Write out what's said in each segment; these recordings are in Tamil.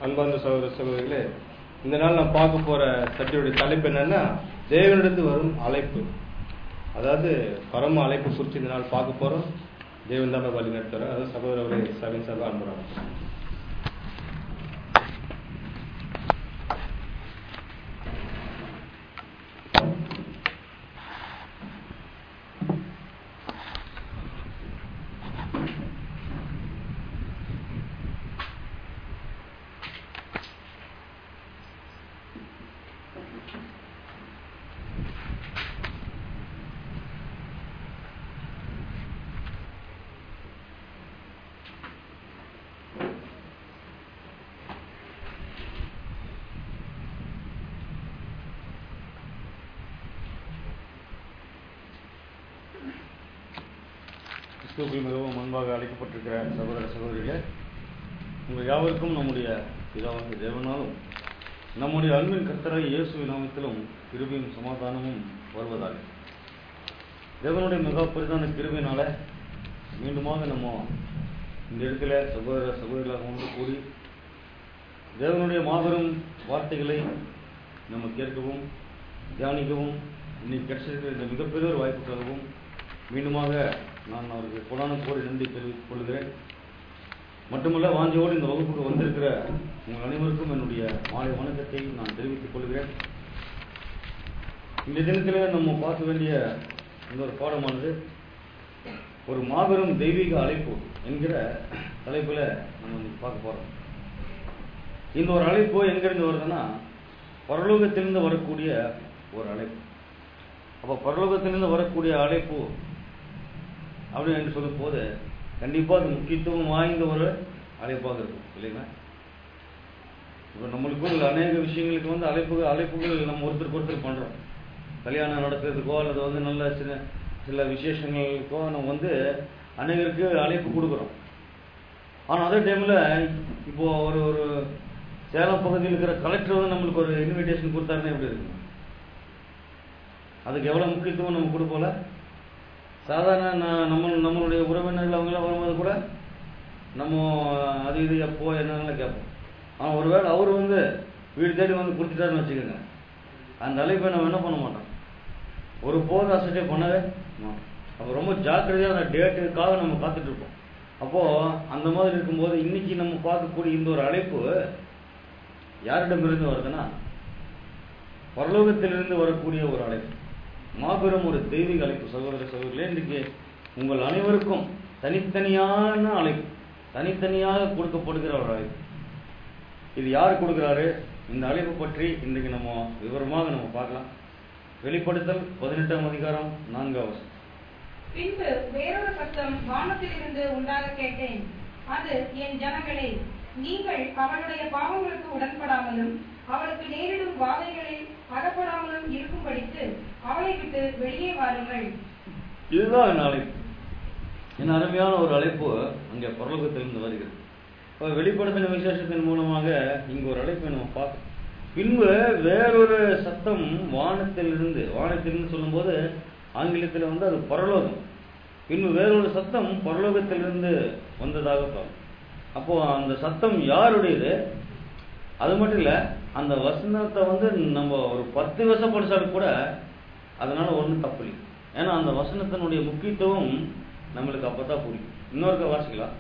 அன்பார்ந்த சகோதர சகோதரிகளே இந்த நாள் நான் பார்க்க போற சப்ஜெக்டுடைய தலைப்பு என்னன்னா தேவனிடத்து வரும் அழைப்பு அதாவது பரம அழைப்பு குறித்து இந்த நாள் பார்க்க போறோம் தேவன் தான் வழி நடத்துறார் அதாவது சகோதரரை சபையின் சார்பாக அனுப்புறாங்க கிறிஸ்துவுக்குள் மிகவும் முன்பாக அழைக்கப்பட்டிருக்கிற சகோதர சகோதரிகளே உங்கள் யாவருக்கும் நம்முடைய பிதாவாகிய தேவனாலும் நம்முடைய அன்பின் கர்த்தராய் இயேசு நாமத்திலும் கிருபையும் சமாதானமும் வருவதாக தேவனுடைய மிக பெரிதான கிருபையினால மீண்டுமாக நம்ம இந்த இடத்துல சகோதர சகோதரிகளாக ஒன்று கூடி தேவனுடைய மாபெரும் வார்த்தைகளை நம்ம கேட்கவும் தியானிக்கவும் இன்னைக்கு கிடைச்சிருக்கிற இந்த மிகப்பெரிய ஒரு வாய்ப்புக்காகவும் மீண்டுமாக நான் அவருக்கு புலான கோரி நன்றி தெரிவித்துக் கொள்கிறேன் மட்டுமல்ல வாஞ்சையோடு இந்த வகுப்புக்கு வந்திருக்கிற உங்கள் அனைவருக்கும் என்னுடைய மாலை வணக்கத்தை நான் தெரிவித்துக் கொள்கிறேன் இந்த தினத்தில் நம்ம பார்க்க வேண்டிய இந்த ஒரு பாடமானது ஒரு மாபெரும் தெய்வீக அழைப்பு என்கிற தலைப்பில் நம்ம இன்னைக்கு பார்க்க போறோம் இந்த ஒரு அழைப்பு எங்கிருந்து வருதுன்னா பரலோகத்திலிருந்து வரக்கூடிய ஒரு அழைப்பு அப்போ பரலோகத்திலிருந்து வரக்கூடிய அழைப்பு அப்படின்னு என்று சொல்லும் போது கண்டிப்பாக அது முக்கியத்துவம் வாய்ந்த ஒரு அழைப்பாக இருக்கும் இல்லைங்களா இப்போ நம்மளுக்குள் அநேக விஷயங்களுக்கு வந்து அழைப்பு அழைப்புகள் நம்ம ஒருத்தருக்கு ஒருத்தர் பண்ணுறோம் கல்யாணம் நடக்கிறதுக்கோ அல்லது வந்து நல்ல சில சில விசேஷங்களுக்கோ நம்ம வந்து அநேகருக்கு அழைப்பு கொடுக்குறோம் ஆனால் அதே டைமில் இப்போ ஒரு ஒரு சேலம் பகுதியில் இருக்கிற கலெக்டர் வந்து நம்மளுக்கு ஒரு இன்விடேஷன் கொடுத்தாருன்னா எப்படி இருக்குங்க அதுக்கு எவ்வளோ முக்கியத்துவம் நம்ம கொடுப்போம்ல சாதாரண நான் நம்ம நம்மளுடைய உறவினர்கள் அவங்களாம் வரும்போது கூட நம்ம அது இது எப்போ என்னன்னு கேட்போம் ஆனால் ஒருவேளை அவர் வந்து வீடு தேடி வந்து கொடுத்துட்டாருன்னு வச்சுக்கோங்க அந்த அழைப்பை நம்ம என்ன பண்ண மாட்டோம் ஒரு போது அசட்டே பண்ணவே மாட்டோம் அப்போ ரொம்ப ஜாக்கிரதையாக அந்த டேட்டுக்காக நம்ம காத்துட்டு இருப்போம் அப்போது அந்த மாதிரி இருக்கும்போது இன்னைக்கு நம்ம பார்க்கக்கூடிய இந்த ஒரு அழைப்பு யாரிடமிருந்து வருதுன்னா பரலோகத்திலிருந்து வரக்கூடிய ஒரு அழைப்பு மாபெரும் ஒரு தெய்வீக அழைப்பு சகோதர சகோதரிகளே இன்றைக்கு உங்கள் அனைவருக்கும் தனித்தனியான அழைப்பு தனித்தனியாக கொடுக்கப்படுகிற ஒரு அழைப்பு இது யார் கொடுக்குறாரு இந்த அழைப்பு பற்றி இன்றைக்கு நம்ம விவரமாக நம்ம பார்க்கலாம் வெளிப்படுத்தல் பதினெட்டாம் அதிகாரம் நான்காம் வசனம் பின்பு வேறொரு சத்தம் வானத்திலிருந்து உண்டாக கேட்டேன் அது என் ஜனங்களே நீங்கள் அவளுடைய பாவங்களுக்கு உடன்படாமலும் அவளுக்கு நேரிடும் வாதைகளில் அகப்படாமலும் இருக்கும்படிக்கு அவளை விட்டு வெளியே வாருங்கள் இதுதான் என் அழைப்பு என் அருமையான ஒரு அழைப்பு அங்கே பரலோகத்திலிருந்து வருகிறது இப்போ வெளிப்படுத்தின விசேஷத்தின் மூலமாக இங்கு ஒரு அழைப்பை நம்ம பார்க்கணும் பின்பு வேறொரு சத்தம் வானத்திலிருந்து வானத்திலிருந்து சொல்லும்போது ஆங்கிலத்தில் வந்து அது பரலோகம் பின்பு வேறொரு சத்தம் பரலோகத்திலிருந்து வந்ததாக பார்க்கணும் அப்போ அந்த சத்தம் யாருடையது அது மட்டும் இல்லை அந்த வசனத்தை வந்து நம்ம ஒரு பத்து வருஷம் படிச்சாலும் கூட அதனால ஒன்றும் தப்பு இல்லை ஏன்னா அந்த வசனத்தினுடைய முக்கியத்துவம் நம்மளுக்கு அப்பதான் புரியும் இன்னொருக்க வாசிக்கலாம்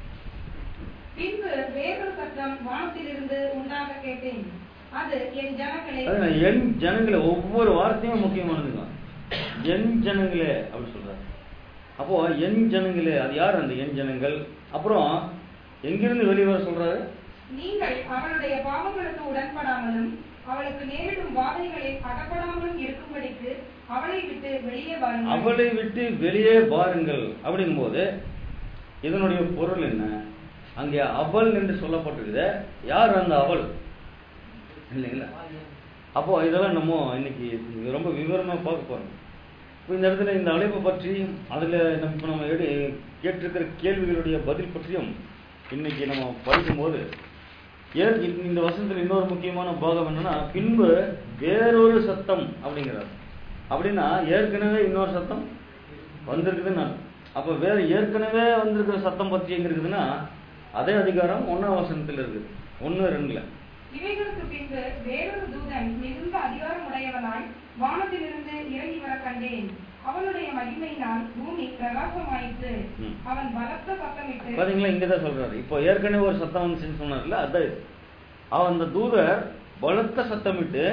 பின்பு வேறொரு சத்தம் வானத்திலிருந்து உண்டாக கேட்டேன் அது என் ஜனங்களே அது நான் என் ஜனங்களே ஒவ்வொரு வார்த்தையும் முக்கியமானதுங்க என் ஜனங்களே அப்படி சொல்றாரு அப்போ என் ஜனங்களே அது யார் அந்த என் ஜனங்கள் அப்புறம் எங்கிருந்து வெளியே வர சொல்றாரு நீங்கள் அவளுடைய பாவங்களுக்கு உடன்படாமலும் அவளுக்கு நேரிடும் வாதைகளில் அகப்படாமலும் இருக்கும்படிக்கு அவளை விட்டு வெளியே வாருங்கள் அவளை விட்டு வெளியே பாருங்கள் அப்படிங்கும்போது இதனுடைய பொருள் என்ன அங்கே அவள் என்று சொல்லப்பட்டிருக்குது யார் அந்த அவள் இல்லைங்களா அப்போ இதெல்லாம் நம்ம இன்னைக்கு ரொம்ப விவரமா பார்க்க போறோம் இப்போ இந்த இடத்துல இந்த அழைப்பு பற்றி அதுல நம்ம இப்ப நம்ம எடு கேட்டிருக்கிற கேள்விகளுடைய பதில் பற்றியும் இன்னைக்கு நம்ம படிக்கும்போது ஏன் இந்த- இந்த வசனத்தில் இன்னொரு முக்கியமான பாகம் என்னன்னா பின்பு வேறொரு சத்தம் அப்படிங்கிறார் அப்படின்னா ஏற்கனவே இன்னொரு சத்தம் வந்திருக்குதுன்னு அர்த்தம். அப்ப வேற ஏற்கனவே வந்திருக்கிற சத்தம் பற்றி எங்க இருக்குதுன்னா அதே அதிகாரம் ஒன்னாம் வசனத்தில் இருக்குது ஒன்று ரெண்டுல இவைகளுக்கு பின்பு வேறொரு தூதன் மிகுந்த அதிகாரம் உடையவனாய் வானத்திலிருந்து இறங்கி வர கண்டேன் அவனுடைய மகிமையினால் பூமி பிரகாசமாயிற்று ம். அவன் பலத்த சத்தமிட்டு பாத்தீங்களா இங்கதான் சொல்றாரு இப்போ ஏற்கனவே ஒரு சத்தம் வந்துச்சுன்னு சொன்னார்ல அதான் இது அவன் அந்த தூதர் பலத்த சத்தமிட்டு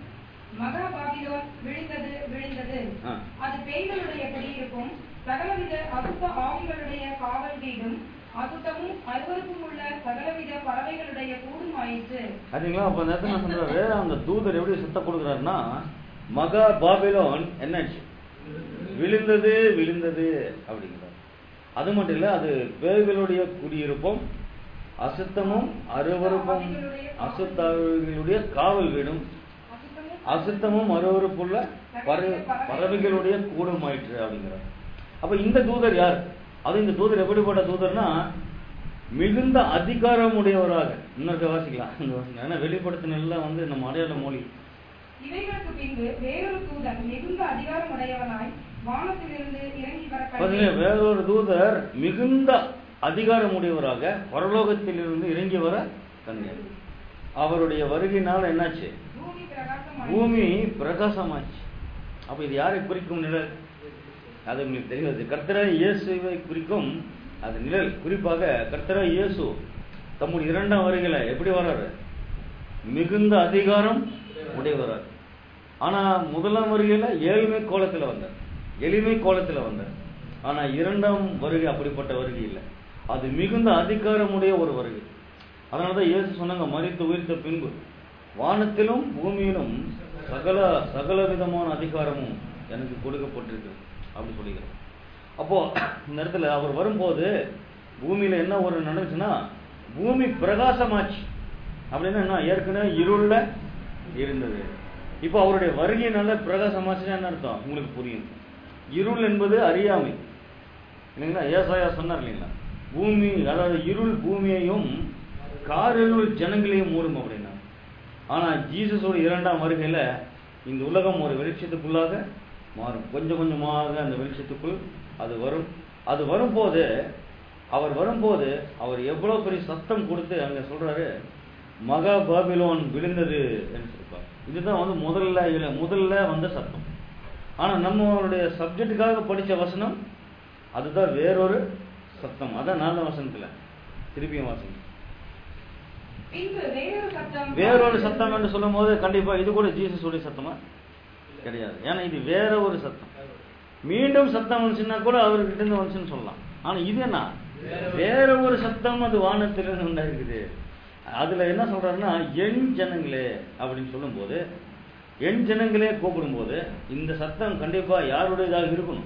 மகா பாபிலோன் விழுந்தது விழுந்தது ஆ. அது பேய்களுடைய குடியிருப்பும் சகலவித அசுத்த ஆவிகளுடைய காவல் வீடும் அசுத்தமும் அருவருப்பும் உள்ள சகலவித பறவைகளுடைய கூடும் ஆயிற்று அதுங்களா அப்ப அந்த இடத்துல என்ன சொல்றாரு அந்த தூதர் எப்படி சத்தம் கொடுக்குறாருன்னா மகா பாபிலோன் என்னாச்சு விழுந்தது விழுந்தது அப்படிங்கிறார் அது மட்டும் இல்ல அது பேய்களுடைய குடியிருப்பும் அசுத்தமும் அருவருப்பும் அசுத்தாவிகளுடைய காவல் வீடும் அசுத்தமும் அசுத்தமும் அருவருப்புள்ள பற- பறவைகளுடைய கூடும் ஆயிற்று அப்படிங்கிறார் அப்ப இந்த தூதர் யார் அது இந்த தூதர் எப்படிப்பட்ட தூதர்னா மிகுந்த அதிகாரம் உடையவராக இன்னொரு வாசிக்கலாம் இந்த வாசிக்கலாம். ஏன்னா வெளிப்படுத்தினெல்லாம் வந்து நம்ம மலையாள மொழி இவைகளுக்கு பின்பு வேறொரு தூதன் மிகுந்த அதிகாரம் உடையவனாய் வானத்திலிருந்து இறங்கி வர பாத்தீங்களா கண்டேன் வேறொரு தூதர் மிகுந்த அதிகாரம் உடையவராக பரலோகத்திலிருந்து இறங்கி வர கண்டேன் அவருடைய வருகையினால என்னாச்சு பூமி பிரகாசமாயிற்று பூமி பிரகாசமாச்சு அப்ப இது யாரை குறிக்கும் நிழல் அது உங்களுக்கு தெரியாது கர்த்தராய் இயேசுவை குறிக்கும் அது நிழல் குறிப்பாக கர்த்தராய் இயேசு தம்முடைய இரண்டாம் வருகையில எப்படி வர்றாரு மிகுந்த அதிகாரம் உடையவரார் ஆனா முதலாம் வருகையில ஏழ்மை கோலத்துல வந்தார் எளிமை கோலத்துல வந்தார் ஆனா இரண்டாம் வருகை அப்படிப்பட்ட வருகை இல்லை அது மிகுந்த அதிகாரமுடைய ஒரு வருகை அதனாலதான் இயேசு சொன்னாங்க மரித்து உயிர்த்த பின்பு வானத்திலும் பூமியிலும் சகல சகல விதமான அதிகாரமும் எனக்கு கொடுக்கப்பட்டிருக்கு அப்படி சொல்லிக்கிறோம் அப்போ இந்த இடத்துல அவர் வரும்போது பூமியில என்ன ஒரு நடந்துச்சுன்னா பூமி பிரகாசமாச்சு அப்படின்னா என்ன ஏற்கனவே இருள்ல இருந்தது இப்போ அவருடைய வருகையினால பிரகாசமாச்சுன்னா என்ன அர்த்தம் உங்களுக்கு புரியும் இருள் என்பது அறியாமை இல்லைங்களா ஏசாயா சொன்னார் இல்லைங்களா பூமி அதாவது இருள் பூமியையும் காரிருள் ஜனங்களையும் மூடும் அப்படின்னா ஆனா ஜீசஸோட இரண்டாம் வருகையில இந்த உலகம் ஒரு வெளிச்சத்துக்குள்ளாக மாறும் கொஞ்சம் கொஞ்சமாக அந்த வெளிச்சத்துக்குள் அது வரும் அது வரும்போது அவர் வரும்போது அவர் எவ்வளவு பெரிய சத்தம் கொடுத்து அங்க சொல்றாரு மகா பாபிலோன் விழுந்தது என்று சொல்றார் இதுதான் வந்து முதல்ல இல்ல- முதல்ல வந்த சத்தம் ஆனா நம்மளுடைய சப்ஜெக்டுக்காக படிச்ச வசனம் அதுதான் வேறொரு சத்தம் அதான் நாலாம் வசனத்துல திருப்பியும் வாசனம் பின்பு வேறொரு சத்தம் வேறொரு சத்தம் என்று சொல்லும் போது கண்டிப்பா இது கூட ஜீசஸ் உடைய சத்தமா கிடையாது ஏன்னா இது வேற ஒரு சத்தம் மீண்டும் சத்தம் வந்துச்சுன்னா கூட அவர்கிட்ட இருந்து வந்துச்சுன்னு சொல்லலாம் ஆனா இது என்ன வேற ஒரு சத்தம் அது வானத்திலிருந்து உண்டாயிருக்குது அதுல என்ன சொல்றாருன்னா எண் ஜனங்களே அப்படின்னு சொல்லும்போது எண் ஜனங்களே கூப்பிடும்போது இந்த சத்தம் கண்டிப்பா யாருடையதாக இருக்கணும்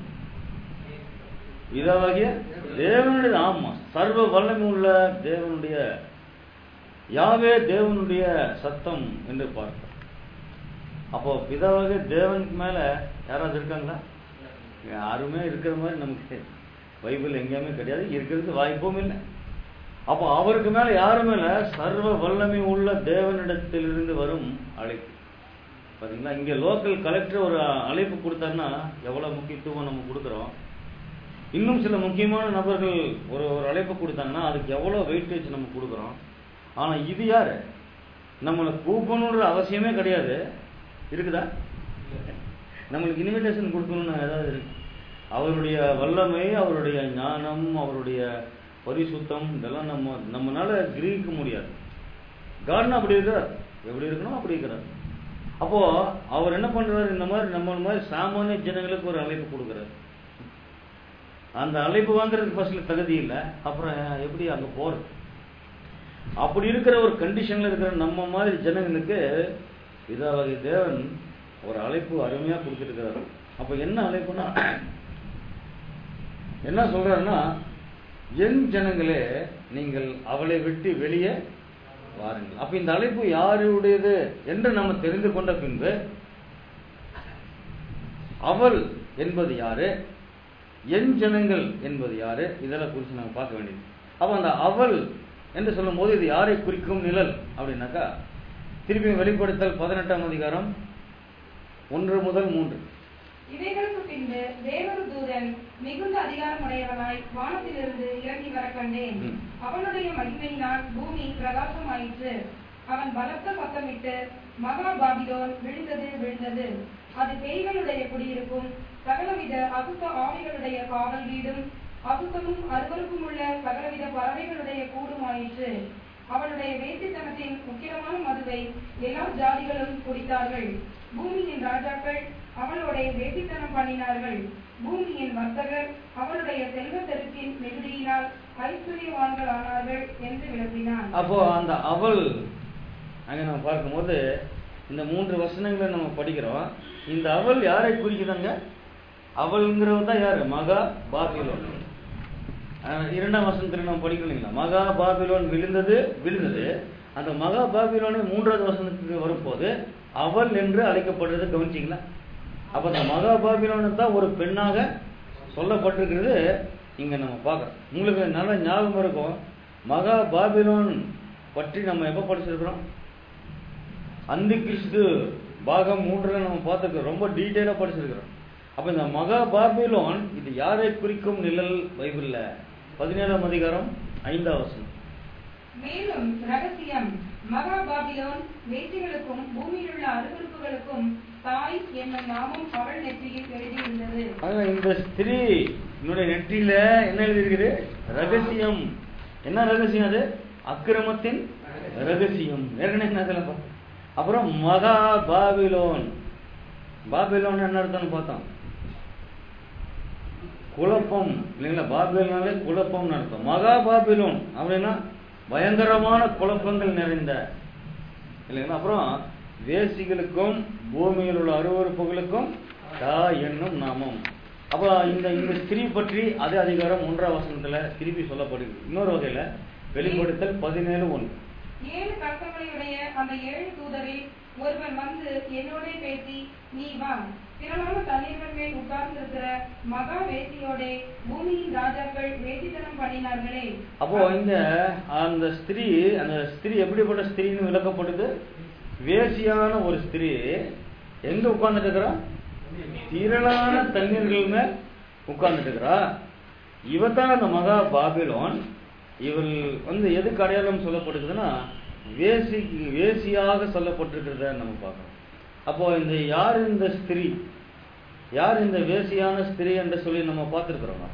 இதாகிய தேவனுடைய ஆமா சர்வ வல்லமை உள்ள தேவனுடைய யாவே தேவனுடைய சத்தம் என்று பார்க்கிறோம் அப்போ பிதாவாக தேவனுக்கு மேல யாராவது இருக்காங்களா யாருமே இருக்கிற மாதிரி நமக்கு பைபிள் எங்கேயுமே கிடையாது இருக்கிறதுக்கு வாய்ப்பும் இல்லை அப்போ அவருக்கு மேல யாரு மேல சர்வ வல்லமை உள்ள தேவனிடத்திலிருந்து வரும் அழைப்பு பாத்தீங்களா இங்க லோக்கல் கலெக்டர் ஒரு அழைப்பு கொடுத்தாருன்னா எவ்வளவு முக்கியத்துவம் நம்ம கொடுக்குறோம் இன்னும் சில முக்கியமான நபர்கள் ஒரு ஒரு அழைப்பு கொடுத்தாங்கன்னா அதுக்கு எவ்வளவு வெயிட்டேஜ் நம்ம கொடுக்குறோம் ஆனா இது யாரு நம்மளை கூப்பிடணுன்ற அவசியமே கிடையாது இருக்குதா நம்மளுக்கு இன்விடேஷன் கொடுக்கணும்னு ஏதாவது இருக்கு அவருடைய வல்லமை அவருடைய ஞானம் அவருடைய பரிசுத்தம் இதெல்லாம் நம்ம நம்மனால கிரகிக்க முடியாது காரணம் அப்படி இருக்கிறார் எப்படி இருக்கணும் அப்படி இருக்கிறார் அப்போ அவர் என்ன பண்றாரு இந்த மாதிரி நம்ம மாதிரி சாமானிய ஜனங்களுக்கு ஒரு அழைப்பு கொடுக்குறாரு அந்த அழைப்பு வாங்குறதுக்கு ஃபர்ஸ்ட்ல தகுதி இல்லை அப்புறம் எப்படி அங்க போறது அப்படி இருக்கிற ஒரு கண்டிஷன்ல இருக்கிற நம்ம மாதிரி ஜனங்களுக்கு இதாவது தேவன் ஒரு அழைப்பு அருமையா கொடுத்துருக்கிறாரு அப்ப என்ன அழைப்புனா என்ன சொல்றாருன்னா என் ஜனங்களே நீங்கள் அவளை விட்டு வெளியே வாருங்கள் அப்ப இந்த அழைப்பு யாருடையது என்று நம்ம தெரிந்து கொண்ட பின்பு அவள் என்பது யாரு என் ஜனங்கள் என்பது யாரு இதெல்லாம் குறித்து நம்ம பார்க்க வேண்டியது அப்ப அந்த அவள் என்று சொல்லும்போது இது யாரை குறிக்கும் நிழல் அப்படின்னாக்கா திருப்பி வெளிப்படுத்தல் பதினெட்டாம் அதிகாரம் ஒன்று முதல் மூன்று இவைகளுக்கு பின்பு வேறொரு தூதன் மிகுந்த அதிகாரமுடையவனாய் வானத்திலிருந்து இறங்கி வர கண்டேன் ம். அவனுடைய மகிமையினால் பூமி பிரகாசமாயிற்று அவன் பலத்த சத்தமிட்டு மகா பாபிலோன் விழுந்தது விழுந்தது அது பேய்களுடைய குடியிருப்பும் சகலவித அசுத்த ஆவிகளுடைய காவல் வீடும் அசுத்தமும் அருவருப்பும் உள்ள சகலவித பறவைகளுடைய கூடுமாயிற்று அவளுடைய வேசித்தனத்தின் முக்கியமான மதுவை எல்லா ஜாதிகளும் குடித்தார்கள் பூமியின் ராஜாக்கள் அவளுடைய வேசித்தனம் பண்ணினார்கள் பூமியின் வர்த்தகர் அவளுடைய செல்வத்தெருக்கின் மிகுதியினால் ஐஸ்வர்யவான்கள் ஆனார்கள் என்று விளக்கினான் அப்போ அந்த அவள் அங்க நம்ம பார்க்கும்போது இந்த மூன்று வசனங்களை நம்ம படிக்கிறோம் இந்த அவள் யாரை குறிக்குதாங்க அவள்ங்கிறவ தான் யாரு மகா பாபிலோன் அஹ் இரண்டாம் வசனத்துல நம்ம படிக்கிறோம் இல்லைங்களா மகா பாபிலோன் விழுந்தது விழுந்தது அந்த மகா பாபிலோனை மூன்றாவது வசனத்துக்கு வரும்போது அவள் என்று அழைக்கப்படுறது கவனிச்சிங்களா அப்ப அந்த மகா பாபிலோனை தான் ஒரு பெண்ணாக சொல்லப்பட்டிருக்கிறது இங்க நம்ம பார்க்கறோம் உங்களுக்கு நல்ல ஞாபகம் இருக்கும் மகா பாபிலோன் பற்றி நம்ம எப்ப படிச்சிருக்கிறோம் அந்தி கிறிஸ்து பாகம் மூன்றுல நம்ம பார்த்துருக்கோம் ரொம்ப டீட்டெயிலா படிச்சிருக்கிறோம் அப்ப இந்த மகா பாபிலோன் இது யாரை குறிக்கும் நிழல் பைபிள்ல பதினேழாம் அதிகாரம் ஐந்தாம் வசனம் மேலும் ரகசியம் மகா பாபிலோன் வேசிகளுக்கும் பூமியில் உள்ள அருவருப்புகளுக்கும் தாய் என்னும் நாமம் அவள் நெற்றியில் எழுதியிருந்தது ஆக இந்த ஸ்திரீ என்னுடைய நெற்றியில என்ன எழுதியிருக்குது ரகசியம் என்ன ரகசியம் அது அக்கிரமத்தின் ரகசியம் ஏற்கனவே என்ன அதெல்லாம் பார்த்தோம். அப்புறம் மகா பாபிலோன் பாபிலோன் என்ன அர்த்தம்னு பார்த்தோம் குழப்பம் இல்லைங்களா பாபிலோனாலே குழப்பம்னு அர்த்தம் மகா பாபிலோன் அப்படின்னா பயங்கரமான குழப்பங்கள் நிறைந்த இல்லைங்களா அப்புறம் வேசிகளுக்கும் பூமியில் உள்ள அருவறுப்புகளுக்கும் தா என்னும் நாமம் அப்போ இந்த இந்த ஸ்திரீ பற்றி அதே அதிகாரம் ஒன்றாம் வசனத்துல திருப்பி சொல்லப்படுது இன்னொரு வகையில வெளிப்படுத்தல் பதினேழு ஒன்று ஏழு கலசங்களையுடைய அந்த ஏழு தூதரில் ஒருவன் வந்து என்னோட பேசி நீ வா திரளான தண்ணீர்கள் மேல் உட்கார்ந்திருக்கிற மகா வேசியோடே பூமியின் ராஜாக்கள் வேசித்தனம் பண்ணினார்களே அப்போ இங்க அந்த ஸ்திரீ அந்த ஸ்திரீ எப்படிப்பட்ட ஸ்திரீன்னு விளக்கப்படுது வேசியான ஒரு ஸ்திரீ எங்க உட்கார்ந்துட்டு இருக்கிறா திரளான தண்ணீர்கள் மேல் உட்கார்ந்துட்டு இருக்கிறா இவ தான் அந்த மகா பாபிலோன் இவள் வந்து எதுக்கு அடையாளம் சொல்லப்படுதுன்னா வேசி வேசியாக சொல்லப்பட்டிருக்கிறத நம்ம பார்க்கணும் அப்போ இந்த யார் இந்த ஸ்திரீ யார் இந்த வேசியான ஸ்திரீ என்று சொல்லி நம்ம பார்த்துருக்குறோம்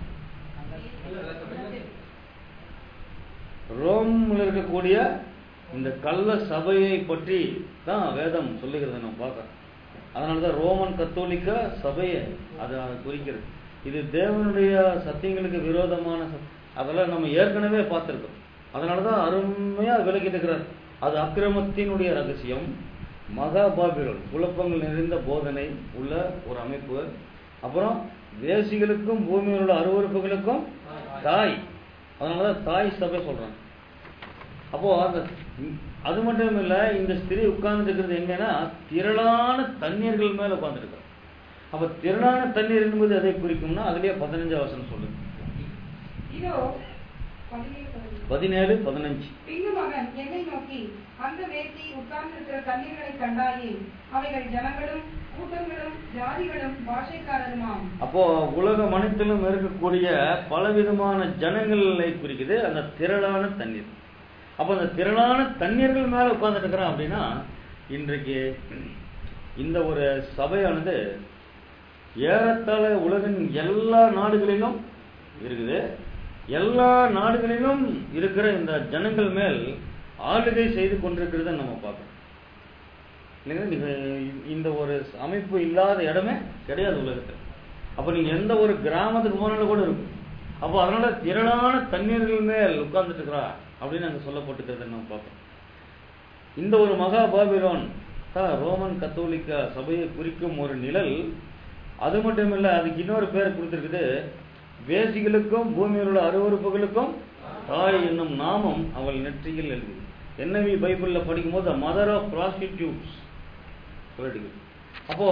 ரோம்ல இருக்கக்கூடிய இந்த கள்ள சபையை பற்றி தான் வேதம் சொல்லுகிறத நம்ம பார்க்கறோம் அதனாலதான் ரோமன் கத்தோலிக்க சபையை அது அது குறிக்கிறது இது தேவனுடைய சத்தியங்களுக்கு விரோதமான ச- அதெல்லாம் நம்ம ஏற்கனவே பார்த்திருக்கோம் அதனாலதான் அருமையா விலகிட்டு இருக்கிறார் அது அக்கிரமத்தினுடைய ரகசியம் மகா பாபிலோன் குழப்பங்கள் நிறைந்த போதனை உள்ள ஒரு அமைப்பு அப்புறம் தேசிகளுக்கும் பூமியில் உள்ள அருவறுப்புகளுக்கும் தாய் அதனாலதான் தாய் சபை சொல்றாங்க அப்போ அந்த அது மட்டும் இல்ல இந்த ஸ்திரீ உட்கார்ந்து இருக்கிறது எங்கன்னா திரளான தண்ணீர்கள் மேல உட்கார்ந்து அப்ப திரளான தண்ணீர் என்பது எதை குறிக்கும்னா அதுலயே பதினஞ்சாம் வசனம் சொல்லுங்க இதோ பதினேழு பதினேழு. பதினேழு பதினஞ்சு பின்னும் அவன் என்னை நோக்கி அந்த வேசி உட்கார்ந்திருக்கிற தண்ணீர்களை கண்டாயே அவைகள் ஜனங்களும் கூட்டங்களும் ஜாதிகளும் பாஷைக்காரருமாம் அப்போ உலகம் அனைத்திலும் இருக்கக்கூடிய பலவிதமான ஜனங்களை குறிக்குது அந்த திரளான தண்ணீர் அப்போ அந்த திரளான தண்ணீர்கள் மேல உட்கார்ந்துட்டு இருக்கிறான் அப்படின்னா இன்றைக்கு இந்த ஒரு சபையானது ஏறத்தாழ உலகின் எல்லா நாடுகளிலும் இருக்குது எல்லா நாடுகளிலும் இருக்கிற இந்த ஜனங்கள் மேல் ஆளுகை செய்து கொண்டிருக்கிறத நம்ம பார்க்கணும் இல்லைங்களா நீங்க இந்த ஒரு அமைப்பு இல்லாத இடமே கிடையாது உலகத்தில் அப்ப நீங்க எந்த ஒரு கிராமத்துக்கு போனாலும் கூட இருக்கும் அப்போ அதனால திரளான தண்ணீர்கள் மேல் உட்கார்ந்துட்டு இருக்கிறா அப்படின்னு அங்க சொல்லப்பட்டிருக்கிறத நம்ம பார்ப்போம் இந்த ஒரு மகா பாபிலோன் தான் ரோமன் கத்தோலிக்க சபையை குறிக்கும் ஒரு நிழல் அது மட்டும் இல்ல அதுக்கு இன்னொரு பேர் கொடுத்திருக்குது வேசிகளுக்கும் பூமியில் உள்ள அருவறுப்புகளுக்கும் தாய் என்னும் நாமம் அவள் நெற்றியில் எழுதி என்னவி பைபிள்ல படிக்கும்போது மதர் ஆஃப் ப்ராஸ்டிடியூட்ஸ் சொல்லிட்டு அப்போ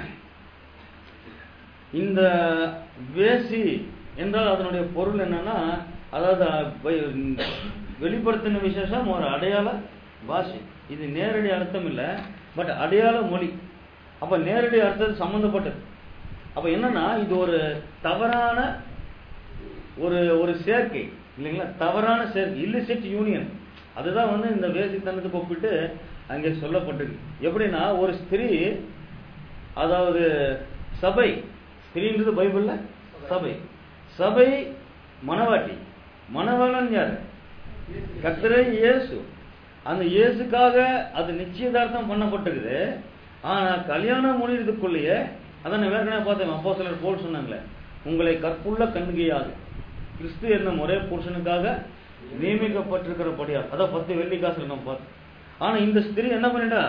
இந்த வேசி என்றால் அதனுடைய பொருள் என்னன்னா அதாவது பை- வெளிப்படுத்தின விசேஷம் ஒரு அடையாள பாஷை இது நேரடி அர்த்தம் இல்லை பட் அடையாள மொழி அப்ப நேரடி அர்த்தம் சம்பந்தப்பட்டது அப்ப என்னன்னா இது ஒரு தவறான ஒரு ஒரு சேர்க்கை இல்லைங்களா தவறான சேர்க்கை இல்லிசிட் யூனியன் அதுதான் வந்து இந்த வேசித்தனத்துக்கு ஒப்பிட்டு அங்கே சொல்லப்பட்டிருக்கு எப்படின்னா ஒரு ஸ்திரீ அதாவது சபை ஸ்திரீன்றது பைபிள்ல சபை சபை மணவாட்டி மணவாளன் யாரு கர்த்தரே இயேசு அந்த இயேசுக்காக அது நிச்சயதார்த்தம் பண்ணப்பட்டிருக்குது ஆனா கல்யாணம் முடிகிறதுக்குள்ளேயே அதான் நான் ஏற்கனவே பார்த்தேன் அப்போ சிலர் போல் சொன்னாங்களே உங்களை கற்புள்ள கண்கையாக கிறிஸ்து என்னும் ஒரே புருஷனுக்காக நியமிக்கப்பட்டிருக்கிறபடியா அதான் பத்து வெள்ளி காசுல நம்ம பார்த்தோம் ஆனா இந்த ஸ்திரீ என்ன பண்ணிட்டா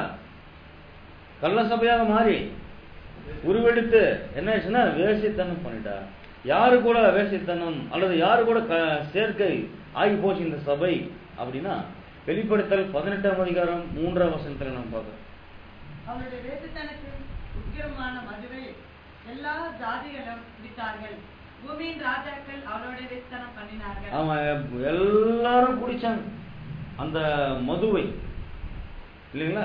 கள்ள சபையாக மாறி உருவெடுத்து என்ன ஆச்சுன்னா வேசித்தனம் பண்ணிட்டா யாரு கூட வேசித்தனம் அல்லது யாரு கூட க- சேர்க்கை ஆகி போச்சு இந்த சபை அப்படின்னா வெளிப்படுத்தல் பதினெட்டாம் அதிகாரம் மூன்றாம் வசனத்துல நம்ம பார்க்கிறோம் அவருடைய வேசித்தனத்தின் உக்கிரமான மதுவை எல்லா ஜாதிகளும் குடித்தார்கள் பூமியின் ராஜாக்கள் அவளுடைய வேசித்தனம் பண்ணினார்கள் அவன் எல்லாரும் குடிச்சாங்க அந்த மதுவை இல்லைங்களா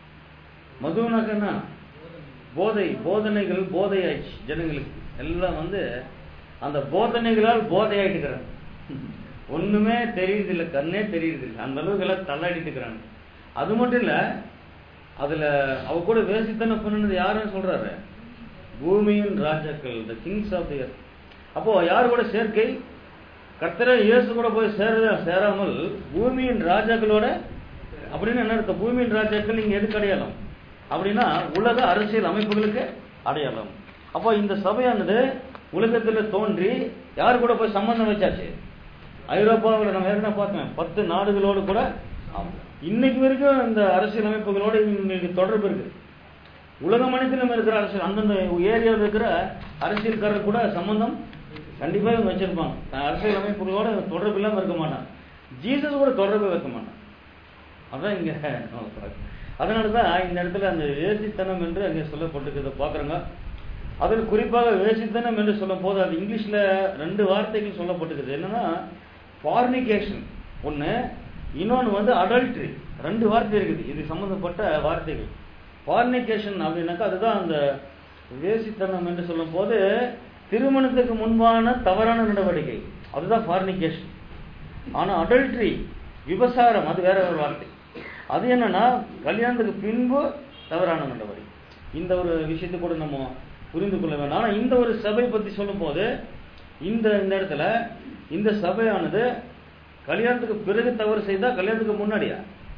மதுனாக்க என்ன போதை போதனைகள் போதை ஆயிடுச்சு ஜனங்களுக்கு எல்லாம் வந்து அந்த போதனைகளால் போதை ஆயிட்டுக்கிறாங்க ஒண்ணுமே தெரியுதில்ல கண்ணே தெரியுதில்ல அந்த அளவுக்கு எல்லாம் தள்ளாடிட்டு இருக்கிறாங்க அது மட்டும் இல்ல அதுல அவ கூட வேசித்தனம் பண்ணுனது யாருன்னு சொல்றாரு பூமியின் ராஜாக்கள் த கிங்ஸ் ஆஃப் தி அப்போ யார் கூட சேர்க்கை கர்த்தரே இயேசு கூட போய் சேர சேராமல் பூமியின் ராஜாக்களோட அப்படின்னு என்ன அர்த்தம் பூமியின் ராஜாக்கள் நீங்க எதுக்கு அடையாளம் அப்படின்னா உலக அரசியல் அமைப்புகளுக்கு அடையாளம் அப்போ இந்த சபையானது உலகத்துல தோன்றி யார் கூட போய் சம்பந்தம் வச்சாச்சு ஐரோப்பாவில் நம்ம ஏற்கனவே பார்த்தோம் பத்து நாடுகளோடு கூட ஆமா. இன்னைக்கு வரைக்கும் இந்த அரசியல் அமைப்புகளோட இவங்களுக்கு தொடர்பு இருக்கு உலக மனிதனும் இருக்கிற அரசியல் அந்தந்த ஏரியாவில் இருக்கிற அரசியல்காரர் கூட சம்பந்தம் கண்டிப்பா இவங்க வச்சிருப்பாங்க தான் அரசியல் அமைப்புகளோட தொடர்பு இல்லாம இருக்க மாட்டான் ஜீசஸ் கூட தொடர்பு வைக்க மாட்டான் அதான் இங்க நம்ம பார்க்கிறோம். அதனாலதான் இந்த இடத்துல அந்த வேசித்தனம் என்று அங்கே சொல்லப்பட்டிருக்கிறத பாக்குறோங்க அதில் குறிப்பாக வேசித்தனம் என்று சொல்லும் போது அது இங்கிலீஷ்ல ரெண்டு வார்த்தைகள் சொல்லப்பட்டிருக்குது என்னன்னா ஃபார்னிகேஷன் ஒண்ணு இன்னொன்னு வந்து அடல்ட்ரி ரெண்டு வார்த்தை இருக்குது இது சம்பந்தப்பட்ட வார்த்தைகள் ஃபார்னிகேஷன் அப்படின்னாக்கா அதுதான் அந்த வேசித்தனம் என்று சொல்லும் போது திருமணத்துக்கு முன்பான தவறான நடவடிக்கை அதுதான் ஃபார்னிகேஷன் ஆனா அடல்ட்ரி விபசாரம் அது வேற ஒரு வார்த்தை அது என்னன்னா கல்யாணத்துக்கு பின்பு தவறான நடவடிக்கை இந்த ஒரு விஷயத்தை கூட நம்ம புரிந்து கொள்ள வேண்டும் ஆனா இந்த ஒரு சபை பத்தி சொல்லும்போது இந்த இந்த இடத்துல இந்த சபையானது கல்யாணத்துக்கு பிறகு தவறு செய்தா கல்யாணத்துக்கு முன்னாடியா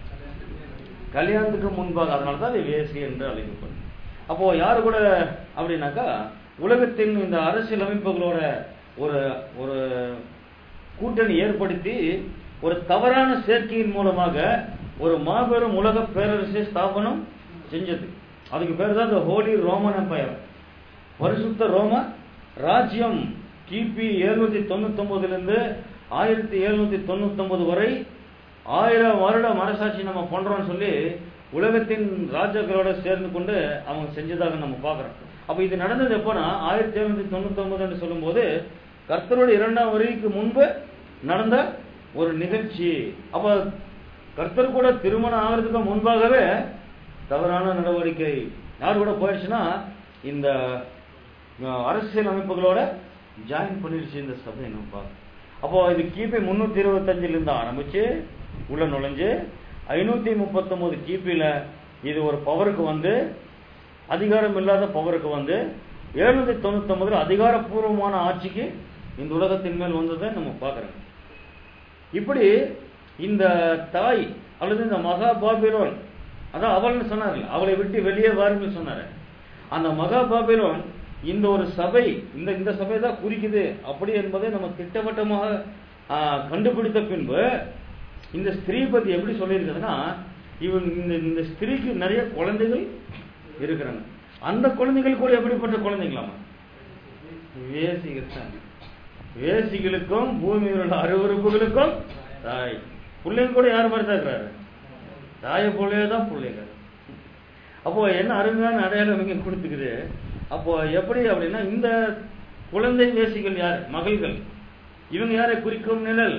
கல்யாணத்துக்கு முன்பாக அதனால தான் அது வேசி என்று அழைக்கப்படும் அப்போ யாரு கூட அப்படின்னாக்கா உலகத்தின் இந்த அரசியல் அமைப்புகளோட ஒரு ஒரு கூட்டணி ஏற்படுத்தி ஒரு தவறான சேர்க்கையின் மூலமாக ஒரு மாபெரும் உலக பேரரசை ஸ்தாபனம் செஞ்சது அதுக்கு பேர் தான் ஹோலி ரோமன் எம்பையர் பரிசுத்த ரோம ராஜ்யம் கிபி எழுநூத்தி தொண்ணூத்தி இருந்து ஆயிரத்தி எழுநூத்தி தொண்ணூத்தி வரை ஆயிரம் வருடம் அரசாட்சி நம்ம பண்றோம்னு சொல்லி உலகத்தின் ராஜாக்களோட சேர்ந்து கொண்டு அவங்க செஞ்சதாக நம்ம பார்க்கிறோம் அப்ப இது நடந்தது எப்போனா ஆயிரத்தி எழுநூத்தி தொண்ணூத்தி என்று சொல்லும்போது கர்த்தருடைய இரண்டாம் வருகைக்கு முன்பு நடந்த ஒரு நிகழ்ச்சி அப்ப கர்த்தர் கூட திருமணம் ஆகிறதுக்கு முன்பாகவே தவறான நடவடிக்கை யார் கூட போயிடுச்சுன்னா இந்த அஹ், அரசியல் அமைப்புகளோட ஜாயின் பண்ணிடுச்சு இந்த சபை நம்ம பார்க்கணும். அப்போ இது கிபி முன்னூத்தி இருபத்தஞ்சுல இருந்து ஆரம்பிச்சு உள்ள நுழைஞ்சு ஐநூத்தி முப்பத்தொன்பது கிபில இது ஒரு பவருக்கு வந்து அதிகாரம் இல்லாத பவருக்கு வந்து எழுநூத்தி தொண்ணூத்தி அதிகாரப்பூர்வமான ஆட்சிக்கு இந்த உலகத்தின் மேல் வந்ததை நம்ம பார்க்கிறோம் இப்படி இந்த தாய் அல்லது இந்த மகா பாபிலோன் அதான் அவள்னு சொன்னார்கள் அவளை விட்டு வெளியே வாருங்கள் சொன்னாரு அந்த மகா பாபிலோன் இந்த ஒரு சபை இந்த இந்த சபை தான் குறிக்குது அப்படி என்பதை நம்ம திட்டவட்டமாக ஆ, கண்டுபிடித்த பின்பு இந்த ஸ்திரீ பத்தி எப்படி சொல்லியிருக்குதுன்னா இவன் இந்த இந்த ஸ்திரீக்கு நிறைய குழந்தைகள் இருக்கிறாங்க அந்த குழந்தைகள் கூட எப்படிப்பட்ட குழந்தைங்களாமா வேசிகள் தான் வேசிகளுக்கும் பூமியில் உள்ள அருவருப்புகளுக்கும் தாய் பிள்ளைங்க கூட யார் மாதிரி தான் இருக்கிறாரு தாயை போலயே தான் பிள்ளைங்க அப்போ என்ன அருமையான அடையாளம் இங்க கொடுத்துக்குது அப்போ எப்படி அப்படின்னா இந்த குழந்தை வேசிகள் யார் மகள்கள் இவங்க யாரை குறிக்கும் நிழல்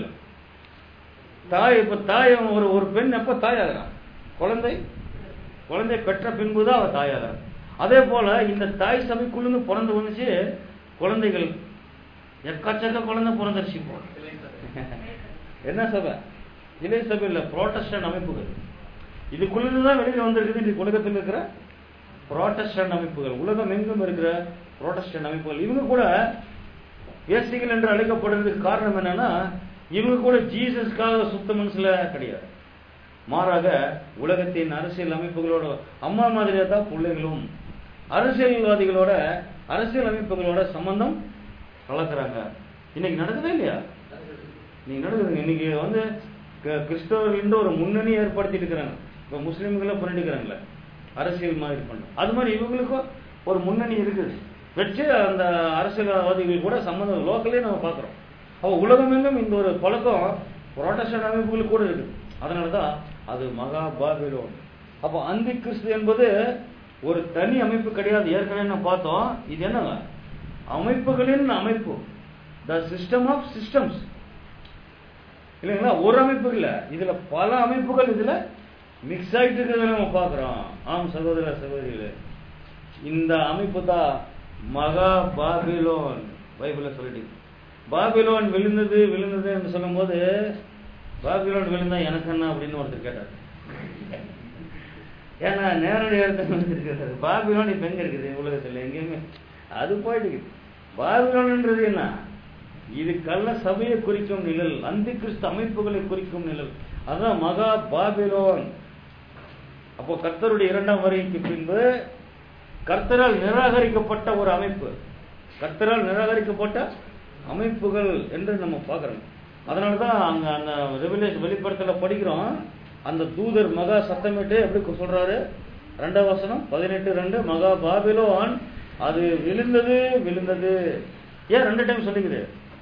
தாய் இப்ப தாய் ஒரு ஒரு பெண் எப்ப தாயாகிறான் குழந்தை குழந்தை பெற்ற பின்புதான் அவ தாயாகிறான் அதே போல இந்த தாய் சபைக்குள்ளுந்து பிறந்து வந்துச்சு குழந்தைகள் எக்கச்சக்க குழந்தை பிறந்துருச்சு இப்போ என்ன சபை இலை சபை இல்ல புரோட்டஸ்டன்ட் அமைப்புகள் இதுக்குள்ளிருந்து தான் வெளியில வந்திருக்குது இந்த உலகத்தில் இருக்கிற புரோட்டஸ்டன்ட் அமைப்புகள் உலகம் எங்கும் இருக்கிற புரோட்டஸ்டன்ட் அமைப்புகள் இவங்க கூட ஏசிகள் என்று அழைக்கப்படுறதுக்கு காரணம் என்னன்னா இவங்க கூட ஜீசஸ்க்காக சுத்த மனசுல கிடையாது மாறாக உலகத்தின் அரசியல் அமைப்புகளோட அம்மா மாதிரியா தான் பிள்ளைகளும் அரசியல்வாதிகளோட அரசியல் அமைப்புகளோட சம்பந்தம் கலக்குறாங்க இன்னைக்கு நடக்குதே இல்லையா இன்னைக்கு நடக்குதுங்க இன்னைக்கு வந்து க- கிறிஸ்தவர்கள் ஒரு முன்னணி ஏற்படுத்திட்டு இருக்கிறாங்க இப்போ முஸ்லீம்களை பண்ணிட்டு இருக்கிறாங்களே அரசியல் மாதிரி பண்ண அது மாதிரி இவங்களுக்கும் ஒரு முன்னணி இருக்குது வச்சு அந்த அரசியல்வாதிகள் கூட சம்மந்தம் லோக்கலே நம்ம பார்க்குறோம் அப்போ உலகமெங்கும் இந்த ஒரு பழக்கம் புரோட்டஸ்டன்ட் அமைப்புகளுக்கு கூட இருக்குது அதனால தான் அது மகா பாபிலோன் அப்போ அந்தி கிறிஸ்து என்பது ஒரு தனி அமைப்பு கிடையாது ஏற்கனவே நம்ம பார்த்தோம் இது என்னங்க அமைப்புகளின் அமைப்பு த சிஸ்டம் ஆஃப் சிஸ்டம்ஸ் இல்லைங்களா ஒரு அமைப்பு இல்ல இதுல பல அமைப்புகள் இதுல மிக்ஸ் ஆயிட்டு இருக்கிறத நம்ம பார்க்கிறோம் ஆம் சகோதர சகோதரிகளே இந்த அமைப்பு தான் மகா பாபிலோன் பைபிள்ல சொல்லிட்டு பாபிலோன் விழுந்தது விழுந்தது என்று சொல்லும்போது பாபிலோன் விழுந்தா எனக்கு என்ன அப்படின்னு ஒருத்தர் கேட்டார் ஏன்னா நேரடி அர்த்தம் இருக்கிறது பாபிலோன் இப்ப எங்க இருக்குது உலகத்துல எங்கேயுமே அது போயிட்டு இருக்குது பாபிலோன்ன்றது என்ன இது கள்ள சபையை குறிக்கும் நிழல் அந்தி கிறிஸ்து அமைப்புகளை குறிக்கும் நிழல் அதான் மகா பாபிலோன் அப்போ கர்த்தருடைய இரண்டாம் வருகைக்கு பின்பு கர்த்தரால் நிராகரிக்கப்பட்ட ஒரு அமைப்பு கர்த்தரால் நிராகரிக்கப்பட்ட அமைப்புகள் என்று நம்ம பார்க்கிறோம் அதனால தான் அங்க அந்த ரெவலேஷன் வெளிப்படத்துல படிக்கிறோம் அந்த தூதர் மகா சத்தமிட்டு எப்படி சொல்றாரு ரெண்டாம் வசனம் பதினெட்டு ரெண்டு மகா பாபிலோன் அது விழுந்தது விழுந்தது ஏன் ரெண்டு டைம் சொல்லிக்குது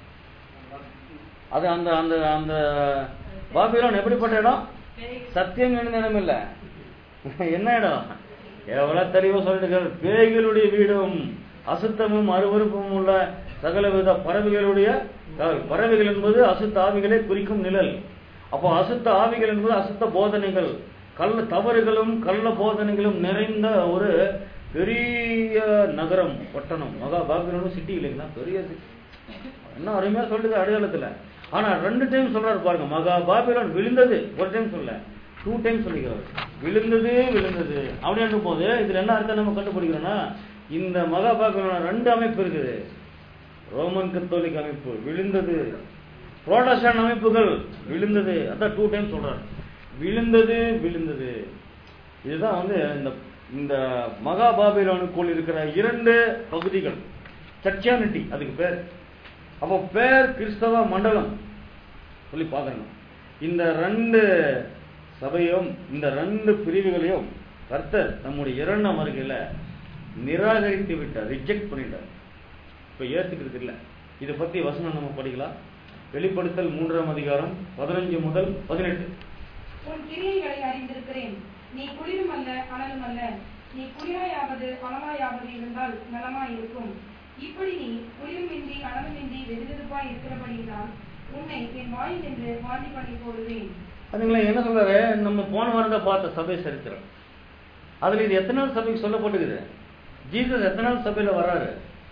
அது அந்த அந்த அந்த பாபிலோன் எப்படிப்பட்ட இடம் சத்தியம் எழுந்த இடம் இல்ல என்ன இடம் எவ்வளவு தெளிவா சொல்லிட்டு பேய்களுடைய வீடும் அசுத்தமும் அருவருப்பும் உள்ள சகலவித பறவைகளுடைய அஹ், பறவைகள் என்பது அசுத்த ஆவிகளை குறிக்கும் நிழல் அப்போ அசுத்த ஆவிகள் என்பது அசுத்த போதனைகள் கள்ள தவறுகளும் கள்ள போதனைகளும் நிறைந்த ஒரு பெரிய நகரம் பட்டணம் மகா பாபிலோன் சிட்டி இல்லைங்களா பெரிய city. என்ன அருமையா சொல்லுது அடையாளத்துல ஆனா ரெண்டு டைம் சொல்றாரு பாருங்க மகா பாபிலோன் விழுந்தது ஒரு டைம் சொல்ல டூ டைம் சொல்லிக்கிறாரு விழுந்தது விழுந்தது அப்படின்னு போது இதுல என்ன அர்த்தம் நம்ம கண்டுபிடிக்கிறோம்னா இந்த மகா பாபிலோன் ரெண்டு அமைப்பு இருக்குது ரோமன் கத்தோலிக் அமைப்பு விழுந்தது புரோட்டஸ்டாண்ட் அமைப்புகள் விழுந்தது அதான் டூ டைம் சொல்றாரு விழுந்தது விழுந்தது இதுதான் வந்து இந்த இந்த மகா பாபிலோனுக்குள் இருக்கிற இரண்டு பகுதிகள் சர்ச்சியானிட்டி அதுக்கு பேர் அப்போ பேர் கிறிஸ்தவ மண்டலம் சொல்லி பார்க்கணும் இந்த ரெண்டு சபையும் இந்த ரெண்டு பிரிவுகளையும் கர்த்தர் நம்முடைய இரண்டாம் வருகையில நிராகரித்து விட்டார் ரிஜெக்ட் பண்ணிட்டார் இப்ப ஏத்துக்கிறது இல்ல இதை பத்தி வசனம் நம்ம படிக்கலாம் வெளிப்படுத்தல் மூன்றாம் அதிகாரம் பதினஞ்சு முதல் பதினெட்டு உன் கிரியைகளை அறிந்திருக்கிறேன் நீ குளிரும் அல்ல அனலும் அல்ல நீ குளிராயாவது அனலாயாவது இருந்தால் நலமாய் இருக்கும் இப்படி நீ குளிருமின்றி அனலுமின்றி வெதுவெதுப்பாய் இருக்கிறபடியினால் உன்னை என் வாயில் என்று வாந்தி பண்ணி போடுவேன் அதுங்களா என்ன சொல்றாரு நம்ம போன வாரம் தான் பார்த்த சபை சரித்திரம் அதுல இது எத்தனை நாள் சபைக்கு சொல்லப்பட்டுக்குது ஜீசஸ் எத்தனை நாள் சபையில வர்றாரு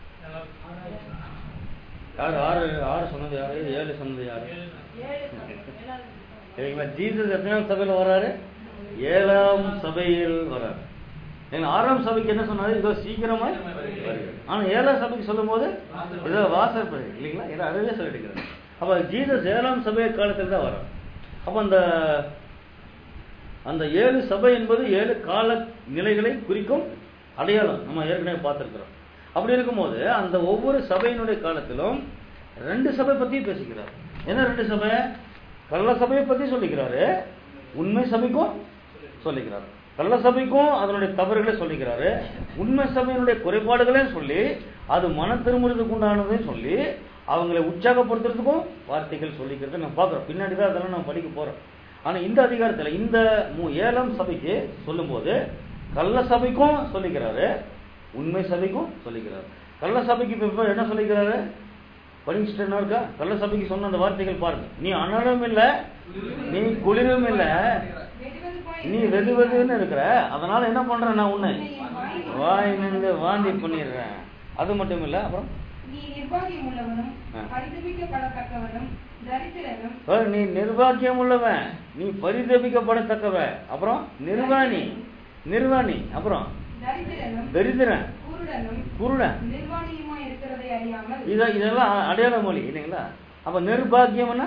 யாரு ஆறு ஆறு சொன்னது யாரு ஏழு சொன்னது யாரு சரிங்களா ஜீசஸ் எத்தனை நாள் சபையில வர்றாரு ஏழாம் சபையில் வர்றாரு ஏங்க ஆறாம் சபைக்கு என்ன சொன்னாரு இதோ சீக்கிரமா வருகிறது. ஆனா ஏழாம் சபைக்கு சொல்லும் போது இதோ வாசற்படி இல்லைங்களா இதை அழகே சொல்லிட்டு அப்ப ஜீசஸ் ஏழாம் சபை காலத்தில் தான் வர்றார் அப்ப அந்த அந்த ஏழு சபை என்பது ஏழு கால நிலைகளை குறிக்கும் அடையாளம் நம்ம ஏற்கனவே பார்த்திருக்கிறோம் அப்படி இருக்கும்போது அந்த ஒவ்வொரு சபையினுடைய காலத்திலும் ரெண்டு சபை பத்தி பேசிக்கிறார் என்ன ரெண்டு சபை கள்ள சபையை பத்தி சொல்லிக்கிறாரு உண்மை சபைக்கும் சொல்லிக்கிறார் கள்ள சபைக்கும் அதனுடைய தவறுகளை சொல்லிக்கிறாரு உண்மை சபையினுடைய குறைபாடுகளையும் சொல்லி அது மன திருமுறதுக்கு உண்டானதையும் சொல்லி அவங்களை உற்சாகப்படுத்துறதுக்கும் வார்த்தைகள் சொல்லிக்கிறது நம்ம பார்க்குறோம் பின்னாடி தான் அதெல்லாம் நம்ம படிக்க போறோம் ஆனா இந்த அதிகாரத்துல இந்த மூ- ஏழாம் சபைக்கு சொல்லும்போது கள்ள சபைக்கும் சொல்லிக்கிறாரு உண்மை சபைக்கும் சொல்லிக்கிறாரு கள்ள சபைக்கு இப்ப இப்ப என்ன சொல்லிக்கிறாரு படிச்சுட்டு என்ன இருக்கா கள்ள சபைக்கு சொன்ன அந்த வார்த்தைகள் பாருங்க நீ அனலும் இல்ல நீ குளிரும் இல்ல வெதுவெதுப்பாய் நீ வெது வெதுன்னு இருக்கிற அதனால என்ன பண்றேன் நான் உன்னை வாய் நின்று வாந்தி பண்ணிடுறேன் அது மட்டும் இல்ல அப்புறம் நீ நிர்வாகியம் உள்ளவனும் ஆ. பரிதபிக்கப்படத்தக்கவனும் தரித்திரனும் பாரு, நீ நிர்வாகியம் உள்ளவன் நீ பரிதபிக்கப்படத்தக்கவன் அப்புறம் நிர்வாணி நிர்வாணி அப்புறம் தரித்திரனும் தரித்திரன் குருடனும் குருடன் நிர்வாணியுமா இருக்கிறதை அறியாமல் இத இதெல்லாம் அடையாள மொழி இல்லைங்களா அப்ப நிர்பாக்கியம்னா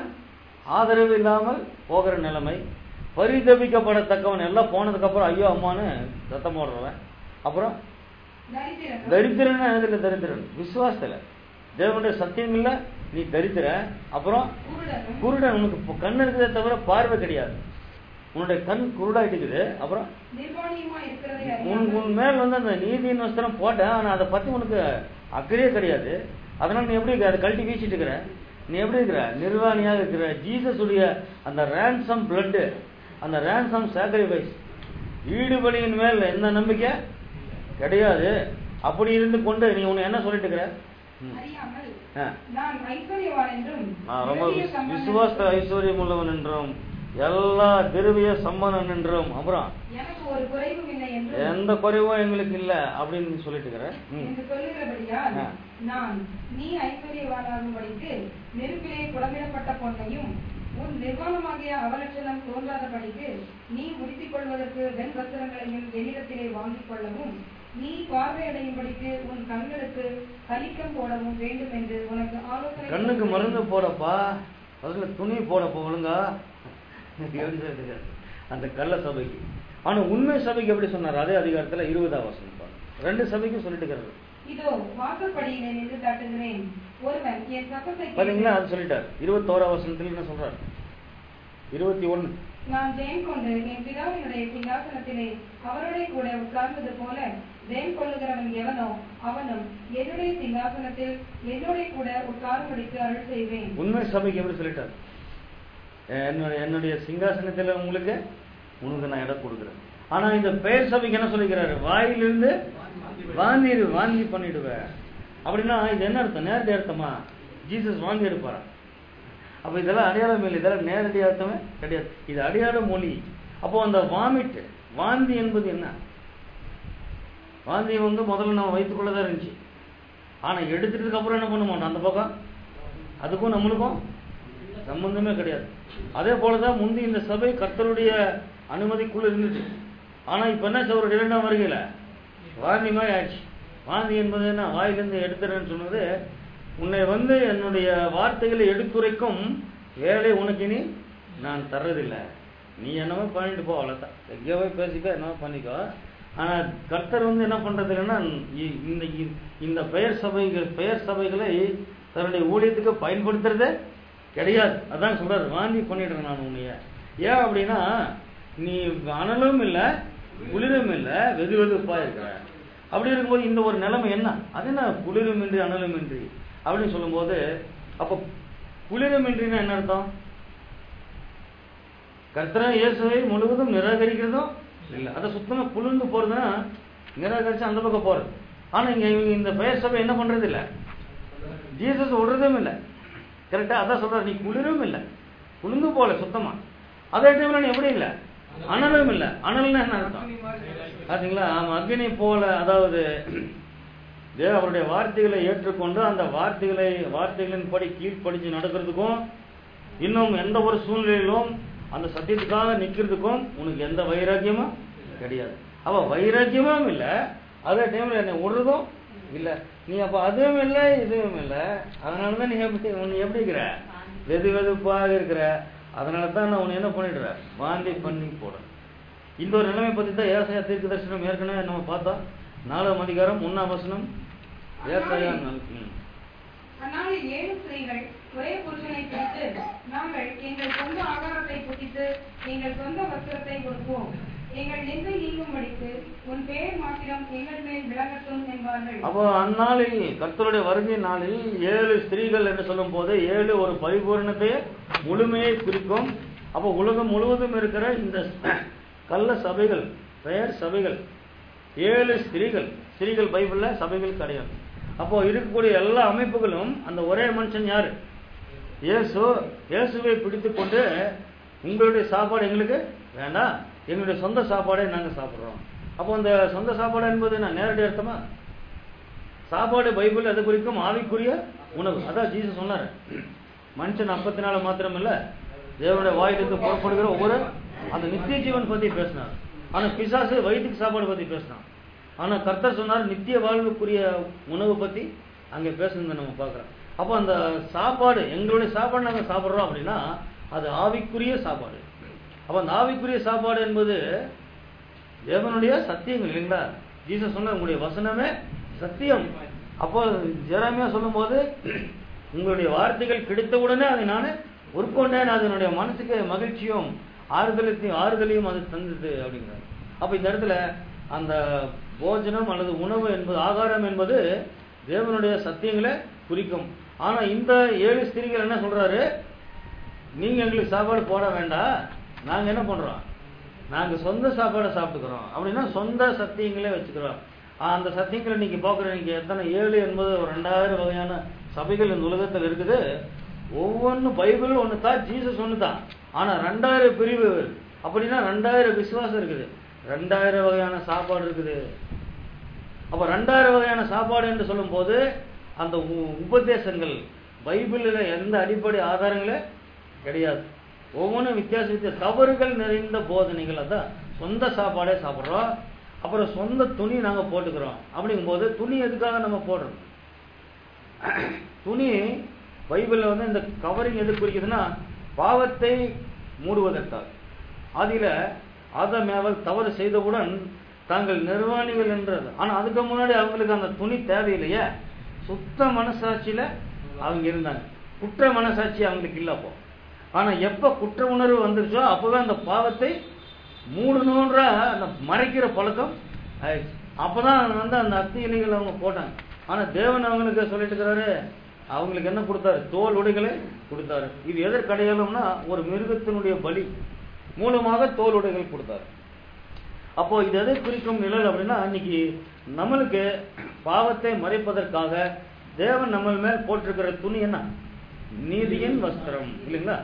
ஆதரவு இல்லாமல் போகிற நிலைமை பரிதபிக்கப்படத்தக்கவன் எல்லாம் போனதுக்கு அப்புறம் ஐயோ அம்மான்னு சத்தம் போடுறவன் அப்புறம் தரித்திரனும் தரித்திரன் எதுல தரித்திரன் விசுவாசத்துல தேவனுடைய சத்தியம் இல்ல நீ தரித்திர அப்புறம் குருடனும் குருடன் உனக்கு இப்ப கண் இருக்குதே தவிர பார்வை கிடையாது உன்னுடைய கண் குருடாயிட்டு இருக்குது அப்புறம் நிர்வாணியுமா இருக்கிறதை உன் அறியாமல் உன் மேல் வந்து அந்த நீதியின் வஸ்திரம் போட்டேன் ஆனா அதை பத்தி உனக்கு அக்கறையே கிடையாது அதனால நீ எப்படி இருக்க அதை கழட்டி வீசிட்டு இருக்கிற நீ எப்படி இருக்கிற நிர்வாணியாக இருக்கிற ஜீசஸ் உடைய அந்த ரேன்சம் பிளட் அந்த ரேன்சம் சாக்ரிஃபைஸ் ஈடுபலியின் மேல் எந்த நம்பிக்கை கிடையாது அப்படி இருந்து கொண்டு நீ உன்னை என்ன சொல்லிட்டு இருக்கிற ம். அறியாமல் ஆ. நான் ஐஸ்வர்யவான் என்றும் நான் ரொம்ப திரவிய விஸ்- சம்பன்னன் விசுவாச ஐஸ்வர்யம் உள்ளவன் என்றும் எல்லா திருவிய சம்பனன் என்றும் அப்புறம் எனக்கு ஒரு குறைவும் இல்லை என்றும் எந்த குறைவும் எங்களுக்கு இல்ல அப்படின்னு நீ சொல்லிட்டு இருக்கிற ம். என்று சொல்லுகிறபடியால் ஆ. நான் நீ ஐஸ்வர்யவானாகும்படிக்கு நெருப்பிலே புடமிடப்பட்ட பொன்னையும் உன் நிர்வாணமாகிய அவலட்சணம் தோன்றாதபடிக்கு நீ உடுத்திக் கொள்வதற்கு வெண் வஸ்திரங்களையும் என்னிடத்திலே வாங்கிக் கொள்ளவும் நீ பார்வையடையும்படிக்கு உன் கண்களுக்கு கலிக்கம் போடவும் வேண்டும் என்று உனக்கு ஆலோசனை கண்ணுக்கு மருந்து போடப்பா அதுல துணி போடப்பா ஒழுங்கா எப்படி சொல்லிட்டு இருக்காரு? அந்த கள்ள சபைக்கு ஆனா உண்மை சபைக்கு எப்படி சொன்னார் அதே அதிகாரத்துல இருபதாம் வசனம் பாருங்க. ரெண்டு சபைக்கும் சொல்லிட்டு இருக்காரு இதோ வாசற்படியிலே நின்று காட்டுகிறேன் ஒருவன் என் சத்தத்தை பாத்தீங்களா கேட்டு அது சொல்லிட்டார் இருபத்தோரா வசனத்துல என்ன சொல்றாரு இருபத்தி ஒண்ணு நான் ஜெயம் கொண்டு என் பிதாவினுடைய சிங்காசனத்திலே அவரோட கூட உட்கார்ந்தது போல ஜெயம் கொள்ளுகிறவன் எவனோ அவனும் என்னுடைய சிங்காசனத்தில் என்னோட கூட உட்காரும்படிக்கு அருள் செய்வேன் உண்மை சபைக்கு எப்படி சொல்லிட்டார் என்னுடைய என்னுடைய சிங்காசனத்துல உங்களுக்கு உனக்கு நான் இடம் கொடுக்குறேன் ஆனா இந்த பெயர் சபைக்கு என்ன சொல்லிக்கிறாரு வாயிலிருந்து வாந்தி வாந்தி பண்ணிடுவேன் அப்படின்னா இது என்ன அர்த்தம் நேரடி அர்த்தமா ஜீசஸ் வாந்தி எடுப்பாரா அப்ப இதெல்லாம் அடையாளம் இல்லை இதெல்லாம் நேரடி அர்த்தமே கிடையாது இது அடையாள மொழி அப்போ அந்த வாமிட் வாந்தி என்பது என்ன வாந்தி வந்து முதல்ல நம்ம வயிற்றுக்குள்ளதான் இருந்துச்சு ஆனா எடுத்துட்டதுக்கு அப்புறம் என்ன பண்ண மாட்டோம் அந்த பக்கம் அதுக்கும் நம்மளுக்கும் சம்பந்தமே கிடையாது அதே போலதான் முந்தி இந்த சபை கர்த்தருடைய அனுமதிக்குள்ள இருந்துச்சு ஆனா இப்ப என்ன சொல்ற இரண்டாம் வருகையில வாந்தி மாதிரி ஆயிடுச்சு வாந்தி என்பது என்ன வாயிலிருந்து எடுத்துறேன்னு சொன்னது உன்னை வந்து என்னுடைய வார்த்தைகளை எடுத்துரைக்கும் வேலை உனக்கு இனி நான் தர்றதில்லை நீ என்னவோ பண்ணிட்டு போ அவ்வளோதான் எங்கேயோ பேசிக்கோ என்னவோ பண்ணிக்கோ ஆனா கர்த்தர் வந்து என்ன பண்றது இல்லைன்னா இ- இந்த இ- இந்த பெயர் சபைகள் பெயர் சபைகளை தன்னுடைய ஊழியத்துக்கு பயன்படுத்துறதே கிடையாது அதான் சொல்றாரு வாந்தி பண்ணிடுறேன் நான் உன்னைய ஏன் அப்படின்னா நீ அனலும் இல்லை குளிரும் இல்லை வெது வெதுப்பா இருக்கிற அப்படி இருக்கும்போது இந்த ஒரு நிலைமை என்ன அது என்ன குளிருமின்றி அனலுமின்றி அப்படின்னு சொல்லும்போது அப்போ குளிருமின்றின்னா என்ன அர்த்தம் கர்த்தரா இயேசுவை முழுவதும் நிராகரிக்கிறதும் இல்லை அதை சுத்தமா குளிர்ந்து போறதுன்னா நிராகரிச்சு அந்த பக்கம் போறது ஆனா இங்க இவங்க இந்த பெயர் சபை என்ன பண்றது இல்ல ஜீசஸ் விடுறதும் இல்லை கரெக்டா அதான் சொல்றாரு நீ குளிரும் இல்லை குளிர்ந்து போல சுத்தமா அதே டைம்ல நீ எப்படி இல்லை அனலும் இல்லை அனல்னா என்ன அர்த்தம் பாத்தீங்களா ஆமா அக்னி போல அதாவது தேவ அவருடைய வார்த்தைகளை ஏற்றுக்கொண்டு அந்த வார்த்தைகளை வார்த்தைகளின்படி கீழ்ப்படிச்சு நடக்கிறதுக்கும் இன்னும் எந்த ஒரு சூழ்நிலையிலும் அந்த சத்தியத்துக்காக நிக்கிறதுக்கும் உனக்கு எந்த வைராக்கியமும் கிடையாது அவ வைராக்கியமும் இல்ல அதே டைம்ல என்னை விடுறதும் இல்ல நீ அப்ப அதுவும் இல்ல இதுவும் இல்ல அதனாலதான் நீ எப்படி உன்னை எப்படி இருக்கிற வெது வெதுப்பாக இருக்கிற அதனால தான் நான் உன்னை என்ன பண்ணிடுறேன் வாந்தி பண்ணி போடுறேன் இந்த ஒரு நிலைமை பத்தி தான் ஏசாயா தீர்க்க தரிசனம் ஏற்கனவே நம்ம பார்த்தோம் நாலாம் அதிகாரம் ஒன்னாம் வசனம் ஏசாயா நாலு- ம். அந்நாளில் ஏழு ஸ்திரீகள் ஒரே புருஷனை பிடித்து நாங்கள் எங்கள் சொந்த ஆகாரத்தை புசித்து எங்கள் சொந்த வஸ்திரத்தை கொடுப்போம் எங்கள் நிந்தை நீங்கும்படிக்கு உன் பெயர் மாத்திரம் எங்கள் மேல் விளங்கட்டும் என்பார்கள் அப்போ அந்நாளில் கர்த்தருடைய வருகை நாளில் ஏழு ஸ்திரீகள் என்று சொல்லும் போது ஏழு ஒரு பரிபூரணத்தை முழுமையை குறிக்கும் அப்போ உலகம் முழுவதும் இருக்கிற இந்த கள்ள சபைகள் பெயர் சபைகள் ஏழு ஸ்திரீகள் ஸ்திரீகள் பைபிள்ல சபைகள் கிடையாது அப்போ இருக்கக்கூடிய எல்லா அமைப்புகளும் அந்த ஒரே மனுஷன் யாரு இயேசு இயேசுவை பிடித்து கொண்டு உங்களுடைய சாப்பாடு எங்களுக்கு வேண்டாம் எங்களுடைய சொந்த சாப்பாடே நாங்க சாப்பிடுறோம் அப்போ அந்த சொந்த சாப்பாடு என்பது என்ன நேரடி அர்த்தமா சாப்பாடு பைபிள் அது குறிக்கும் ஆவிக்குரிய உணவு அதான் ஜீசஸ் சொன்னாரு மனுஷன் அப்பத்தினால மாத்திரம் இல்ல தேவனுடைய வாயிலிருந்து புறப்படுகிற ஒவ்வொரு அந்த நித்திய ஜீவன் பத்தி பேசினார் ஆனா பிசாசு வயிற்றுக்கு சாப்பாடு பத்தி பேசினான் ஆனா கர்த்தர் சொன்னார் நித்திய வாழ்வுக்குரிய உணவு பத்தி அங்க பேசுனதை நம்ம பார்க்கிறோம் அப்போ அந்த சாப்பாடு எங்களுடைய சாப்பாடு நாங்க சாப்பிடுறோம் அப்படின்னா அது ஆவிக்குரிய சாப்பாடு அப்ப அந்த ஆவிக்குரிய சாப்பாடு என்பது தேவனுடைய சத்தியங்கள் இல்லைங்களா ஜீசஸ் சொன்ன உங்களுடைய வசனமே சத்தியம் அப்போ ஜெரமியா சொல்லும்போது உங்களுடைய வார்த்தைகள் கிடைத்தவுடனே அதை நான் உட்கொண்டேன் அது என்னுடைய மனசுக்கு மகிழ்ச்சியும் ஆறுதலையும் ஆறுதலையும் அது தந்தது அப்படிங்கிறார் அப்ப இந்த இடத்துல அந்த போஜனம் அல்லது உணவு என்பது ஆகாரம் என்பது தேவனுடைய சத்தியங்களை குறிக்கும் ஆனா இந்த ஏழு ஸ்திரீகள் என்ன சொல்றாரு நீங்க எங்களுக்கு சாப்பாடு போட வேண்டாம் நாங்க என்ன பண்றோம் நாங்க சொந்த சாப்பாடை சாப்பிட்டுக்கிறோம் அப்படின்னா சொந்த சத்தியங்களே வச்சுக்கிறோம் ஆஹ் அந்த சத்தியங்களை நீங்க பாக்குற நீங்க எத்தனை ஏழு என்பது ஒரு ரெண்டாயிரம் வகையான சபைகள் இந்த உலகத்தில் இருக்குது ஒவ்வொன்றும் பைபிள் ஒன்று தான் ஜீசஸ் ஒன்று தான் ஆனா ரெண்டாயிரம் பிரிவு அப்படின்னா ரெண்டாயிரம் விசுவாசம் இருக்குது ரெண்டாயிரம் வகையான சாப்பாடு இருக்குது அப்ப ரெண்டாயிரம் வகையான சாப்பாடு என்று சொல்லும்போது அந்த உ- உபதேசங்கள் பைபிளில் எந்த அடிப்படை ஆதாரங்களே கிடையாது ஒவ்வொன்றும் வித்தியாச வித்தியாச தவறுகள் நிறைந்த போதனைகள் அதான் சொந்த சாப்பாடே சாப்பிட்றோம் அப்புறம் சொந்த துணி நாங்க போட்டுக்கிறோம் அப்படிங்கும்போது துணி எதுக்காக நம்ம போடுறோம் துணி பைபிள்ல வந்து இந்த கவரிங் எது குறிக்குதுன்னா பாவத்தை மூடுவதற்காக ஆதியில ஆதாம் ஏவாள் தவறு செய்தவுடன் தாங்கள் நிர்வாணிகள் என்றது ஆனா அதுக்கு முன்னாடி அவங்களுக்கு அந்த துணி தேவையில்லையே சுத்த மனசாட்சியில அவங்க இருந்தாங்க குற்ற மனசாட்சி அவங்களுக்கு இல்ல அப்போ ஆனா எப்ப குற்ற உணர்வு வந்துருச்சோ அப்பவே அந்த பாவத்தை மூடணுன்ற அந்த மறைக்கிற பழக்கம் ஆயிடுச்சு அப்பதான் வந்து அந்த அத்தி இலைகள் அவங்க போட்டாங்க ஆனா தேவன் அவங்களுக்கு சொல்லிட்டு இருக்கிறாரு அவங்களுக்கு என்ன கொடுத்தாரு தோல் உடைகளை கொடுத்தாரு இது எதற்கு அடையாளம்னா ஒரு மிருகத்தினுடைய பலி மூலமாக தோல் உடைகள் கொடுத்தாரு அப்போ இது எதை குறிக்கும் நிழல் அப்படின்னா இன்னைக்கு நம்மளுக்கு பாவத்தை மறைப்பதற்காக தேவன் நம்ம மேல் போட்டிருக்கிற துணி என்ன நீதியின் வஸ்திரம் இல்லைங்களா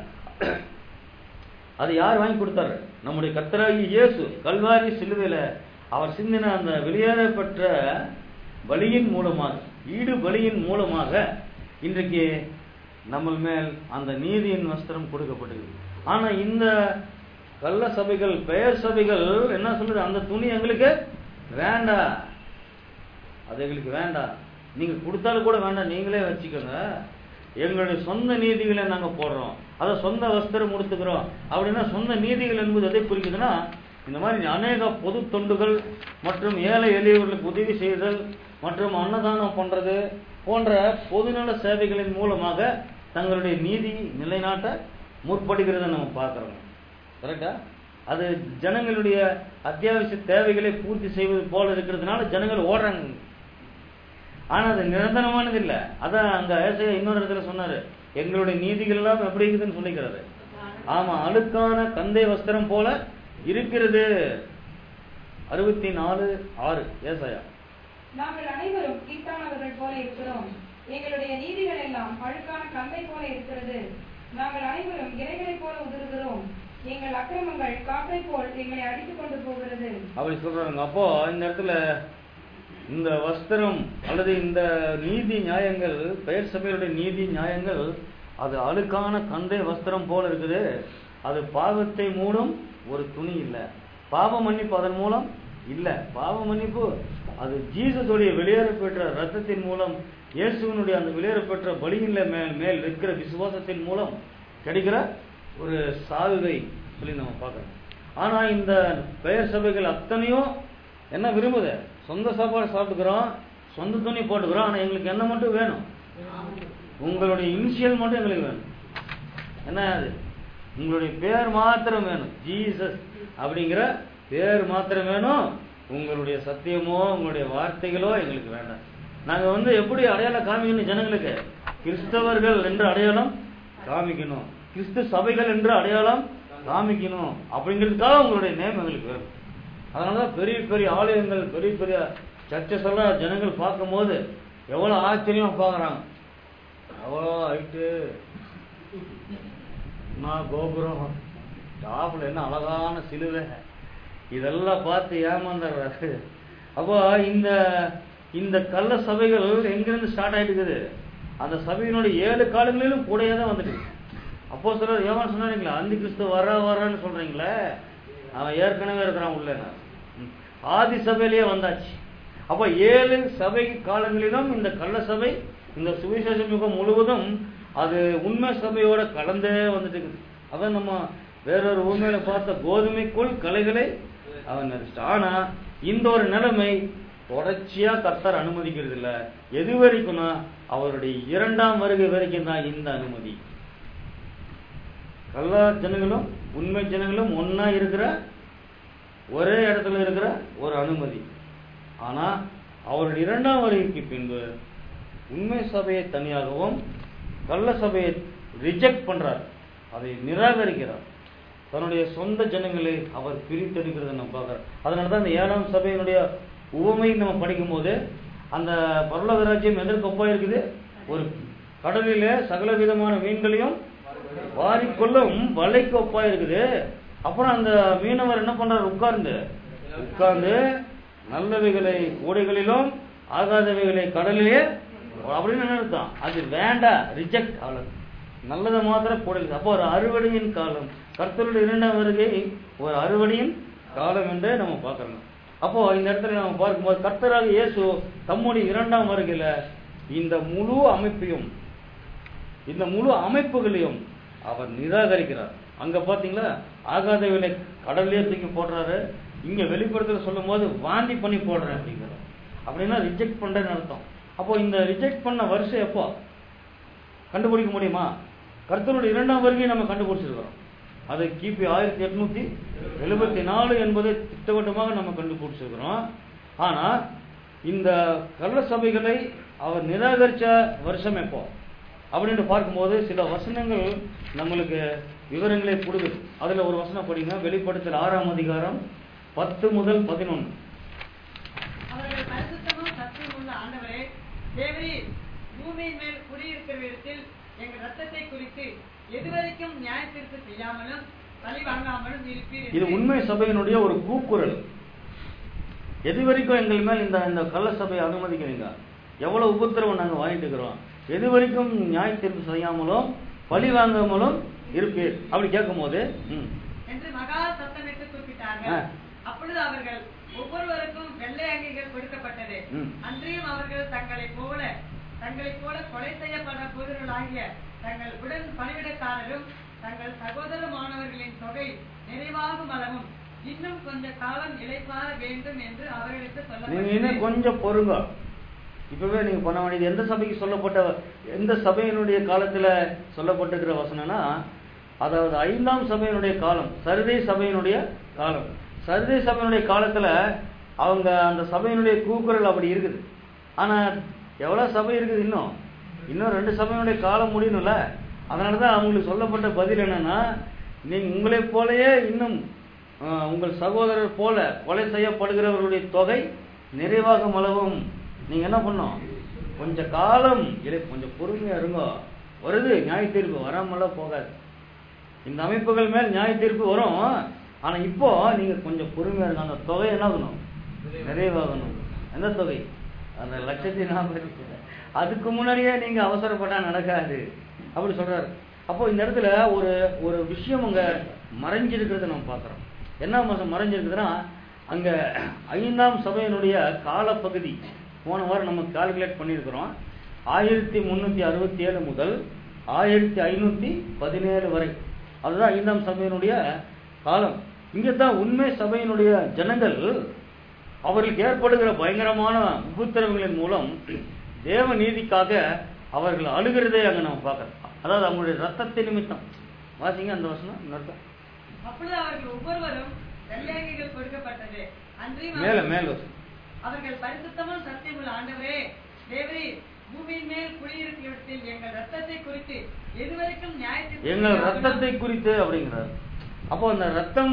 அது யார் வாங்கி கொடுத்தாரு நம்முடைய கர்த்தராகி இயேசு கல்வாரி சிலுவையில அவர் சிந்தின அந்த வெளியேறப்பட்ட பலியின் மூலமாக ஈடு பலியின் மூலமாக இன்றைக்கு நம்ம மேல் அந்த நீதியின் வஸ்திரம் கொடுக்கப்பட்டிருக்கு ஆனா இந்த கள்ள சபைகள் பெயர் சபைகள் என்ன சொல்லுது அந்த துணி எங்களுக்கு வேண்டாம் அது எங்களுக்கு வேண்டாம் நீங்க கொடுத்தாலும் கூட வேண்டாம் நீங்களே வச்சுக்கோங்க எங்களுடைய சொந்த நீதிகளை நாங்க போடுறோம் அதை சொந்த வஸ்திரம் கொடுத்துக்கிறோம் அப்படின்னா சொந்த நீதிகள் என்பது எதை குறிக்குதுன்னா இந்த மாதிரி அநேக பொது தொண்டுகள் மற்றும் ஏழை எளியவர்களுக்கு உதவி செய்தல் மற்றும் அன்னதானம் பண்றது போன்ற பொதுநல சேவைகளின் மூலமாக தங்களுடைய நீதி நிலைநாட்ட முற்படுகிறத நம்ம பார்க்கிறோம் கரெக்டா அது ஜனங்களுடைய அத்தியாவசிய தேவைகளை பூர்த்தி செய்வது போல இருக்கிறதுனால ஜனங்கள் ஓடுறாங்க ஆனா அது நிரந்தரமானது இல்ல அதான் அங்க ஏசாயா இன்னொரு இடத்துல சொன்னாரு எங்களுடைய நீதிகள் எல்லாம் எப்படி இருக்குதுன்னு சொல்லிக்கிறாரு ஆமா அழுக்கான கந்தை வஸ்திரம் போல இருக்கிறது அறுபத்தி நாலு ஆறு ஏசாயா நாங்கள் அனைவரும் தீட்டானவர்கள் போல இருக்கிறோம் எங்களுடைய நீதிகள் எல்லாம் அழுக்கான கந்தை போல இருக்கிறது நாங்கள் அனைவரும் இலைகளைப் போல உதிர்கிறோம் எங்கள் அக்கிரமங்கள் காற்றை போல் எங்களை அடித்துக் கொண்டு போகிறது அப்படி சொல்றாங்க அப்போ இந்த இடத்துல இந்த வஸ்திரம் அல்லது இந்த நீதி நியாயங்கள் பெயர் சபையுடைய நீதி நியாயங்கள் அது அழுக்கான கந்தை வஸ்திரம் போல இருக்குது அது பாவத்தை மூடும் ஒரு துணி இல்ல பாவ மன்னிப்பு அதன் மூலம் இல்ல பாவ மன்னிப்பு அது ஜீசஸுடைய வெளியேறப்பெற்ற ரத்தத்தின் மூலம் இயேசுவினுடைய அந்த வெளியேறப்பெற்ற பலியின் மேல் மேல் இருக்கிற விசுவாசத்தின் மூலம் கிடைக்கிற ஒரு சால்வை சொல்லி நம்ம பார்க்கறோம் ஆனா இந்த பெயர் சபைகள் அத்தனையும் என்ன விரும்புது சொந்த சாப்பாடு சாப்பிட்டுக்கிறோம் சொந்த துணி போட்டுக்கிறோம் ஆனா எங்களுக்கு என்ன மட்டும் வேணும் உங்களுடைய இனிஷியல் மட்டும் எங்களுக்கு வேணும் என்ன அது உங்களுடைய பேர் மாத்திரம் வேணும் ஜீசஸ் அப்படிங்கிற பேர் மாத்திரம் வேணும் உங்களுடைய சத்தியமோ உங்களுடைய வார்த்தைகளோ எங்களுக்கு வேண்டாம் நாங்க வந்து எப்படி அடையாளம் காமிக்கணும் ஜனங்களுக்கு கிறிஸ்தவர்கள் என்று அடையாளம் காமிக்கணும் கிறிஸ்து சபைகள் என்று அடையாளம் காமிக்கணும் அப்படிங்கிறதுக்காக உங்களுடைய நேம் எங்களுக்கு வேணும் அதனாலதான் பெரிய பெரிய ஆலயங்கள் பெரிய பெரிய சர்ச்சஸ் எல்லாம் ஜனங்கள் பார்க்கும்போது எவ்வளவு ஆச்சரியமா பார்க்கறாங்க எவ்வளோ ஹைட்டு நான் கோபுரம் டாப்ல என்ன அழகான சிலுவை இதெல்லாம் பார்த்து ஏமாந்துடுறாரு அப்போ இந்த இந்த கள்ள சபைகள் எங்கிருந்து ஸ்டார்ட் ஆயிட்டு இருக்குது அந்த சபையினுடைய ஏழு காலங்களிலும் கூடயே தான் வந்துட்டு இருக்கு. அப்போ சிலர் ஏமான் சொன்னாருங்களா அந்தி கிறிஸ்து வர வரன்னு சொல்றீங்களே அவன் ஏற்கனவே இருக்கிறான் உள்ள ஆதி சபையிலேயே வந்தாச்சு அப்ப ஏழு சபை காலங்களிலும் இந்த கள்ள சபை இந்த சுவிசேஷ யுகம் முழுவதும் அது உண்மை சபையோட கலந்தே வந்துட்டு இருக்குது அதான் நம்ம வேறொரு உண்மையில பார்த்த கோதுமைக்குள் கலைகளை அவன் நினைச்சிட்டான் ஆனா இந்த ஒரு நிலைமை தொடர்ச்சியா கர்த்தர் அனுமதிக்கிறது இல்ல எது வரைக்கும்னா அவருடைய இரண்டாம் வருகை வரைக்கும் தான் இந்த அனுமதி எல்லா ஜனங்களும் உண்மை ஜனங்களும் ஒண்ணா இருக்கிற ஒரே இடத்துல இருக்கிற ஒரு அனுமதி ஆனா அவருடைய இரண்டாம் வருகைக்கு பின்பு உண்மை சபையை தனியாகவும் கள்ள சபையை ரிஜெக்ட் பண்றார் அதை நிராகரிக்கிறார் தன்னுடைய சொந்த ஜனங்களை அவர் பிரித்தெடுக்கிறத நம்ம பார்க்கிறோம் அதனால தான் இந்த ஏழாம் சபையினுடைய உவமை நம்ம படிக்கும்போது அந்த பரலோக ராஜ்யம் எதற்கு ஒப்பா இருக்குது ஒரு கடலிலே சகல விதமான மீன்களையும் வாரிக்கொள்ளும் வலைக்கு ஒப்பா இருக்குது அப்புறம் அந்த மீனவர் என்ன பண்றாரு உட்கார்ந்து உட்கார்ந்து நல்லவைகளை கூடைகளிலும் ஆகாதவைகளை கடலிலே அப்படின்னு என்ன அர்த்தம் அது வேண்டாம் ரிஜெக்ட் அவ்வளவு நல்லதை மாத்திரம் கூடையில் அப்போ ஒரு அறுவடையின் காலம் கர்த்தருடைய இரண்டாம் வருகை ஒரு அறுவடையின் காலம் என்று நம்ம பார்க்கணும் அப்போ இந்த இடத்துல நம்ம பார்க்கும்போது கர்த்தராக இயேசு தம்முடைய இரண்டாம் வருகையில இந்த முழு அமைப்பையும் இந்த முழு அமைப்புகளையும் அவர் நிராகரிக்கிறார் அங்க பாத்தீங்களா ஆகாத விலை கடல்லே தூக்கி போடுறாரு இங்க வெளிப்படுத்தல சொல்லும் போது வாந்தி பண்ணி போடுறேன் அப்படிங்கிறார் அப்படின்னா ரிஜெக்ட் பண்றேன்னு அர்த்தம் அப்போ இந்த ரிஜெக்ட் பண்ண வருஷம் எப்போ கண்டுபிடிக்க முடியுமா கர்த்தருடைய இரண்டாம் வருகையை நம்ம கண்டுபிடிச்சிருக்கிறோம் அது கிபி ஆயிரத்தி எட்நூத்தி எழுபத்தி நாலு என்பதை திட்டவட்டமாக நம்ம கண்டுபிடிச்சிருக்கிறோம் ஆனா இந்த கள்ள சபைகளை அவர் நிராகரிச்ச வருஷம் எப்போ அப்படின்னு பார்க்கும்போது சில வசனங்கள் நம்மளுக்கு விவரங்களை கொடுக்குது அதுல ஒரு வசனம் படிங்க வெளிப்படுத்தல் ஆறாம் அதிகாரம் பத்து முதல் பதினொன்று அவர்கள் பரிசுத்தமும் சத்தியம் உள்ள ஆண்டவரே தேவரே பூமியின் மேல் குடியிருக்கிற இடத்தில் எங்கள் ரத்தத்தை குறித்து எதுவரைக்கும் நியாய தீர்ப்பு செய்யாமலும் பழி வாங்காமலும் இருப்பீர் இது என்று உண்மை சபையினுடைய ஒரு கூக்குரல் எது வரைக்கும் எங்கள் மேல் இந்த இந்த கள்ள சபையை அனுமதிக்கிறீங்க எவ்வளவு உபத்திரவம் நாங்க வாங்கிட்டு இருக்கிறோம் எது வரைக்கும் நியாய தீர்ப்பு செய்யாமலும் பழி வாங்காமலும் இருப்பீர் அப்படி கேட்கும்போது ம், என்று மகா சத்தமிட்டு ஆ. கூப்பிட்டார்கள் அப்பொழுது அவர்கள் ஒவ்வொருவருக்கும் வெள்ளை அங்கிகள் கொடுக்கப்பட்டது ம். அன்றியும் அவர்கள் தங்களைப் போல தங்களைப் போல கொலை செய்யப்பட போதர்களாகிய தங்கள் உடன் பணிவிடக்காரரும் தங்கள் சகோதரமானவர்களின் தொகை நிறைவாகும் அளவும் இன்னும் கொஞ்ச காலம் இளைப்பாற வேண்டும் என்று அவர்களுக்கு நீங்க இன்னும் சொல்லப்பட்டது கொஞ்சம் பொறுங்க இப்பவே நீங்க பண்ண வேண்டியது எந்த சபைக்கு சொல்லப்பட்ட எந்த சபையினுடைய காலத்துல சொல்லப்பட்டிருக்கிற வசனம்னா அதாவது ஐந்தாம் சபையினுடைய காலம் சருதை சபையினுடைய காலம் சருதை சபையினுடைய காலத்துல அவங்க அந்த சபையினுடைய கூக்குரல் அப்படி இருக்குது ஆனா எவ்வளவு சபை இருக்குது இன்னும் இன்னும் ரெண்டு சபையினுடைய காலம் முடியணும்ல அதனாலதான் அவங்களுக்கு சொல்லப்பட்ட பதில் என்னன்னா நீங்க உங்களைப் போலயே இன்னும் ஆஹ், உங்கள் சகோதரர் போல கொலை செய்யப்படுகிறவர்களுடைய தொகை நிறைவாகும் அளவும் நீங்க என்ன பண்ணும் கொஞ்ச காலம் இல்லை கொஞ்சம் பொறுமையா இருங்க வருது நியாய தீர்ப்பு வராமலாம் போகாது இந்த அமைப்புகள் மேல் நியாய தீர்ப்பு வரும் ஆனா இப்போ நீங்க கொஞ்சம் பொறுமையா இருங்க அந்த தொகை என்ன ஆகணும் நிறைவாகணும் எந்த தொகை அந்த லட்சத்தி நாற்பது அதுக்கு முன்னாடியே நீங்க அவசரப்பட்டா நடக்காது அப்படி சொல்றாரு அப்போ இந்த இடத்துல ஒரு ஒரு விஷயம் அங்க மறைஞ்சிருக்கிறத நம்ம பார்க்கிறோம் என்ன மாசம் மறைஞ்சிருக்குதுன்னா அங்க ஐந்தாம் சபையினுடைய காலப்பகுதி போன வாரம் நம்ம கால்குலேட் பண்ணியிருக்கிறோம் ஆயிரத்தி முன்னூத்தி அறுபத்தி ஏழு முதல் ஆயிரத்தி ஐநூத்தி பதினேழு வரை அதுதான் ஐந்தாம் சபையினுடைய காலம் இங்க தான் உண்மை சபையினுடைய ஜனங்கள் அவர்களுக்கு ஏற்படுகிற பயங்கரமான உபத்திரவங்களின் மூலம் தேவ நீதிக்காக அவர்கள் அழுகிறதே அங்க நம்ம பார்க்கிறோம் அதாவது அவங்களுடைய ரத்தத்தை நிமித்தம் வாசிங்க அந்த வசனம் இந்த அர்த்தம் அப்பொழுது அவர்கள் ஒவ்வொருவரும் வெள்ளை அங்கிகள் கொடுக்கப்பட்டது அன்றியும் மேல அவர்கள்- மேல வசனம் அவர்கள் பரிசுத்தமும் சத்தியமுள்ள ஆண்டவரே தேவரே பூமியின் மேல் குடியிருக்கிறவற்றில் எங்கள் ரத்தத்தை குறித்து எதுவரைக்கும் நியாயத்தை எங்கள் ரத்தத்தை குறித்து அப்படிங்கிறார் அப்போ அந்த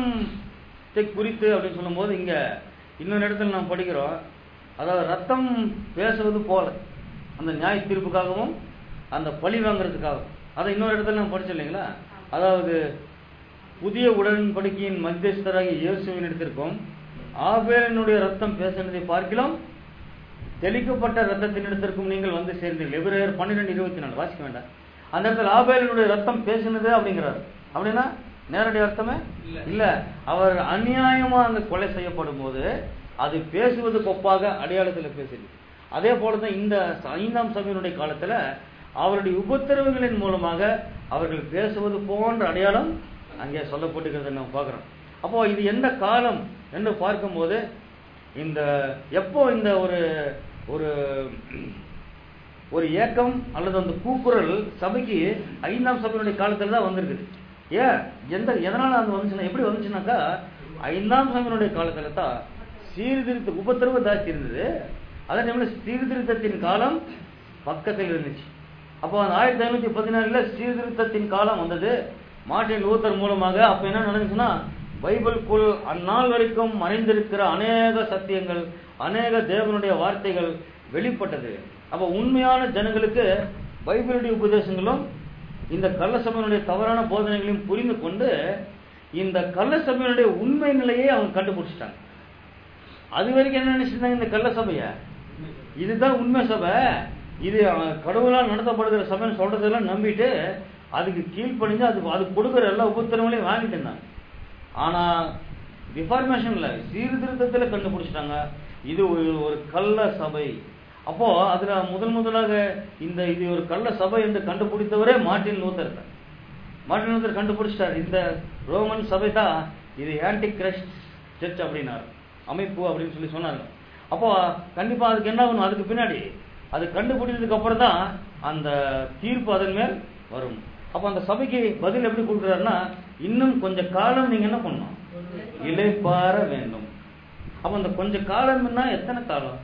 ரத்தத்தை குறித்து அப்படின்னு சொல்லும்போது இங்க இன்னொரு இடத்துல நாம் படிக்கிறோம் அதாவது ரத்தம் பேசுவது போல அந்த நியாய தீர்ப்புக்காகவும் அந்த பழி வாங்குறதுக்காகவும் அதை இன்னொரு இடத்துல நம்ம படிச்சோம் இல்லைங்களா அதாவது புதிய உடன்படிக்கையின் மத்தியஸ்தராகிய இயேசுவின் இடத்திற்கும் ஆபேலனுடைய ரத்தம் பேசினதை பார்க்கலாம் தெளிக்கப்பட்ட ரத்தத்தின் இடத்திற்கும் நீங்கள் வந்து சேர்ந்தீர்கள் எபிரேயர் பன்னிரெண்டு இருபத்தி நாலு வாசிக்க வேண்டாம் அந்த இடத்துல ஆபேலனுடைய ரத்தம் பேசினது அப்படிங்கிறார் அப்படின்னா நேரடி அர்த்தமே இல்ல அவர் அநியாயமா அங்க கொலை செய்யப்படும் போது அது பேசுவதுக்கு ஒப்பாக அடையாளத்துல பேசுது அதே போலதான் இந்த ஐந்தாம் சபையினுடைய காலத்துல அவருடைய உபத்திரவுகளின் மூலமாக அவர்கள் பேசுவது போன்ற அடையாளம் அங்கே சொல்லப்பட்டிருக்கிறத நம்ம பார்க்கிறோம் அப்போ இது எந்த காலம் என்று பார்க்கும்போது இந்த எப்போ இந்த ஒரு ஒரு ஒரு ஏக்கம் அல்லது அந்த கூக்குரல் சபைக்கு ஐந்தாம் சபையினுடைய காலத்துல தான் வந்திருக்குது ஏன் எந்த எதனால அது வந்துச்சுன்னா எப்படி வந்துச்சுனாக்கா ஐந்தாம் சபையினுடைய காலத்துல தான் சீர்திருத்த உபத்திரவு ஜாஸ்தி இருந்தது அதே டைம்ல சீர்திருத்தத்தின் காலம் பக்கத்தில் இருந்துச்சு அப்போ அந்த ஆயிரத்தி ஐநூத்தி பதினாலுல சீர்திருத்தத்தின் காலம் வந்தது மார்ட்டின் லூத்தர் மூலமாக அப்ப என்ன நடந்துச்சுன்னா பைபிளுக்குள் அந்நாள் வரைக்கும் மறைந்திருக்கிற அநேக சத்தியங்கள் அநேக தேவனுடைய வார்த்தைகள் வெளிப்பட்டது அப்ப உண்மையான ஜனங்களுக்கு பைபிளுடைய உபதேசங்களும் இந்த கள்ள சபையினுடைய தவறான போதனைகளையும் புரிந்து கொண்டு இந்த கள்ள சபையினுடைய உண்மை நிலையை அவங்க கண்டுபிடிச்சிட்டாங்க அது வரைக்கும் என்ன நினைச்சிருந்தாங்க இந்த கள்ள சபைய இதுதான் உண்மை சபை இது அஹ், கடவுளால் நடத்தப்படுகிற சபைன்னு சொல்றதெல்லாம் நம்பிட்டு அதுக்கு கீழ்ப்பணிஞ்சு அது அது கொடுக்குற எல்லா உபத்திரங்களையும் வாங்கிட்டு இருந்தாங்க ஆனா ரிஃபார்மேஷன்ல சீர்திருத்தத்துல கண்டுபிடிச்சிட்டாங்க இது ஒரு ஒரு கள்ள சபை அப்போ அதுல முதல் முதலாக இந்த இது ஒரு கள்ள சபை என்று கண்டுபிடித்தவரே மார்ட்டின் லூத்தர் தான் மார்ட்டின் லூத்தர் கண்டுபிடிச்சிட்டார் இந்த ரோமன் சபை தான் இது ஆன்டி கிரைஸ்ட் சர்ச் அப்படின்னாரு அமைப்பு அப்படின்னு சொல்லி சொன்னாங்க அப்போ கண்டிப்பா அதுக்கு என்ன ஆகணும் அதுக்கு பின்னாடி அது கண்டுபிடிச்சதுக்கு அப்புறம் தான் அந்த தீர்ப்பு அதன் மேல் வரும் அப்போ அந்த சபைக்கு பதில் எப்படி கொடுக்குறாருன்னா இன்னும் கொஞ்ச காலம் நீங்க என்ன பண்ணணும் இலைப்பார வேண்டும் அப்ப அந்த கொஞ்ச காலம்னா எத்தனை காலம்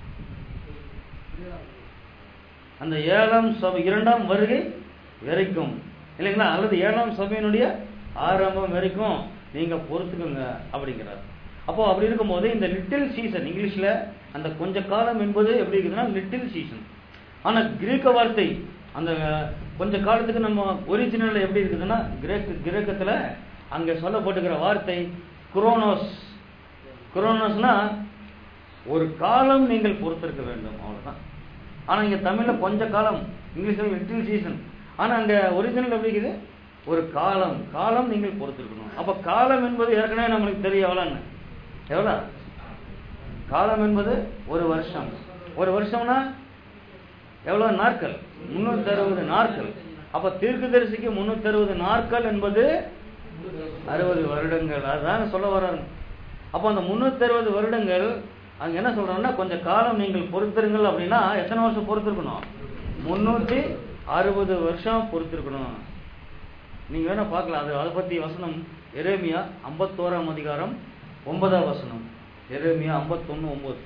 அந்த ஏழாம் சபை இரண்டாம் வருகை வரைக்கும் இல்லைங்களா அல்லது ஏழாம் சபையினுடைய ஆரம்பம் வரைக்கும் நீங்க பொறுத்துக்குங்க அப்படிங்கிறார் அப்போ அப்படி இருக்கும்போது இந்த லிட்டில் சீசன் இங்கிலீஷ்ல அந்த கொஞ்ச காலம் என்பது எப்படி இருக்குதுன்னா லிட்டில் சீசன் ஆனா கிரேக்க வார்த்தை அந்த கொஞ்ச காலத்துக்கு நம்ம ஒரிஜினல்ல எப்படி இருக்குதுன்னா கிரேக்க கிரேக்கத்துல அங்க சொல்லப்பட்டிருக்கிற வார்த்தை குரோனோஸ் குரோனோஸ்னா ஒரு காலம் நீங்கள் பொறுத்திருக்க வேண்டும் அவ்வளவுதான் ஆனா இங்க தமிழ்ல கொஞ்ச காலம் இங்கிலீஷ்ல லிட்டில் சீசன் ஆனா அங்க ஒரிஜினல் எப்படி இருக்குது ஒரு காலம் காலம் நீங்கள் பொறுத்திருக்கணும் அப்ப காலம் என்பது ஏற்கனவே நம்மளுக்கு தெரியும் எவ்வளோன்னு எவ்வளோ காலம் என்பது ஒரு வருஷம் ஒரு வருஷம்னா எவ்வளவு நாட்கள் முன்னூத்தி அறுபது நாட்கள் அப்ப தீர்க்கதரிசிக்கு முன்னூத்தி அறுபது நாட்கள் என்பது அறுபது வருடங்கள் அதான் சொல்ல வர்றாங்க அப்ப அந்த முன்னூத்தி அறுபது வருடங்கள் அங்க என்ன சொல்றாங்கன்னா கொஞ்சம் காலம் நீங்கள் பொறுத்திருங்கள் அப்படின்னா எத்தனை வருஷம் பொறுத்திருக்கணும் முன்னூத்தி அறுபது வருஷம் பொறுத்திருக்கணும் நீங்க வேணா பார்க்கலாம் அது அதை பத்தி வசனம் எரேமியா ஐம்பத்தோராம் அதிகாரம் ஒன்பதாம் வசனம் எரேமியா ஐம்பத்தொன்னு ஒன்பது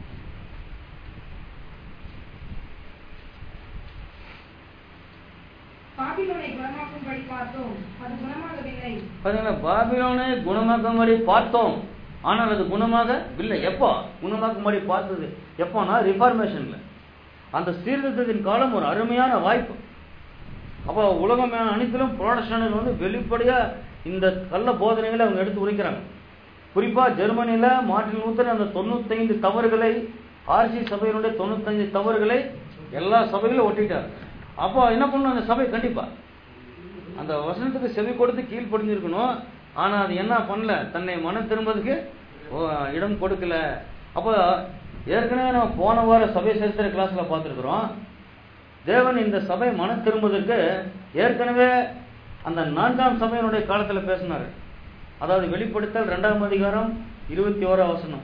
பாபிலோனை குணமாக்கும்படி பார்த்தோம் அது குணமாகவில்லை பாத்தீங்களா பாபிலோனை குணமாக்கும்படி பார்த்தோம் ஆனால் அது குணமாக இல்லை எப்போ குணமாக்கும்படி பார்த்தது எப்போனா ரிஃபார்மேஷன்ல அந்த சீர்திருத்தத்தின் காலம் ஒரு அருமையான வாய்ப்பு அப்போ உலகம் அனைத்திலும் புரோடஸ்டன்ட் வந்து வெளிப்படையா இந்த கள்ள போதனைகளை அவங்க எடுத்து உரைக்கிறாங்க குறிப்பா ஜெர்மனியில மார்ட்டின் லூத்தர் அந்த தொண்ணூத்தைந்து தவறுகளை ஆர்சி சபையினுடைய தொண்ணூத்தஞ்சு தவறுகளை எல்லா சபைகளும் ஒட்டிட்டார் அப்போ என்ன பண்ணணும் அந்த சபை கண்டிப்பா அந்த வசனத்துக்கு செவி கொடுத்து கீழ்ப்படிஞ்சிருக்கணும் ஆனா அது என்ன பண்ணல தன்னை மனம் திரும்பதுக்கு ஓ, இடம் கொடுக்கல அப்போ ஏற்கனவே நம்ம போன வார சபை சரித்திர கிளாஸ்ல பார்த்துருக்குறோம் தேவன் இந்த சபை மனம் திரும்புவதற்கு ஏற்கனவே அந்த நான்காம் சபையினுடைய காலத்துல பேசினார் அதாவது வெளிப்படுத்தல் இரண்டாம் அதிகாரம் இருபத்தி ஓராம் வசனம்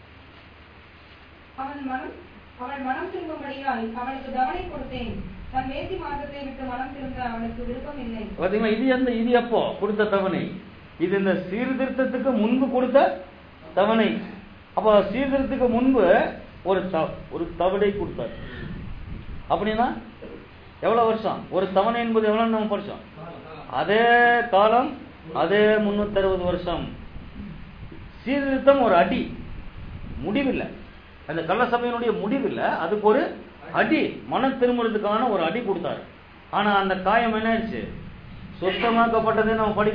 அவன் மனம் அவள் மனம் திரும்பும்படியால் அவளுக்கு தவணை கொடுத்தேன் தன் வேசி மார்க்கத்தை விட்டு மனம் திரும்ப அவளுக்கு விருப்பம் இல்லை பாத்தீங்களா இது எந்த இது எப்போ கொடுத்த தவணை இது இந்த சீர்திருத்தத்துக்கு முன்பு கொடுத்த தவணை அப்போ சீர்திருத்தத்துக்கு முன்பு ஒரு த- ஒரு தவணை கொடுத்தார் அப்படின்னா எவ்வளவு வருஷம் ஒரு தவணை என்பது எவ்வளவு நம்ம படிச்சோம் அதே காலம் அதே முன்னூத்தி அறுபது வருஷம் சீர்திருத்தம் ஒரு அடி முடிவில்லை அந்த கள்ள சபையினுடைய முடிவில்லை அதுக்கு ஒரு அடி மன திரும்புறதுக்கான ஒரு அடி கொடுத்தாரு ஆனா அந்த காயம் என்ன ஆயிடுச்சு சுத்தமாக்கப்பட்டதை நம்ம படிக்கிறோம்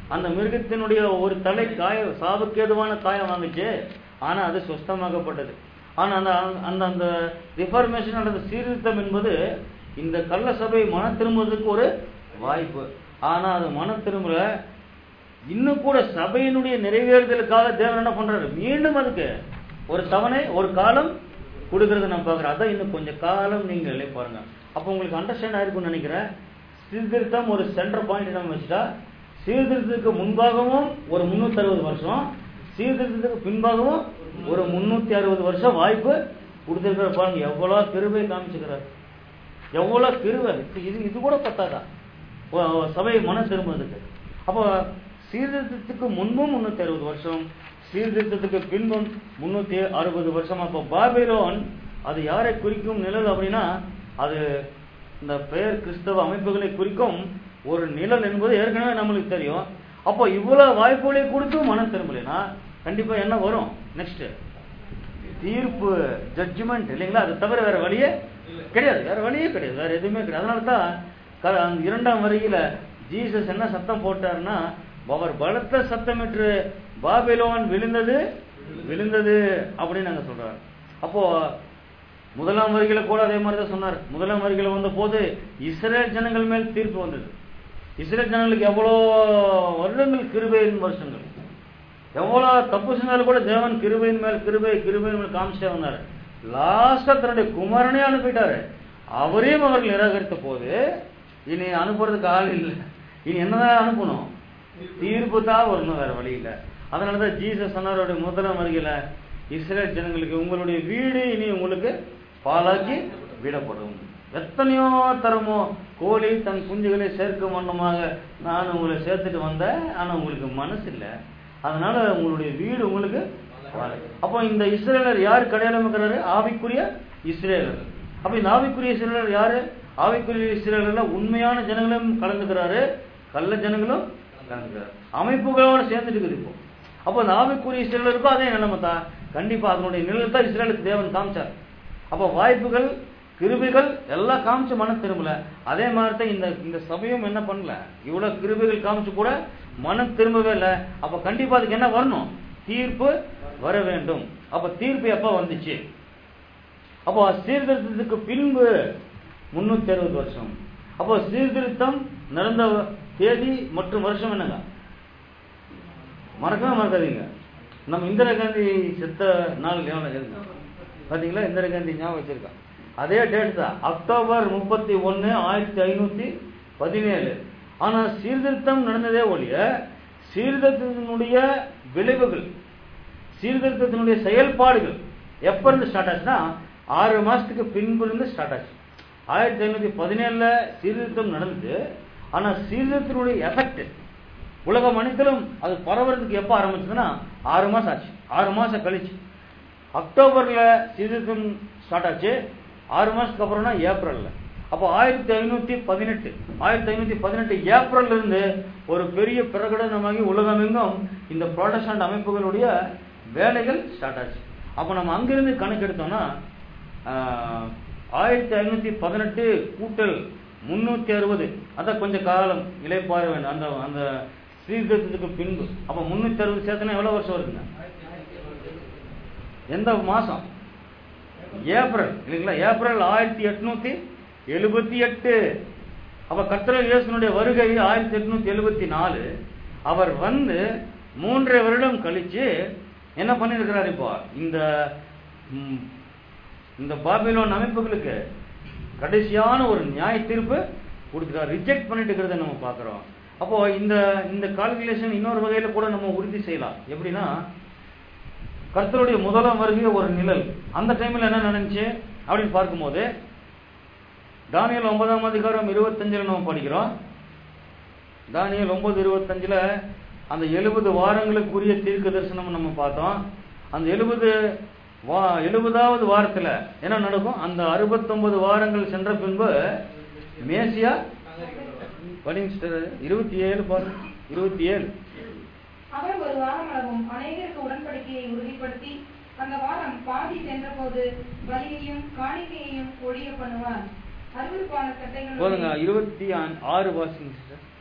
அந்த மிருகத்தினுடைய ஒரு தலை காய சாபக்கேதுவான காயம் வாங்குச்சு ஆனா அது சுஸ்தமாக்கப்பட்டது ஆனா அந்த அந்த அந்த ரிஃபார்மேஷன் அல்லது சீர்திருத்தம் என்பது இந்த கள்ள சபை மன திரும்புவதற்கு ஒரு வாய்ப்பு ஆனா அது மன திரும்பல இன்னும் கூட சபையினுடைய நிறைவேறுதலுக்காக தேவன் என்ன பண்றாரு மீண்டும் அதுக்கு ஒரு தவணை ஒரு காலம் கொடுக்கறத நம்ம பார்க்குறோம் அதான் இன்னும் கொஞ்சம் காலம் நீங்க இல்லை பாருங்க அப்போ உங்களுக்கு அண்டர்ஸ்டாண்ட் ஆயிருக்கும்னு நினைக்கிறேன் சீர்திருத்தம் ஒரு சென்டர் பாயிண்ட் நம்ம வச்சுட்டா சீர்திருத்தத்துக்கு முன்பாகவும் ஒரு முன்னூத்தி அறுபது வருஷம் சீர்திருத்தத்துக்கு பின்பாகவும் ஒரு முன்னூத்தி அறுபது வருஷம் வாய்ப்பு கொடுத்திருக்கிற பாருங்க எவ்வளவு கிருபை காமிச்சுக்கிறார் எவ்வளவு கிருபை இது- இது இது கூட பத்தாதா ஒ- ஒ- சபை மன திரும்புறதுக்கு அப்போ சீர்திருத்தத்துக்கு முன்பும் முன்னூத்தி அறுபது வருஷம் சீர்திருத்தத்துக்கு பின்பும் முன்னூத்தி அறுபது வருஷம் அப்போ பாபிலோன் அது யாரை குறிக்கும் நிழல் அப்படின்னா அது இந்த பெயர் கிறிஸ்தவ அமைப்புகளை குறிக்கும் ஒரு நிழல் என்பது ஏற்கனவே நம்மளுக்கு தெரியும் அப்போ இவ்வளவு வாய்ப்புகளை கொடுத்தும் மனம் திரும்பலைன்னா கண்டிப்பா என்ன வரும் நெக்ஸ்ட் தீர்ப்பு ஜட்ஜ்மெண்ட் இல்லைங்களா அது தவிர வேற வழியே கிடையாது வேற வழியே கிடையாது வேற எதுவுமே கிடையாது அதனால தான் க- அந்த இரண்டாம் வரியில ஜீசஸ் என்ன சத்தம் போட்டாருன்னா அவர் பலத்த சத்தமிட்டு பாபிலோன் விழுந்தது விழுந்தது அப்படின்னு நாங்க சொல்றாரு அப்போ முதலாம் வரிகளை கூட அதே மாதிரி தான் சொன்னார் முதலாம் வரிகளை வந்த போது இஸ்ரேல் ஜனங்கள் மேல் தீர்ப்பு வந்தது இஸ்ரேல் ஜனங்களுக்கு எவ்வளோ வருடங்கள் கிருபையின் வருஷங்கள் எவ்வளவு தப்பு செஞ்சாலும் கூட தேவன் கிருபையின் மேல் கிருபை கிருபையின் மேல் காமிச்சே வந்தார் லாஸ்டா தன்னுடைய குமாரனே அனுப்பிட்டாரு அவரையும் அவர்கள் நிராகரித்த போது இனி அனுப்புறதுக்கு ஆள் இல்லை இனி என்னதான் அனுப்பணும் தீர்ப்பு தான் வரணும் வேற வழி இல்லை அதனாலதான் ஜீசஸ் சொன்னாரோட முதலாம் வருகையில இஸ்ரேல் ஜனங்களுக்கு உங்களுடைய வீடு இனி உங்களுக்கு பாலாக்கி விடப்படும் எத்தனையோ தரமோ கோழி தன் குஞ்சுகளை சேர்க்கும் வண்ணமாக நான் உங்களை சேர்த்துட்டு வந்தேன் ஆனா உங்களுக்கு மனசு இல்லை அதனால உங்களுடைய வீடு உங்களுக்கு பாழாய். அப்போ இந்த இஸ்ரேலர் யார் கடையாளம் இருக்கிறாரு ஆவிக்குரிய இஸ்ரேலர் அப்ப இந்த ஆவிக்குரிய இஸ்ரேலர் யாரு ஆவிக்குரிய இஸ்ரேலர்ல உண்மையான ஜனங்களும் கலந்துக்கிறாரு கள்ள ஜனங்களும் கலந்துக்கிறாரு அமைப்புகளோட சேர்ந்துட்டு இருக்குது இப்போ அப்போ அந்த ஆவிக்குரிய இஸ்ரேலருக்கும் அதே நிலைமை தான் கண்டிப்பா அதனுடைய நிழல் தான் இஸ்ரேலுக்கு தேவன் காமிச்சார் அப்போ வாய்ப்புகள் கிருபைகள் எல்லாம் காமிச்சு மனம் திரும்பல அதே மாதிரி தான் இந்த இந்த சபையும் என்ன பண்ணல இவ்வளவு கிருபைகள் காமிச்சு கூட மனம் திரும்பவே இல்லை அப்ப கண்டிப்பா அதுக்கு என்ன வரணும் தீர்ப்பு வர வேண்டும் அப்ப தீர்ப்பு எப்ப வந்துச்சு அப்போ சீர்திருத்தத்துக்கு பின்பு முன்னூத்தி அறுபது வருஷம் அப்போ சீர்திருத்தம் நடந்த தேதி மற்றும் வருஷம் என்னங்க மறக்கவே மறக்காதீங்க நம்ம இந்திரா காந்தி செத்த நாள் ஞாபகம் இருக்கு பாத்தீங்களா இந்திரா காந்தி ஞாபகம் வச்சிருக்கா அதே டேட் தான் அக்டோபர் முப்பத்தி ஒன்னு ஆயிரத்தி ஐநூத்தி பதினேழு ஆனா சீர்திருத்தம் நடந்ததே ஒழிய சீர்திருத்தத்தினுடைய விளைவுகள் சீர்திருத்தத்தினுடைய செயல்பாடுகள் எப்ப இருந்து ஸ்டார்ட் ஆச்சுன்னா ஆறு மாசத்துக்கு பின்பு இருந்து ஸ்டார்ட் ஆச்சு ஆயிரத்தி ஐநூத்தி பதினேழுல சீர்திருத்தம் நடந்தது ஆனா சீர்திருத்தத்தினுடைய எஃபெக்ட் உலகம் அனைத்திலும் அது பரவறதுக்கு எப்ப ஆரம்பிச்சதுன்னா ஆறு மாசம் ஆச்சு ஆறு மாசம் கழிச்சு அக்டோபர்ல சீர்திருத்தம் ஸ்டார்ட் ஆச்சு ஆறு மாசத்துக்கு அப்புறம்னா ஏப்ரல்ல அப்போ ஆயிரத்தி ஐநூத்தி பதினெட்டு ஆயிரத்தி ஐநூத்தி பதினெட்டு ஏப்ரல்ல இருந்து ஒரு பெரிய பிரகடனமாகி உலகமெங்கும் இந்த புரோட்டஸ்டன்ட் அமைப்புகளுடைய வேலைகள் ஸ்டார்ட் ஆச்சு அப்போ நம்ம அங்கிருந்து கணக்கெடுத்தோம்னா ஆஹ், ஆயிரத்தி ஐநூத்தி பதினெட்டு கூட்டல் முன்னூத்தி அறுபது அதான் கொஞ்சம் காலம் இலைப்பாற வேண்டும் அந்த அந்த சீர்திருத்தத்துக்கு பின்பு அப்ப முன்னூத்தி அறுபது சேர்த்தனா எவ்வளவு வருஷம் வருதுங்க எந்த மாசம் ஏப்ரல் இல்லைங்களா ஏப்ரல் ஆயிரத்தி எட்நூத்தி எழுபத்தி எட்டு அப்ப கர்த்தர் இயேசுனுடைய வருகை ஆயிரத்தி எட்நூத்தி எழுபத்தி நாலு அவர் வந்து மூன்றரை வருடம் கழிச்சு என்ன பண்ணிருக்கிறார் இப்போ இந்த ம், இந்த பாபிலோன் அமைப்புகளுக்கு கடைசியான ஒரு நியாய தீர்ப்பு கொடுத்துட்டார் ரிஜெக்ட் பண்ணிட்டு இருக்கிறத நம்ம பார்க்கிறோம் அப்போ இந்த இந்த கால்குலேஷன் இன்னொரு வகையில கூட நம்ம உறுதி செய்யலாம் எப்படின்னா கர்த்தருடைய முதலாம் வருகை ஒரு நிழல் அந்த டைம்ல என்ன நடந்துச்சு அப்படின்னு பார்க்கும்போது தானியல் ஒன்பதாம் அதிகாரம் இருபத்தஞ்சுல நம்ம படிக்கிறோம் தானியல் ஒன்பது இருபத்தஞ்சுல அந்த எழுபது வாரங்களுக்குரிய தீர்க்க தரிசனம் நம்ம பார்த்தோம் அந்த எழுபது வா எழுபதாவது வாரத்துல என்ன நடக்கும் அந்த அறுபத்தொன்பது வாரங்கள் சென்ற பின்பு மேசியா படிங்க sister. இருபத்தி ஏழு பாருங்க இருபத்தி ஏழு அவர் ஒரு வாரம் அளவும் அநேகருக்கு உடன்படிக்கையை உறுதிப்படுத்தி அந்த வாரம் பாதி சென்றபோது பலியையும் காணிக்கையையும் ஒழிய பண்ணுவார் அருவருப்பான போதுங்க சட்டைகள் இருபத்தி ஆ- ஆறு வாசிங்க sister.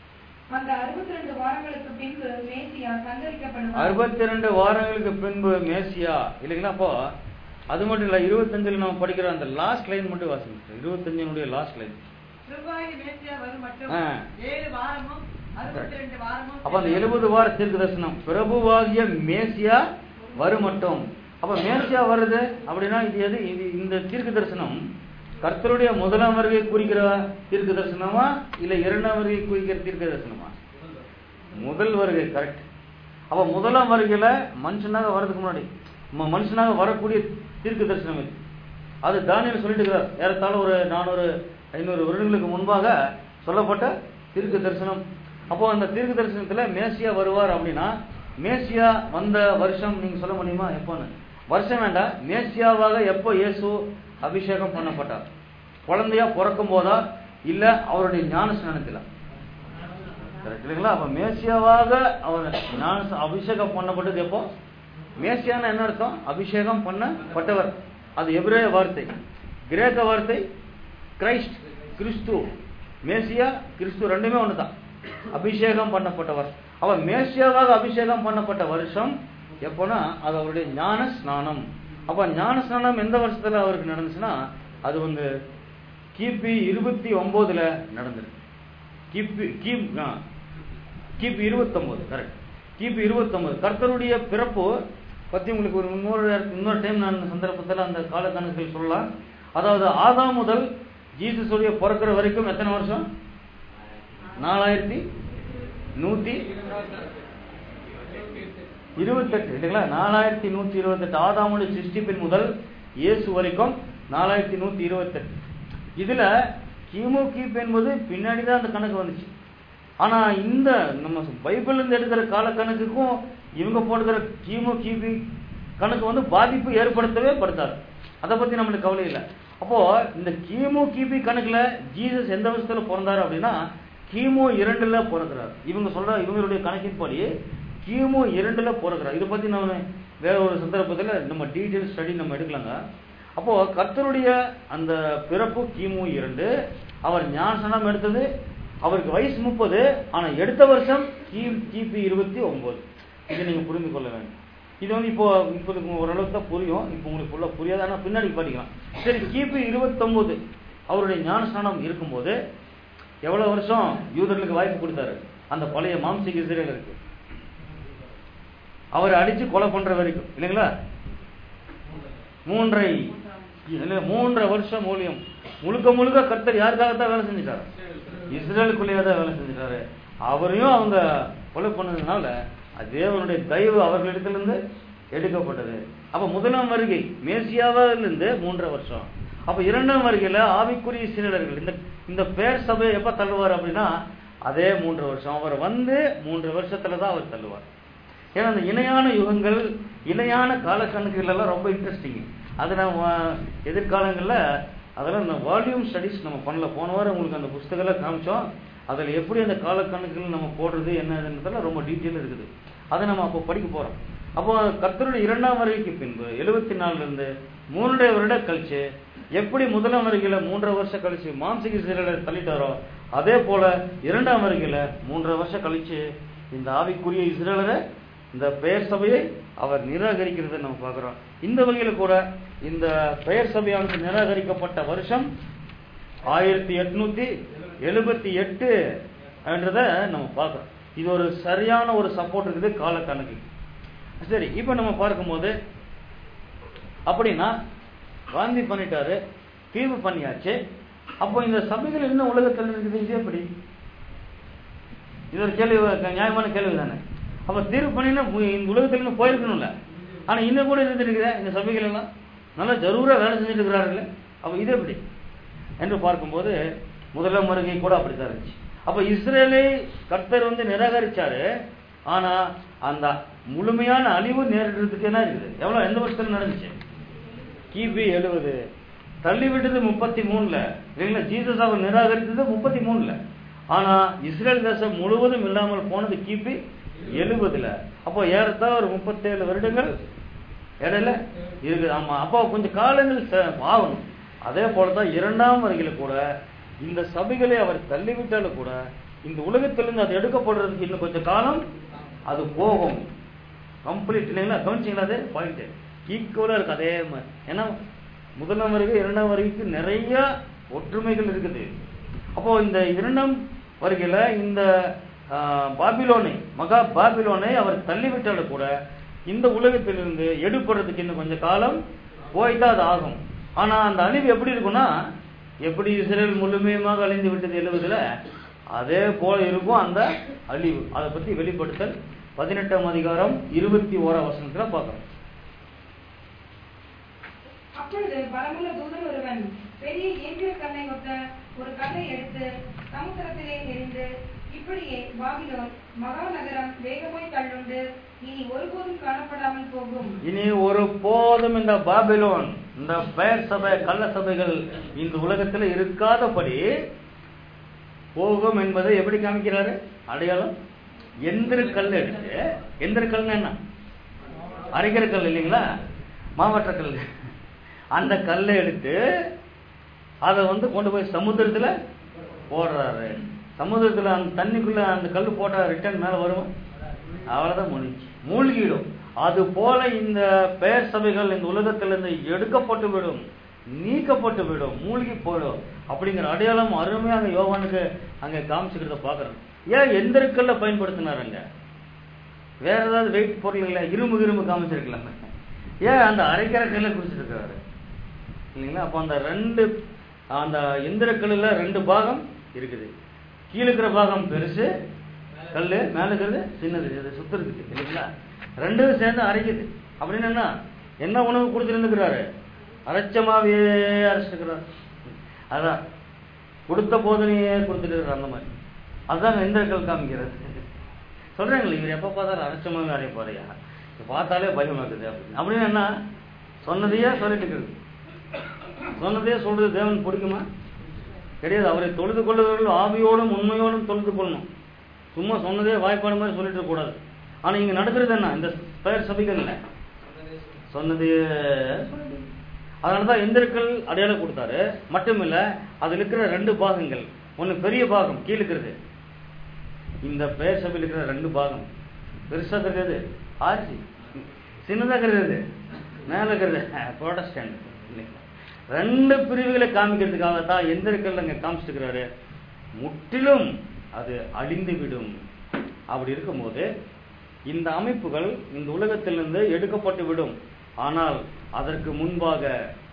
அந்த அறுபத்தி ரெண்டு வாரங்களுக்கு பின்பு மேசியா சந்தரிக்கப்படுவார் அறுபத்தி ரெண்டு வாரங்களுக்கு பின்பு மேசியா இல்லைங்களா அப்போ அது மட்டும் இல்ல இருபத்தஞ்சுல நம்ம படிக்கிற அந்த லாஸ்ட் லைன் மட்டும் வாசிங்க இருபத்தஞ்சினுடைய லாஸ்ட் லைன் கிருபாகி மேசியா வரும் மட்டும் ஆ. ஏழு வாரமும் அறுபத்தி ரெண்டு வாரமும் அப்ப அந்த எழுபது வார தீர்க்க தரிசனம் பிரபுவாகிய மேசியா வருமட்டும் அப்ப மேசியா வருது அப்படின்னா இது எது இது இந்த தீர்க்க தரிசனம் கர்த்தருடைய முதலாம் வருகை குறிக்கிற தீர்க்க தரிசனமா இல்ல இரண்டாம் வருகை குறிக்கிற தீர்க்க தரிசனமா முதல் வருகை கரெக்ட் அப்ப முதலாம் வருகையில மனுஷனாக வர்றதுக்கு முன்னாடி ம- மனுஷனாக வரக்கூடிய தீர்க்க தரிசனம் இது அது தானியல் சொல்லிட்டு இருக்கிறார் ஏறத்தாழ ஒரு நானூறு ஐநூறு வருடங்களுக்கு முன்பாக சொல்லப்பட்ட தீர்க்க தரிசனம் அப்போ அந்த தீர்க்க தரிசனத்துல மேசியா வருவார் அப்படின்னா மேசியா வந்த வருஷம் நீங்க சொல்ல முடியுமா எப்போன்னு வருஷம் வேண்டாம் மேசியாவாக எப்போ இயேசு அபிஷேகம் பண்ணப்பட்டார் குழந்தையா பிறக்கும் போதா இல்ல அவருடைய ஞான ஸ்நானத்துல கரெக்ட் இல்லைங்களா அப்ப மேசியாவாக அவர் ஞான ஸ்நா- அபிஷேகம் பண்ணப்பட்டது எப்போ மேசியானா என்ன அர்த்தம் அபிஷேகம் பண்ணப்பட்டவர் அது எபிரேய வார்த்தை கிரேக்க வார்த்தை கிரைஸ்ட் கிறிஸ்து மேசியா கிறிஸ்து ரெண்டுமே ஒண்ணுதான் அபிஷேகம் பண்ணப்பட்டவர் அவர் மேசியாவாக அபிஷேகம் பண்ணப்பட்ட வருஷம் எப்போனா அது அவருடைய ஞான ஸ்நானம் அப்ப ஞான ஸ்நானம் எந்த வருஷத்துல அவருக்கு நடந்துச்சுன்னா அது வந்து கிபி இருபத்தி ஒன்பதுல நடந்திருக்கு கிபி கிம் ஆ, கிபி இருபத்தொன்பது கரெக்ட் கிபி இருபத்தொன்பது கர்த்தருடைய பிறப்பு பத்தி உங்களுக்கு ஒரு இன்னொரு இடத்து- இன்னொரு டைம் நான் சந்தர்ப்பத்தில் அந்த கால கணக்குகள் சொல்லலாம் அதாவது ஆதாம் முதல் ஜீசஸுடைய பிறக்கிற வரைக்கும் எத்தனை வருஷம் நாலாயிரத்தி நூத்தி இருபத்தெட்டு இல்லைங்களா நாலாயிரத்தி நூத்தி இருபத்தெட்டு ஆதாமுடைய சிருஷ்டிப்பின் முதல் இயேசு வரைக்கும் நாலாயிரத்தி நூத்தி இருபத்தெட்டு இதுல கிமு கிபி என்பது பின்னாடி தான் அந்த கணக்கு வந்துச்சு ஆனா இந்த நம்ம பைபிள்ல இருந்து எடுக்கிற கால கணக்குக்கும் இவங்க போடுகிற கிமு கிபி கணக்கு வந்து பாதிப்பு ஏற்படுத்தவே படுத்தாது அதை பத்தி நம்மளுக்கு கவலை இல்லை அப்போ இந்த கிமு கிபி கணக்குல ஜீசஸ் எந்த வருஷத்துல பிறந்தாரு அப்படின்னா கிமு இரண்டுல பிறக்கிறார் இவங்க சொல்ற இவங்களுடைய கணக்கின்படி கிமு இரண்டுல பிறக்கிறார் இதை பத்தி நம்ம வேற ஒரு சந்தர்ப்பத்துல நம்ம டீடைல் ஸ்டடி நம்ம எடுக்கலாங்க அப்போ கர்த்தருடைய அந்த பிறப்பு கிமு இரண்டு அவர் ஞானசனம் எடுத்தது அவருக்கு வயசு முப்பது ஆனா எடுத்த வருஷம் கி கிபி இருபத்தி ஒன்பது இதை நீங்க புரிந்து கொள்ள வேண்டும் இது வந்து இப்போ இப்போதுக்கு ஓரளவுக்கு தான் புரியும் இப்போ உங்களுக்கு ஃபுல்லா புரியாது ஆனா பின்னாடி படிக்கலாம் சரி கிபி இருபத்தொன்பது அவருடைய ஞானஸ்நானம் இருக்கும்போது எவ்வளவு வருஷம் யூதர்களுக்கு வாய்ப்பு கொடுத்தாரு அந்த பழைய மாம்சிக இஸ்ரேலருக்கு அவரை அடிச்சு கொலை பண்ற வரைக்கும் இல்லைங்களா மூன்றை இல்ல, மூன்றரை வருஷம் ஊழியம் முழுக்க முழுக்க கர்த்தர் யாருக்காகத்தான் வேலை செஞ்சுட்டாரு இஸ்ரேலுக்குள்ளேயே தான் வேலை செஞ்சுட்டாரு அவரையும் அவங்க கொலை பண்ணதுனால அது தேவனுடைய தயவு அவர்களிடத்திலிருந்து எடுக்கப்பட்டது அப்ப முதலாம் வருகை மேசியாவிலிருந்து மூன்றரை வருஷம் அப்ப இரண்டாம் வருகையில ஆவிக்குரிய சீனர்கள் இந்த இந்த பேர் சபையை எப்ப தள்ளுவார் அப்படின்னா அதே மூன்று வருஷம் அவர் வந்து மூன்று வருஷத்துல தான் அவர் தள்ளுவார் ஏன்னா அந்த இணையான யுகங்கள் இணையான காலக்கணக்குகள் எல்லாம் ரொம்ப இன்ட்ரெஸ்டிங் அது நம்ம எதிர்காலங்களில் அதெல்லாம் இந்த வால்யூம் ஸ்டடிஸ் நம்ம பண்ணல போன வாரம் உங்களுக்கு அந்த புஸ்தகங்களை காமிச்சோம் அதில் எப்படி அந்த காலக்கணக்குகள் நம்ம போடுறது என்னதுன்றதெல்லாம் ரொம்ப டீட்டெயில் இருக்குது அதை நம்ம அப்போ படிக்க போகிறோம் அப்போ கர்த்தருடைய இரண்டாம் வருகைக்கு பின்பு எழுபத்தி நாலுலேருந்து மூன்றரை வருட கழிச்சு எப்படி முதலாம் வருகையில மூன்றரை வருஷம் கழிச்சு மாம்சிக சிறையில தள்ளிட்டாரோ அதே போல இரண்டாம் வருகையில மூன்றரை வருஷம் கழிச்சு இந்த ஆவிக்குரிய இஸ்ரேலரை இந்த பெயர் சபையை அவர் நிராகரிக்கிறதை நம்ம பார்க்கிறோம் இந்த வகையில கூட இந்த பெயர் சபையானது நிராகரிக்கப்பட்ட வருஷம் ஆயிரத்தி எட்நூத்தி எழுபத்தி எட்டு என்றத நம்ம பார்க்கிறோம் இது ஒரு சரியான ஒரு சப்போர்ட் இருக்குது கால கணக்கு சரி இப்போ நம்ம பார்க்கும்போது அப்படின்னா காந்தி பண்ணிட்டாரு தீர்வு பண்ணியாச்சு அப்போ இந்த சபைகள் என்ன உலகத்தில் இருக்குது இது எப்படி இது ஒரு கேள்வி நியாயமான கேள்வி தானே அப்ப தீர்வு பண்ணினா இந்த உலகத்துல இருந்து போயிருக்கணும்ல ஆனா இன்னும் கூட இருந்துட்டு இருக்குதே இந்த சபைகள் எல்லாம் நல்லா ஜரூரா வேலை செஞ்சுட்டு இருக்கிறார்கள் அப்ப இது எப்படி என்று பார்க்கும்போது முதலாம் வருகை கூட அப்படித்தான் இருந்துச்சு அப்ப இஸ்ரேலை கர்த்தர் வந்து நிராகரிச்சாரு ஆனா அந்த முழுமையான அழிவு நேரிடுறதுக்கு என்ன இருக்குது எவ்வளவு எந்த வருஷத்துல நடந்துச்சு கிபி எழுபது தள்ளி விட்டது முப்பத்தி மூணுல இல்லைங்களா ஜீசஸ் அவர் நிராகரித்தது முப்பத்தி மூணுல ஆனா இஸ்ரேல் தேசம் முழுவதும் இல்லாமல் போனது கிபி எழுபதுல அப்போ ஏறத்தா ஒரு முப்பத்தேழு வருடங்கள் இடையில இருக்குது ஆமா அப்போ கொஞ்சம் காலங்கள் ச- ஆகணும் அதே போலதான் இரண்டாம் வருகையில கூட இந்த சபைகளை அவர் தள்ளிவிட்டாலும் கூட இந்த உலகத்திலிருந்து அது எடுக்கப்படுறதுக்கு இன்னும் கொஞ்சம் காலம் அது போகும் கம்ப்ளீட் இல்லைங்களா கவனிச்சிங்களா அது பாயிண்ட் ஈக்குவலா இருக்கு அதே மாதிரி ஏன்னா முதலாம் வருகை இரண்டாம் வருகைக்கு நிறைய ஒற்றுமைகள் இருக்குது அப்போ இந்த இரண்டாம் வருகையில இந்த ஆ, பாபிலோனை மகா பாபிலோனை அவர் தள்ளிவிட்டாலும் கூட இந்த உலகத்திலிருந்து எடுப்படுறதுக்கு இன்னும் கொஞ்சம் காலம் போய்தான் அது ஆகும் ஆனா அந்த அழிவு எப்படி இருக்கும்னா எப்படி இஸ்ரேல் முழுமையமாக அழிந்து விட்டது எழுவதுல அதே போல இருக்கும் அந்த அழிவு அதை பத்தி வெளிப்படுத்தல் பதினெட்டாம் அதிகாரம் இருபத்தி ஓராம் வசனத்துல பார்க்கறோம் அப்பொழுது பலமுள்ள தூதன் ஒருவன் பெரிய இயந்திர கல்லை ஒத்த ஒரு கல்லை எடுத்து சமுத்திரத்திலே எறிந்து இப்படியே பாபிலோன் மகாநகரம் வேகமாய் தள்ளுண்டு இனி ஒருபோதும் காணப்படாமல் போகும் இனி ஒரு போதும் இந்த பாபிலோன் இந்த பெயர் சபை கள்ள சபைகள் இந்த உலகத்துல இருக்காதபடி போகும் என்பதை எப்படி காமிக்கிறாரு அடையாளம் எந்திர கல் எடுத்து எந்திர கல்னா என்ன அரைக்கிற கல் இல்லைங்களா மாவட்ட கல் அந்த கல்லை எடுத்து அதை வந்து கொண்டு போய் சமுத்திரத்துல போடுறாரு சமுத்திரத்துல அந்த தண்ணிக்குள்ள அந்த கல் போட்டா ரிட்டர்ன் மேல வருமா அவ்வளவுதான் முடிஞ்சு மூழ்கிடும் அது போல இந்த பெயர் சபைகள் இந்த உலகத்திலிருந்து எடுக்கப்பட்டு விடும் நீக்கப்பட்டு விடும் மூழ்கி போயிடும் அப்படிங்கிற அடையாளம் அருமையாக யோவானுக்கு அங்க காமிச்சுக்கிறத பாக்குறோம் ஏன் எந்த கல்ல பயன்படுத்தினாருங்க வேற ஏதாவது வெயிட் பொருள் இல்லை இரும்பு இரும்பு காமிச்சிருக்கலாம் ஏன் அந்த அரைக்கிற கல்ல குறிச்சிருக்கிறாரு இல்லைங்களா அப்போ அந்த ரெண்டு அந்த எந்திர கல்லுல ரெண்டு பாகம் இருக்குது கீழே இருக்கிற பாகம் பெருசு கல்லு மேல இருக்கிறது சின்னது இது சுத்துறதுக்கு இல்லைங்களா ரெண்டும் சேர்ந்து அரைக்குது அப்படின்னு என்ன என்ன உணவு கொடுத்துருந்துக்கிறாரு அரைச்சமாவே அரைச்சிருக்கிறார் அதான் கொடுத்த போதனையே கொடுத்துட்டு அந்த மாதிரி அதுதான் எந்திர கல் காமிக்கிறது சொல்றாங்களே இவர் எப்ப பார்த்தாலும் அரைச்சமாவே அரைப்பாரையா பார்த்தாலே பயமாக்குது அப்படின்னு அப்படின்னு என்ன சொன்னதையே சொல்லிட்டு இருக்கிறது சொன்னதே சொல்றது தேவன் பிடிக்குமா கிடையாது அவரை தொழுது கொள்ளுகிறவர்கள் ஆவியோடும் உண்மையோடும் தொழுது கொள்ளணும் சும்மா சொன்னதே வாய்ப்பாடு மாதிரி சொல்லிட்டு இருக்க கூடாது ஆனா இங்க நடக்கிறது என்ன இந்த பெயர் சபைகள்ல சொன்னதையே சொல்லிட்டு இருக்கு. அதனாலதான் எந்திரக்கள் அடையாளம் கொடுத்தாரு மட்டுமில்ல அதுல இருக்கிற ரெண்டு பாகங்கள் ஒண்ணு பெரிய பாகம் கீழே இருக்கிறது இந்த பெயர் சபையில் இருக்கிற ரெண்டு பாகம் பெருசா இருக்கிறது ஆர்சி சின்னதா இருக்கிறது மேல இருக்கிறது ப்ரோட்டஸ்டன்ட் இல்லைங்களா ரெண்டு பிரிவுகளை காமிக்கிறதுக்காக தான் எந்திரக்கல் அங்க காமிச்சிருக்கிறாரு முற்றிலும் அது அழிந்து விடும் அப்படி இருக்கும்போது இந்த அமைப்புகள் இந்த உலகத்திலிருந்து எடுக்கப்பட்டு விடும் ஆனால் அதற்கு முன்பாக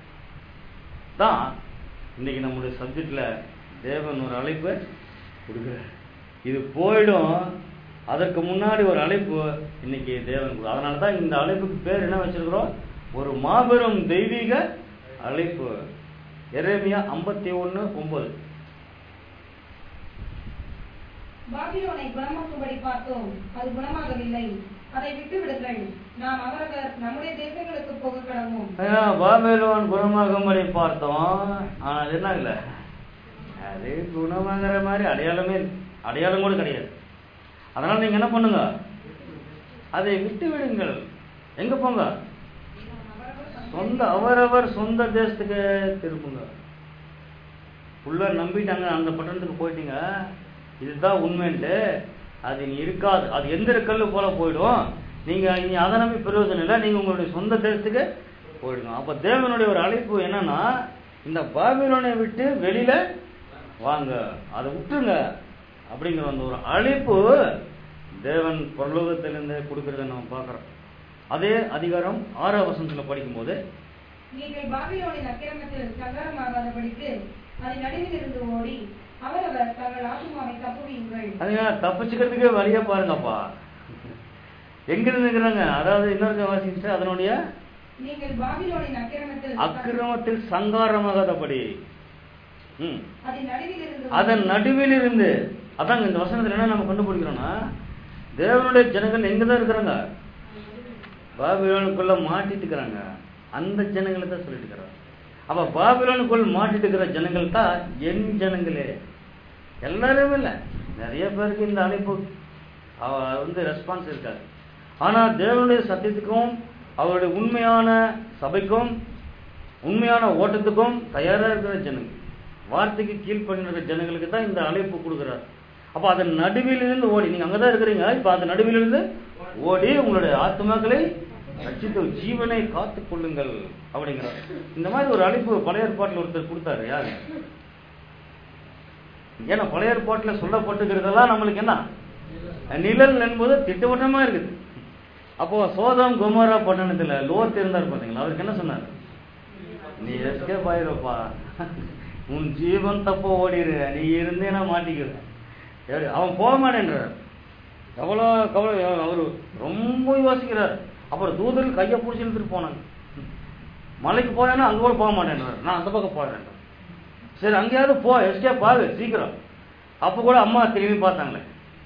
தான் இன்னைக்கு நம்முடைய சப்ஜெக்ட்ல தேவன் ஒரு அழைப்பு கொடுக்குறார் இது போயிடும் அதற்கு முன்னாடி ஒரு அழைப்பு இன்னைக்கு தேவன் கொடு அதனால தான் இந்த அழைப்புக்கு பேர் என்ன வச்சிருக்கிறோம் ஒரு மாபெரும் தெய்வீக அழைப்பு எரேமியா ஐம்பத்தி ஒன்று ஒன்பது பாபிலோனை குணமாக்கும்படி பார்த்தோம் அது குணமாகவில்லை அதை விட்டு விடுங்கள் நாம் அவரவர் நம்முடைய தேசங்களுக்கு போக கடவோம் ஐயா, பாபேலோன் குணமாகும்படி பார்த்தோம் ஆனா அது என்ன இல்ல அது குணமாகிற மாதிரி அடையாளமே இல்ல. அடையாளம் கூட கிடையாது அதனால நீங்க என்ன பண்ணுங்க அதை விட்டு விடுங்கள் எங்க போங்க சொந்த அவரவர் சொந்த தேசத்துக்கு திரும்புங்க உள்ள நம்பிட்டாங்க அந்த பட்டணத்துக்கு போயிட்டீங்க இதுதான் உண்மைன்ட்டு அது இனி இருக்காது அது எந்திர கல்லு போல போயிடும் நீங்க இனி அதை நம்பி பிரயோஜனம் இல்லை நீங்க உங்களுடைய சொந்த தேசத்துக்கு போயிடுங்க அப்ப தேவனுடைய ஒரு அழைப்பு என்னன்னா இந்த பாபிலோனை விட்டு வெளியில வாங்க அதை விட்டுருங்க அப்படிங்கிற அந்த ஒரு அழைப்பு தேவன் பரலோகத்திலிருந்து கொடுக்கறத நம்ம பார்க்கிறோம் அதே அதிகாரம் ஆறாம் வசனத்துல படிக்கும்போது நீங்கள் பாபிலோனின் அக்கிரமத்தில் சங்கரமாகாதபடிக்கு அதன் நடுவில் இருந்து ஓடி அவரவர் தங்கள் ஆத்துமாவை தப்புவீங்கள் அதுங்க தப்பிச்சுக்கிறதுக்கு வழியா பாருங்கப்பா எங்க இருந்து இருக்கிறாங்க அதாவது இன்னொரு வாசிச்சு அதனுடைய நீங்கள் பாபிலோனின் அக்கிரமத்தில் அக்கிரமத்தில் சங்காரமாகாதபடி ம் அதன் நடுவில் இருந்து அதன் நடுவில் இருந்து அதாங்க இந்த வசனத்துல என்ன நம்ம கண்டுபிடிக்கிறோம்னா தேவனுடைய ஜனங்கள் எங்கதான் இருக்கிறாங்க பாபிலோனுக்குள்ள மாட்டிட்டு இருக்கிறாங்க அந்த ஜனங்களை தான் சொல்லிட்டு இருக்கிறாங்க அப்ப பாபிலோனுக்குள் மாட்டிட்டு இருக்கிற ஜனங்கள் தான் என் ஜனங்களே எல்லாரும் இல்ல நிறைய பேருக்கு இந்த அழைப்பு அவ- வந்து ரெஸ்பான்ஸ் இருக்காது ஆனா தேவனுடைய சத்தியத்துக்கும் அவருடைய உண்மையான சபைக்கும் உண்மையான ஓட்டத்துக்கும் தயாரா இருக்கிற ஜனங்கள் வார்த்தைக்கு கீழ்ப்படுகிற ஜனங்களுக்கு தான் இந்த அழைப்பு கொடுக்குறார் அப்ப அதன் நடுவிலிருந்து ஓடி நீங்க அங்கதான் இருக்கிறீங்க இப்ப அந்த நடுவிலிருந்து ஓடி உங்களுடைய ஆத்மாக்களை ரட்சித்து ஜீவனை காத்துக் கொள்ளுங்கள் அப்படிங்கிறார் இந்த மாதிரி ஒரு அழைப்பு பழைய ஏற்பாட்டில் ஒருத்தர் கொடுத்தாரு யாரு ஏன்னா பழைய ஏற்பாட்டில் சொல்லப்பட்டுக்கிறதெல்லாம் நம்மளுக்கு என்ன நிழல் என்பது திட்டவட்டமா இருக்குது அப்போ சோதம் குமாரா பட்டணத்துல லோத் இருந்தார் பாத்தீங்களா அவருக்கு என்ன சொன்னார் நீ எஸ்கேப் ஆயிருப்பா உன் ஜீவன் தப்ப ஓடிடு நீ இருந்தேனா மாட்டிக்கிற சரி, அவன் போக மாட்டேன்றார் எவ்வளோ கவலை அவரு ரொம்ப யோசிக்கிறார் அப்புறம் தூதர்கள் கையை பிடிச்சி இழுத்துட்டு போனாங்க மலைக்கு போயானா அங்க கூட போக மாட்டேன்றார் நான் அந்த பக்கம் போறேன் சரி அங்கேயாவது போ எஸ்கேப் ஆகு சீக்கிரம் அப்ப கூட அம்மா திரும்பி பார்த்தாங்களே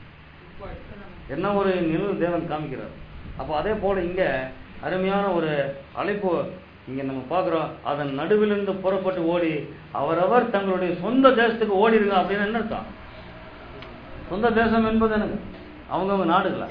என்ன ஒரு நிழல் தேவன் காமிக்கிறார் அப்போ அதே போல இங்க அருமையான ஒரு அழைப்பு இங்க நம்ம பார்க்கிறோம் அதன் நடுவிலிருந்து புறப்பட்டு ஓடி அவரவர் தங்களுடைய சொந்த தேசத்துக்கு ஓடிருங்க அப்படின்னு என்ன அர்த்தம் சொந்த தேசம் என்பது எனக்கு அவங்கவங்க நாடுகளா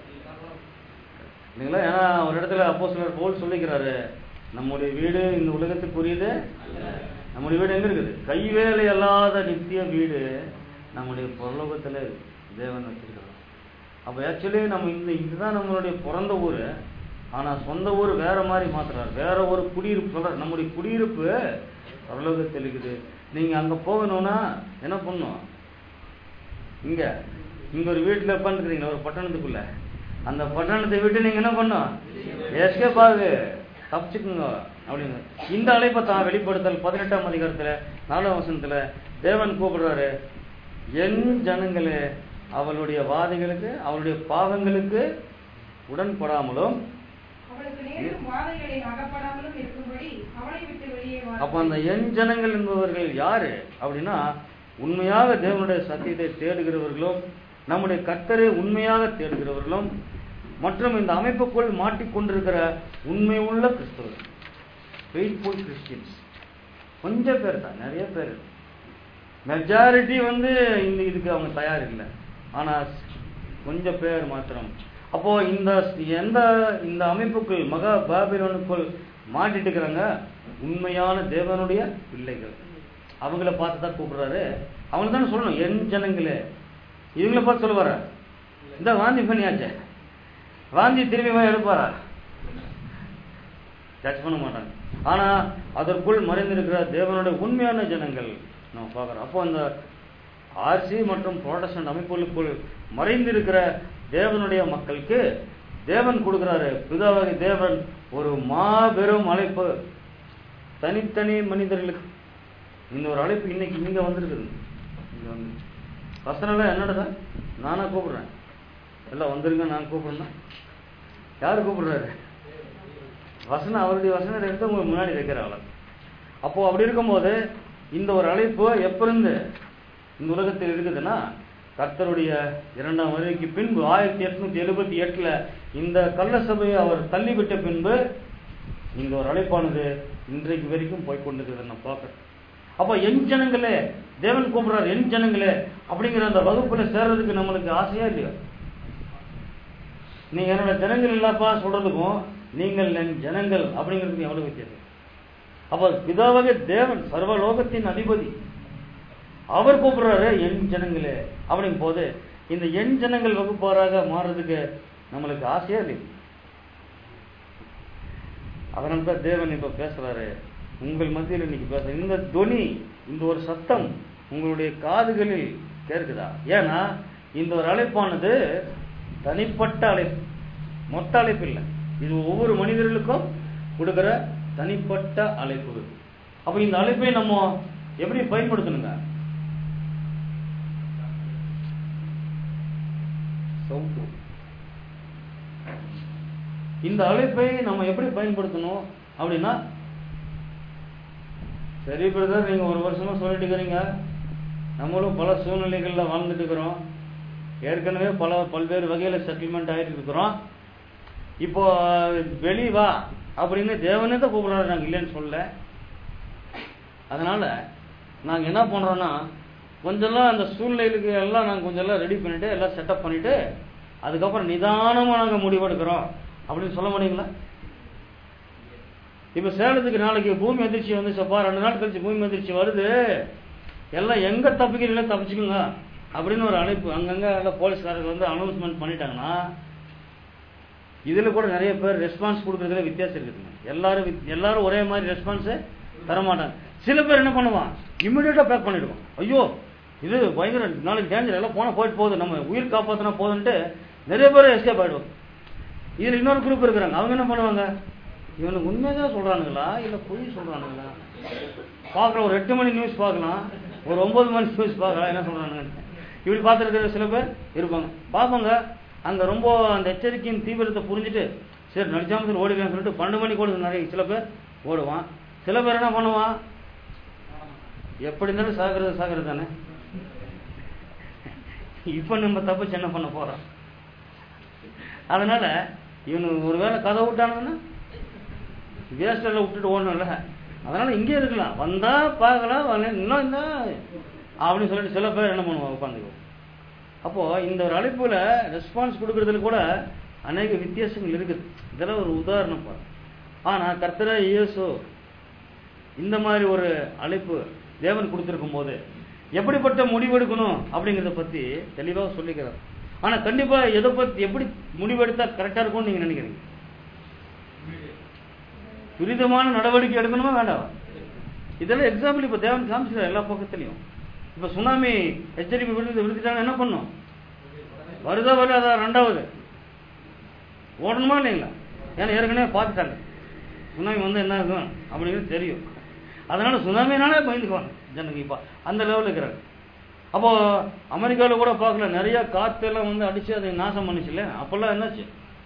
இல்லைங்களா ஏன்னா ஒரு இடத்துல அப்போ சிலர் போல் சொல்லிக்கிறாரு நம்முடைய வீடு இந்த உலகத்துக்குரியது நம்முடைய வீடு எங்க இருக்குது கைவேலை அல்லாத நித்திய வீடு நம்முடைய பரலோகத்துல இருக்கு. தேவன் வச்சிருக்கிறார் அப்ப ஆக்சுவலி நம்ம இந்த இதுதான் நம்மளுடைய பிறந்த ஊர் ஆனா சொந்த ஊர் வேற மாதிரி மாத்துறாரு வேற ஒரு குடியிருப்பு சொல்றாரு நம்முடைய குடியிருப்பு பரலோகத்தில் இருக்குது நீங்க அங்க போகணும்னா என்ன பண்ணும் இங்க இங்க ஒரு வீட்டுல உட்காந்துக்கிறீங்க ஒரு பட்டணத்துக்குள்ள அந்த பட்டணத்தை விட்டு நீங்க என்ன பண்ணும் எஸ்கேப் ஆகு தப்பிச்சுக்குங்க அப்படின்னு இந்த அழைப்பை தான் வெளிப்படுத்தல் பதினெட்டாம் அதிகாரத்துல நாலாம் வசனத்துல தேவன் கூப்பிடுறாரு என் ஜனங்களே அவளுடைய வாதைகளுக்கு அவளுடைய பாவங்களுக்கு உடன்படாமலும் அவளுக்கு நேரிடும் வாதைகளில் அகப்படாமலும் இருக்கும்படி அவளை விட்டு வெளியே அப்ப அந்த என் ஜனங்கள் என்பவர்கள் யாரு அப்படின்னா உண்மையாக தேவனுடைய சத்தியத்தை தேடுகிறவர்களும் நம்முடைய கர்த்தரை உண்மையாக தேடுகிறவர்களும் மற்றும் இந்த அமைப்புக்குள் மாட்டிக்கொண்டிருக்கிற உண்மை உள்ள கிறிஸ்தவர்கள் ஃபெய்த்ஃபுல் கிறிஸ்டியன்ஸ் கொஞ்சம் பேர் தான் நிறைய பேர் மெஜாரிட்டி வந்து இந்த இதுக்கு அவங்க தயார் இல்லை ஆனா கொஞ்சம் பேர் மாத்திரம் அப்போ இந்த எந்த இந்த அமைப்புக்குள் மகா பாபிலோனுக்குள் மாட்டிட்டு இருக்கிறாங்க உண்மையான தேவனுடைய பிள்ளைகள் அவங்கள பார்த்து தான் கூப்பிடுறாரு அவங்க தானே சொல்லணும் என் ஜனங்களே இவங்கள பார்த்து சொல்லுவாரா இந்த வாந்தி பண்ணியாச்சே வாந்தி திரும்பி போய் எடுப்பாரா டச் பண்ண மாட்டாங்க ஆனா அதற்குள் மறைந்திருக்கிற தேவனுடைய உண்மையான ஜனங்கள் நம்ம பார்க்கிறோம் அப்போ அந்த ஆர்சி மற்றும் புரோட்டஸ்டன்ட் அமைப்புகளுக்குள் மறைந்திருக்கிற தேவனுடைய மக்களுக்கு தேவன் கொடுக்கிறாரு பிதாவாகி தேவன் ஒரு மாபெரும் அழைப்பு தனித்தனி மனிதர்களுக்கு இந்த ஒரு அழைப்பு இன்னைக்கு இங்க வந்திருக்குது இங்க வந்து வசனம்லாம் என்னடா நானா கூப்பிடுறேன் எல்லாம் வந்துருங்க நான் கூப்பிடுறேன் யார் கூப்பிடுறாரு வசனம் அவருடைய வசனத்தை எடுத்து உங்களுக்கு முன்னாடி வைக்கிற ஆளு அப்போ அப்படி இருக்கும்போது இந்த ஒரு அழைப்பு எப்ப இருந்து இந்த உலகத்தில் இருக்குதுன்னா கர்த்தருடைய இரண்டாம் வருகைக்கு பின்பு ஆயிரத்தி எட்நூத்தி எழுபத்தி எட்டுல இந்த கள்ள சபையை அவர் தள்ளிவிட்ட பின்பு இந்த ஒரு அழைப்பானது இன்றைக்கு வரைக்கும் போய் கொண்டிருக்கிறத நான் பார்க்கிறேன் அப்ப என் ஜனங்களே தேவன் கூப்பிடுறார் என் ஜனங்களே அப்படிங்கிற அந்த வகுப்புல சேர்றதுக்கு நம்மளுக்கு ஆசையா இல்லையா நீங்க என்னோட ஜனங்கள் இல்லப்பா சொல்றதுக்கும் நீங்கள் என் ஜனங்கள் அப்படிங்கிறதுக்கு எவ்வளவு வித்தியாசம் அப்ப பிதாவாக தேவன் சர்வலோகத்தின் அதிபதி அவர் கூப்பிடுறாரு என் ஜனங்களே அப்படிங்கும் போது இந்த என் ஜனங்கள் வகுப்பாராக மாறுறதுக்கு நம்மளுக்கு ஆசையா இல்லை அதனால தான் தேவன் இப்ப பேசுறாரு உங்கள் மத்தியில் இன்னைக்கு பேச இந்த துனி இந்த ஒரு சத்தம் உங்களுடைய காதுகளில் கேட்குதா ஏன்னா இந்த ஒரு அழைப்பானது தனிப்பட்ட அழைப்பு மொத்த அழைப்பு இல்லை இது ஒவ்வொரு மனிதர்களுக்கும் கொடுக்கிற தனிப்பட்ட அழைப்பு அப்ப இந்த அழைப்பை நம்ம எப்படி பயன்படுத்தணுங்க சவுக்கு. இந்த அழைப்பை நம்ம எப்படி பயன்படுத்தணும் அப்படின்னா சரி பிரதர் நீங்க ஒரு வருஷமா சொல்லிட்டு இருக்கிறீங்க நம்மளும் பல சூழ்நிலைகள்ல வாழ்ந்துட்டு இருக்கிறோம் ஏற்கனவே பல பல்வேறு வகையில செட்டில்மெண்ட் ஆயிட்டு இருக்கிறோம் இப்போ வெளி வா அப்படின்னு தேவனே தான் கூப்பிடுறாரு நாங்க இல்லைன்னு சொல்ல அதனால நாங்க என்ன பண்றோம்னா கொஞ்சம்லாம் அந்த சூழ்நிலைகளுக்கு எல்லாம் நாங்க கொஞ்சம் எல்லாம் ரெடி பண்ணிட்டு எல்லாம் செட்டப் பண்ணிட்டு அதுக்கப்புறம் நிதானமா நாங்க முடிவெடுக்கிறோம் அப்படின்னு சொல்ல முடியுங்களா இப்ப சேலத்துக்கு நாளைக்கு பூமி அதிர்ச்சி வந்து சப்பா ரெண்டு நாள் கழிச்சு பூமி அதிர்ச்சி வருது எல்லாம் எங்க தப்பிக்கிறீங்களோ தப்பிச்சுக்குங்க அப்படின்னு ஒரு அழைப்பு அங்கங்க எல்லாம் போலீஸ்காரர்கள் வந்து அனௌன்ஸ்மெண்ட் பண்ணிட்டாங்கன்னா இதுல கூட நிறைய பேர் ரெஸ்பான்ஸ் கொடுக்கறதுல வித்தியாசம் இருக்குதுங்க எல்லாரும் வித்- எல்லாரும் ஒரே மாதிரி ரெஸ்பான்ஸ் தர மாட்டாங்க சில பேர் என்ன பண்ணுவான் இமிடியேட்டா பேக் பண்ணிடுவான் ஐயோ இது பயங்கர நாளைக்கு டேஞ்சர் எல்லாம் போனா போயிட்டு போகுது நம்ம உயிர் காப்பாத்தினா போதுன்ட்டு நிறைய பேர் எஸ்கேப் ஆயிடுவாங்க இதுல இன்னொரு குரூப் இருக்கிறாங்க அவங்க என்ன பண்ணுவாங்க இவனுக்கு உண்மைதான் சொல்றானுங்களா இல்ல பொய் சொல்றானுங்களா பார்க்கலாம் ஒரு எட்டு மணி நியூஸ் பார்க்கலாம் ஒரு ஒன்பது மணி நியூஸ் பார்க்கலாம் என்ன சொல்றானுங்க இப்படி பார்த்துருக்கிற சில பேர் இருப்பாங்க பார்ப்பாங்க அங்க ரொம்ப அந்த எச்சரிக்கையின் தீவிரத்தை புரிஞ்சுட்டு சரி நடிச்சாமத்தில் ஓடிக்கலாம்னு சொல்லிட்டு பன்னெண்டு மணிக்கு ஓடுது நிறைய சில பேர் ஓடுவான் சில பேர் என்ன பண்ணுவான் எப்படி இருந்தாலும் சாகிறது சாகிறது தானே இப்ப நம்ம தப்பிச்சு என்ன பண்ண போறோம் அதனால இவனு ஒருவேளை கதை விட்டானுங்கன்னா வேஸ்டெல்லாம் விட்டுட்டு ஓடணும்ல அதனால இங்கே இருக்கலாம் வந்தா பார்க்கலாம் வரல- இன்னும் இந்த அப்படின்னு சொல்லிட்டு சில பேர் என்ன பண்ணுவாங்க உட்காந்துக்குவோம் அப்போ இந்த ஒரு அழைப்புல ரெஸ்பான்ஸ் கொடுக்கறதுல கூட அநேக வித்தியாசங்கள் இருக்குது இதெல்லாம் ஒரு உதாரணம் பாரு ஆனா கர்த்தரா இயேசு இந்த மாதிரி ஒரு அழைப்பு தேவன் கொடுத்திருக்கும் போது எப்படிப்பட்ட முடிவெடுக்கணும் அப்படிங்கறத பத்தி தெளிவாக சொல்லிக்கிறார் ஆனா கண்டிப்பா எதை பத்தி எப்படி முடிவெடுத்தா கரெக்டா இருக்கும்னு நீங்க நினைக்கிறீங்க துரிதமான நடவடிக்கை எடுக்கணுமா வேண்டாம் இதெல்லாம் எக்ஸாம்பிள் இப்ப தேவன் காமிச்சிட்டார் எல்லா பக்கத்துலயும் இப்ப சுனாமி எச்சரிக்கை விடுத்து விடுத்துட்டாங்க என்ன பண்ணும் வருதா வருதா ரெண்டாவது ஓடணுமா இல்லைங்களா ஏன்னா ஏற்கனவே பார்த்துட்டாங்க சுனாமி வந்து என்ன ஆகும் அப்படிங்கிறது தெரியும் அதனால சுனாமினாலே பயந்துக்குவாங்க ஜனங்க இப்ப அந்த லெவலில் இருக்கிறாங்க அப்போ அமெரிக்காவில் கூட பார்க்கல நிறைய காத்து எல்லாம் வந்து அடிச்சு அதை நாசம் பண்ணுச்சுல்ல அப்பெல்லாம் என்னாச்சு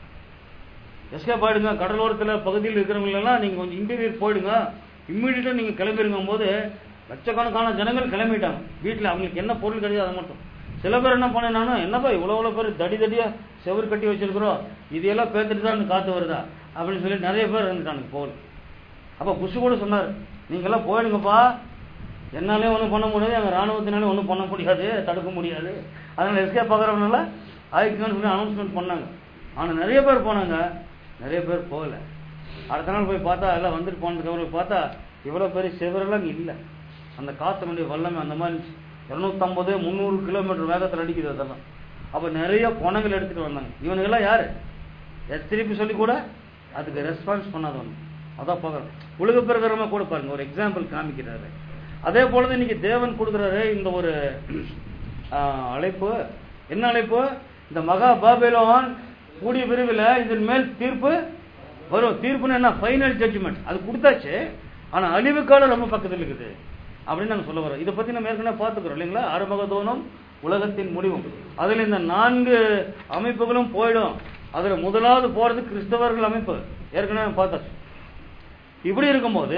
எஸ்கேப் ஆயிடுங்க கடலோரத்தில் பகுதியில் இருக்கிறவங்க எல்லாம் நீங்க கொஞ்சம் இன்டீரியர் போயிடுங்க இம்மீடியட்டா நீங்க கிளம்பிருக்கும் போது லட்சக்கணக்கான ஜனங்கள் கிளம்பிட்டாங்க வீட்டில் அவங்களுக்கு என்ன பொருள் கிடையாது அதை மட்டும் சில பேர் என்ன பண்ணாங்கன்னா என்னப்பா இவ்வளோ இவ்வளோ பேர் தடி தடியா செவுரு கட்டி வச்சிருக்கிறோம் இதையெல்லாம் பேத்துட்டு தான் காத்து வருதா அப்படின்னு சொல்லி நிறைய பேர் இருந்துட்டானுங்க போகல அப்ப புஷ் கூட சொன்னார் நீங்கெல்லாம் போயிடுங்கப்பா என்னாலே ஒன்றும் பண்ண முடியாது எங்கள் ராணுவத்தினாலே ஒன்றும் பண்ண முடியாது தடுக்க முடியாது அதனால எஸ்கே பார்க்குறவனால ஆயிடுச்சுன்னு சொல்லி அனௌன்ஸ்மெண்ட் பண்ணாங்க ஆனால் நிறைய பேர் போனாங்க நிறைய பேர் போகல அடுத்த நாள் போய் பார்த்தா எல்லாம் வந்துட்டு போனதுக்கு அப்புறம் பார்த்தா இவ்வளோ பெரிய சிவரெல்லாம் இல்லை அந்த காற்றினுடைய வல்லமை அந்த மாதிரி இரநூத்தம்பது முந்நூறு கிலோமீட்டர் வேகத்தில் அடிக்குது அதெல்லாம் அப்போ நிறைய பணங்கள் எடுத்துட்டு வந்தாங்க இவனுங்கெல்லாம் யாரு எச்சரிப்பு சொல்லி கூட அதுக்கு ரெஸ்பான்ஸ் பண்ணாதவங்க அதான் பார்க்குறோம் உலக பிரகாரமாக கூட பாருங்க ஒரு எக்ஸாம்பிள் காமிக்கிறாரு அதே போலதான் இன்னைக்கு தேவன் கொடுக்குறாரு இந்த ஒரு ஆஹ், அழைப்பு என்ன அழைப்பு இந்த மகா பாபேலோன் கூடிய விரைவில் இதன் மேல் தீர்ப்பு வரும் தீர்ப்புன்னு என்ன ஃபைனல் ஜட்ஜ்மெண்ட் அது கொடுத்தாச்சு ஆனா அழிவு காலம் ரொம்ப பக்கத்தில் இருக்குது அப்படின்னு நாங்க சொல்ல வரோம் இதை பத்தி நம்ம ஏற்கனவே பார்த்துக்கிறோம் இல்லைங்களா ஆரம்பகதோனம் உலகத்தின் முடிவும் அதுல இந்த நான்கு அமைப்புகளும் போயிடும் அதுல முதலாவது போறது கிறிஸ்தவர்கள் அமைப்பு ஏற்கனவே பார்த்தாச்சு இப்படி இருக்கும்போது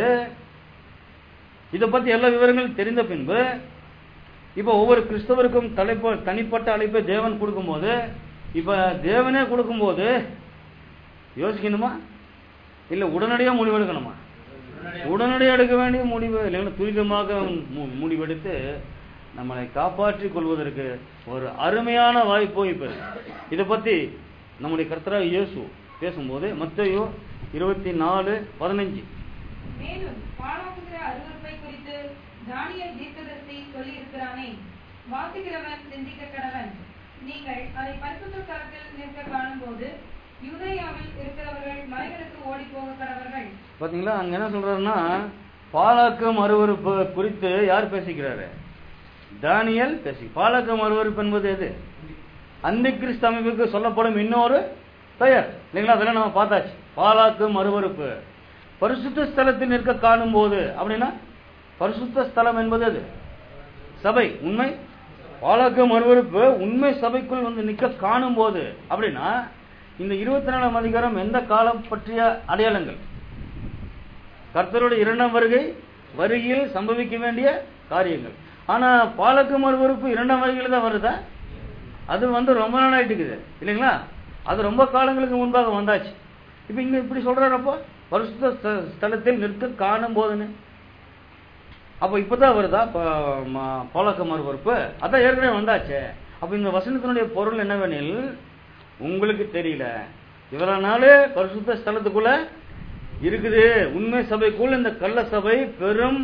இதை பத்தி எல்லா விவரங்களும் தெரிந்த பின்பு இப்ப ஒவ்வொரு கிறிஸ்தவருக்கும் தலைப்ப தனிப்பட்ட அழைப்பை தேவன் கொடுக்கும்போது இப்ப தேவனே கொடுக்கும்போது யோசிக்கணுமா இல்ல உடனடியா முடிவெடுக்கணுமா உடனடியாக எடுக்க வேண்டிய முடிவு இல்லைன்னா துரிதமாக மு- முடிவெடுத்து நம்மளை காப்பாற்றிக் கொள்வதற்கு ஒரு அருமையான வாய்ப்பு இப்ப இருக்கு. இதை பத்தி நம்முடைய கர்த்தரா இயேசு பேசும்போது மத்தேயு இருபத்தி நாலு பதினஞ்சு மேலும் பாழாக்குகிற அருவருப்பை குறித்து தானியேல் தீர்க்கதரிசி சொல்லியிருக்கிறானே வாசிக்கிறவன் சிந்திக்க கடவன் நீங்கள் அதை பரிசுத்த ஸ்தலத்தில் நிற்க காணும்போது யூதேயாவில் இருக்கிறவர்கள் மலைகளுக்கு ஓடிப் போக கடவர்கள் பாத்தீங்களா அங்க என்ன சொல்றாருன்னா பாலாக்கம் அருவருப்பு குறித்து யார் பேசிக்கிறாரு தானியல் பேசி பாலாக்கம் அருவருப்பு என்பது எது அந்த கிறிஸ்து அமைப்புக்கு சொல்லப்படும் இன்னொரு பெயர் இல்லைங்களா அதெல்லாம் நம்ம பார்த்தாச்சு பாலாக்கும் அருவருப்பு பரிசுத்த ஸ்தலத்தில் நிற்க காணும் போது அப்படின்னா பரிசுத்த ஸ்தலம் என்பது எது சபை உண்மை பாலாக்கும் அருவருப்பு உண்மை சபைக்குள் வந்து நிற்க காணும் போது அப்படின்னா இந்த இருபத்தி நாலாம் அதிகாரம் எந்த காலம் பற்றிய அடையாளங்கள் கர்த்தருடைய இரண்டாம் வருகை வருகையில் சம்பவிக்க வேண்டிய காரியங்கள் ஆனா பாலக்கு மறுவறுப்பு இரண்டாம் வருகையில தான் வருதா அது வந்து ரொம்ப நாள் ஆயிட்டு இருக்குது இல்லைங்களா அது ரொம்ப காலங்களுக்கு முன்பாக வந்தாச்சு இப்ப இங்க இப்படி சொல்றாரப்போ பரிசுத்த ஸ்த- ஸ்தலத்தில் நிற்க காணும் போதுன்னு அப்ப இப்பதான் வருதா பாலக்க மறுவறுப்பு அதான் ஏற்கனவே வந்தாச்சே அப்ப இந்த வசனத்தினுடைய பொருள் என்னவெனில் உங்களுக்கு தெரியல இவ்வளவு நாள் பரிசுத்த ஸ்தலத்துக்குள்ள இருக்குது உண்மை சபைக்குள்ள இந்த கள்ள சபை பெரும்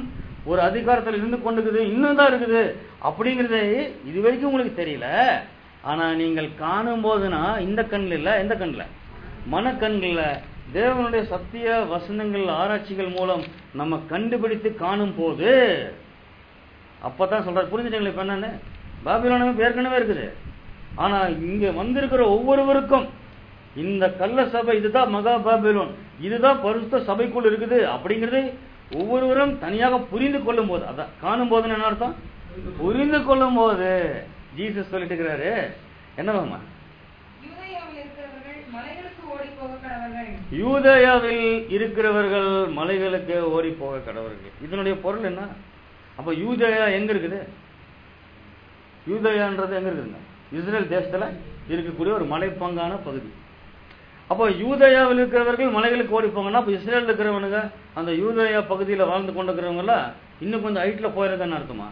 ஒரு அதிகாரத்தில் இருந்து கொண்டுக்குது இன்னும் தான் இருக்குது அப்படிங்கிறது இது வரைக்கும் உங்களுக்கு தெரியல ஆனா நீங்கள் காணும் போதுனா இந்த கண்ணில் இல்ல எந்த கண்ணில் மனக்கண்களில் தேவனுடைய சத்திய வசனங்கள் ஆராய்ச்சிகள் மூலம் நம்ம கண்டுபிடித்து காணும் போது அப்பதான் சொல்றாரு புரிஞ்சுட்டீங்களா இப்ப என்னன்னு பாபிலோனமே இப்ப ஏற்கனவே இருக்குது ஆனா இங்க வந்திருக்கிற ஒவ்வொருவருக்கும் இந்த கள்ள சபை இதுதான் மகா பாபிலோன் இதுதான் பரிசுத்த சபைக்குள் இருக்குது அப்படிங்கிறது ஒவ்வொருவரும் தனியாக புரிந்து கொள்ளும் போது அதான் காணும் போதுன்னு என்ன அர்த்தம் புரிந்து கொள்ளும் போது ஜீசஸ் சொல்லிட்டு இருக்கிறாரு என்னவாமா யூதேயாவில் இருக்கிறவர்கள் மலைகளுக்கு ஓடிப் போக கடவர்கள் யூதேயாவில் இருக்கிறவர்கள் மலைகளுக்கு ஓடி போக கடவர்கள் இதனுடைய பொருள் என்ன அப்ப யூதேயா எங்க இருக்குது யூதேயான்றது எங்க இருக்குதுங்க இஸ்ரேல் தேசத்துல இருக்கக்கூடிய ஒரு மலைப்பங்கான பகுதி அப்போ யூதேயாவில் இருக்கிறவர்கள் மலைகளுக்கு ஓடி போங்கன்னா அப்ப இஸ்ரேல் இருக்கிறவனுங்க அந்த யூதேயா பகுதியில் வாழ்ந்து கொண்டிருக்கிறவங்க எல்லாம் இன்னும் கொஞ்சம் ஹைட்ல போயிருக்குன்னு அர்த்தமா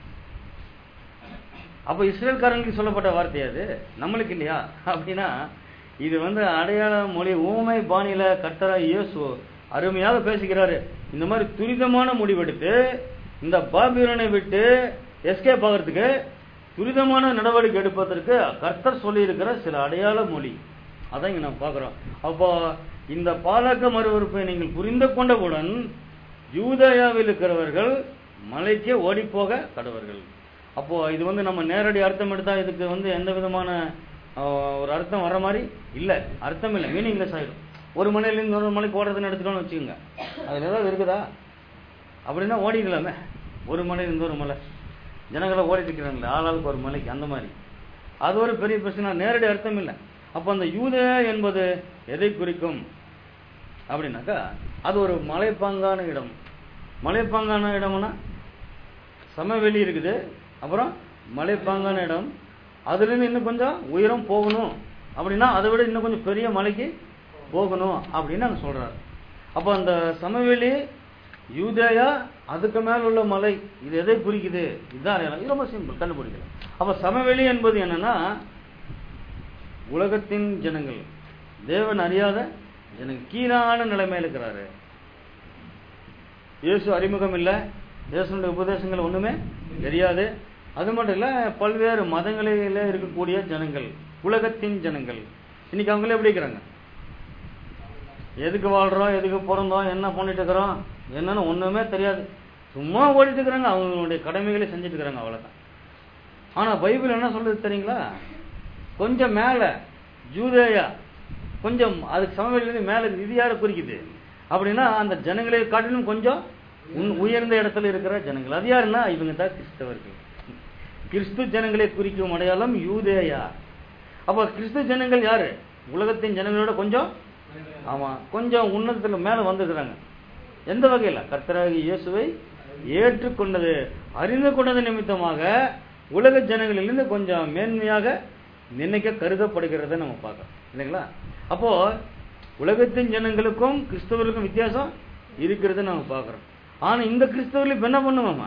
அப்ப இஸ்ரேல்காரங்களுக்கு சொல்லப்பட்ட வார்த்தை அது நம்மளுக்கு இல்லையா அப்படின்னா இது வந்து அடையாள மொழி ஊமை பாணியில கர்த்தரா இயேசு அருமையாக பேசுகிறாரு இந்த மாதிரி துரிதமான முடிவெடுத்து இந்த பாபிலோனை விட்டு எஸ்கேப் ஆகிறதுக்கு துரிதமான நடவடிக்கை எடுப்பதற்கு கர்த்தர் சொல்லியிருக்கிற சில அடையாள மொழி அதான் இங்க நம்ம பார்க்கிறோம் அப்போ இந்த பாலக்க மறுவறுப்பை நீங்கள் புரிந்து கொண்டவுடன் யூதயாவில் இருக்கிறவர்கள் மலைக்கு ஓடிப்போக கடவர்கள் அப்போ இது வந்து நம்ம நேரடி அர்த்தம் எடுத்தா இதுக்கு வந்து எந்த விதமான ஆஹ், ஒரு அர்த்தம் வர மாதிரி இல்ல அர்த்தம் இல்லை மீனிங்லெஸ் ஆயிடும் ஒரு மலையில இன்னொரு மலைக்கு ஓடுறதுன்னு எடுத்துக்கோன்னு வச்சுக்கோங்க அதுல ஏதாவது இருக்குதா அப்படின்னா ஓடிக்கலாமே ஒரு மலையில இன்னொரு மலை ஜனங்களை ஓடிட்டு இருக்கிறாங்களே ஆளாளுக்கு ஒரு மலைக்கு அந்த மாதிரி அது ஒரு பெரிய பிரச்சனை நேரடி அர்த்தம் இல்லை அப்போ அந்த யூதேயா என்பது எதை குறிக்கும் அப்படின்னாக்கா அது ஒரு மலைப்பாங்கான இடம் மலைப்பாங்கான இடம்னா சமவெளி இருக்குது அப்புறம் மலைப்பாங்கான இடம் அதுலேருந்து இன்னும் கொஞ்சம் உயரம் போகணும் அப்படின்னா அதை விட இன்னும் கொஞ்சம் பெரிய மலைக்கு போகணும் அப்படின்னு அங்க சொல்றாரு அப்போ அந்த சமவெளி யூதேயா அதுக்கு மேல உள்ள மலை இது எதை குறிக்குது இதுதான் அடையாளம். இது ரொம்ப சிம்பிள் கண்டுபிடிக்கலாம் அப்ப சமவெளி என்பது என்னன்னா உலகத்தின் ஜனங்கள் தேவன் அறியாத ஜனங்கள் கீழான நிலைமையில் இருக்கிறாரு இயேசு அறிமுகம் இல்லை இயேசுனுடைய உபதேசங்கள் ஒண்ணுமே தெரியாது அது மட்டும் இல்ல பல்வேறு மதங்களில இருக்கக்கூடிய ஜனங்கள் உலகத்தின் ஜனங்கள் இன்னைக்கு அவங்களே எப்படி இருக்கிறாங்க எதுக்கு வாழ்றோம் எதுக்கு பிறந்தோம் என்ன பண்ணிட்டு இருக்கிறோம் என்னன்னு ஒண்ணுமே தெரியாது சும்மா ஓடிட்டு இருக்கிறாங்க அவங்களுடைய கடமைகளை செஞ்சுட்டு இருக்கிறாங்க அவ்வளவுதான் ஆனா பைபிள் என்ன சொல்றது தெரியுங்களா கொஞ்சம் மேல ஜூதேயா கொஞ்சம் அதுக்கு சமவெளியிலிருந்து மேல இருக்குது. இது யாரை குறிக்குது அப்படின்னா அந்த ஜனங்களை காட்டிலும் கொஞ்சம் உன் உயர்ந்த இடத்துல இருக்கிற ஜனங்கள் அது யாருன்னா இவங்க தான் கிறிஸ்தவர்கள் கிறிஸ்து ஜனங்களை குறிக்கும் அடையாளம் யூதேயா அப்ப கிறிஸ்து ஜனங்கள் யாரு உலகத்தின் ஜனங்களோட கொஞ்சம் ஆமா கொஞ்சம் உன்னதத்துல மேல வந்துக்கிறாங்க எந்த வகையில கர்த்தராகி இயேசுவை ஏற்றுக்கொண்டது அறிந்து கொண்டது நிமித்தமாக உலக ஜனங்களிலிருந்து கொஞ்சம் மேன்மையாக நினைக்க கருதப்படுகிறத நம்ம பார்க்கறோம் இல்லைங்களா அப்போ உலகத்தின் ஜனங்களுக்கும் கிறிஸ்தவர்களுக்கும் வித்தியாசம் இருக்கிறத நம்ம பார்க்கறோம் ஆனா இந்த கிறிஸ்தவர்கள் இப்ப என்ன பண்ணுவோமா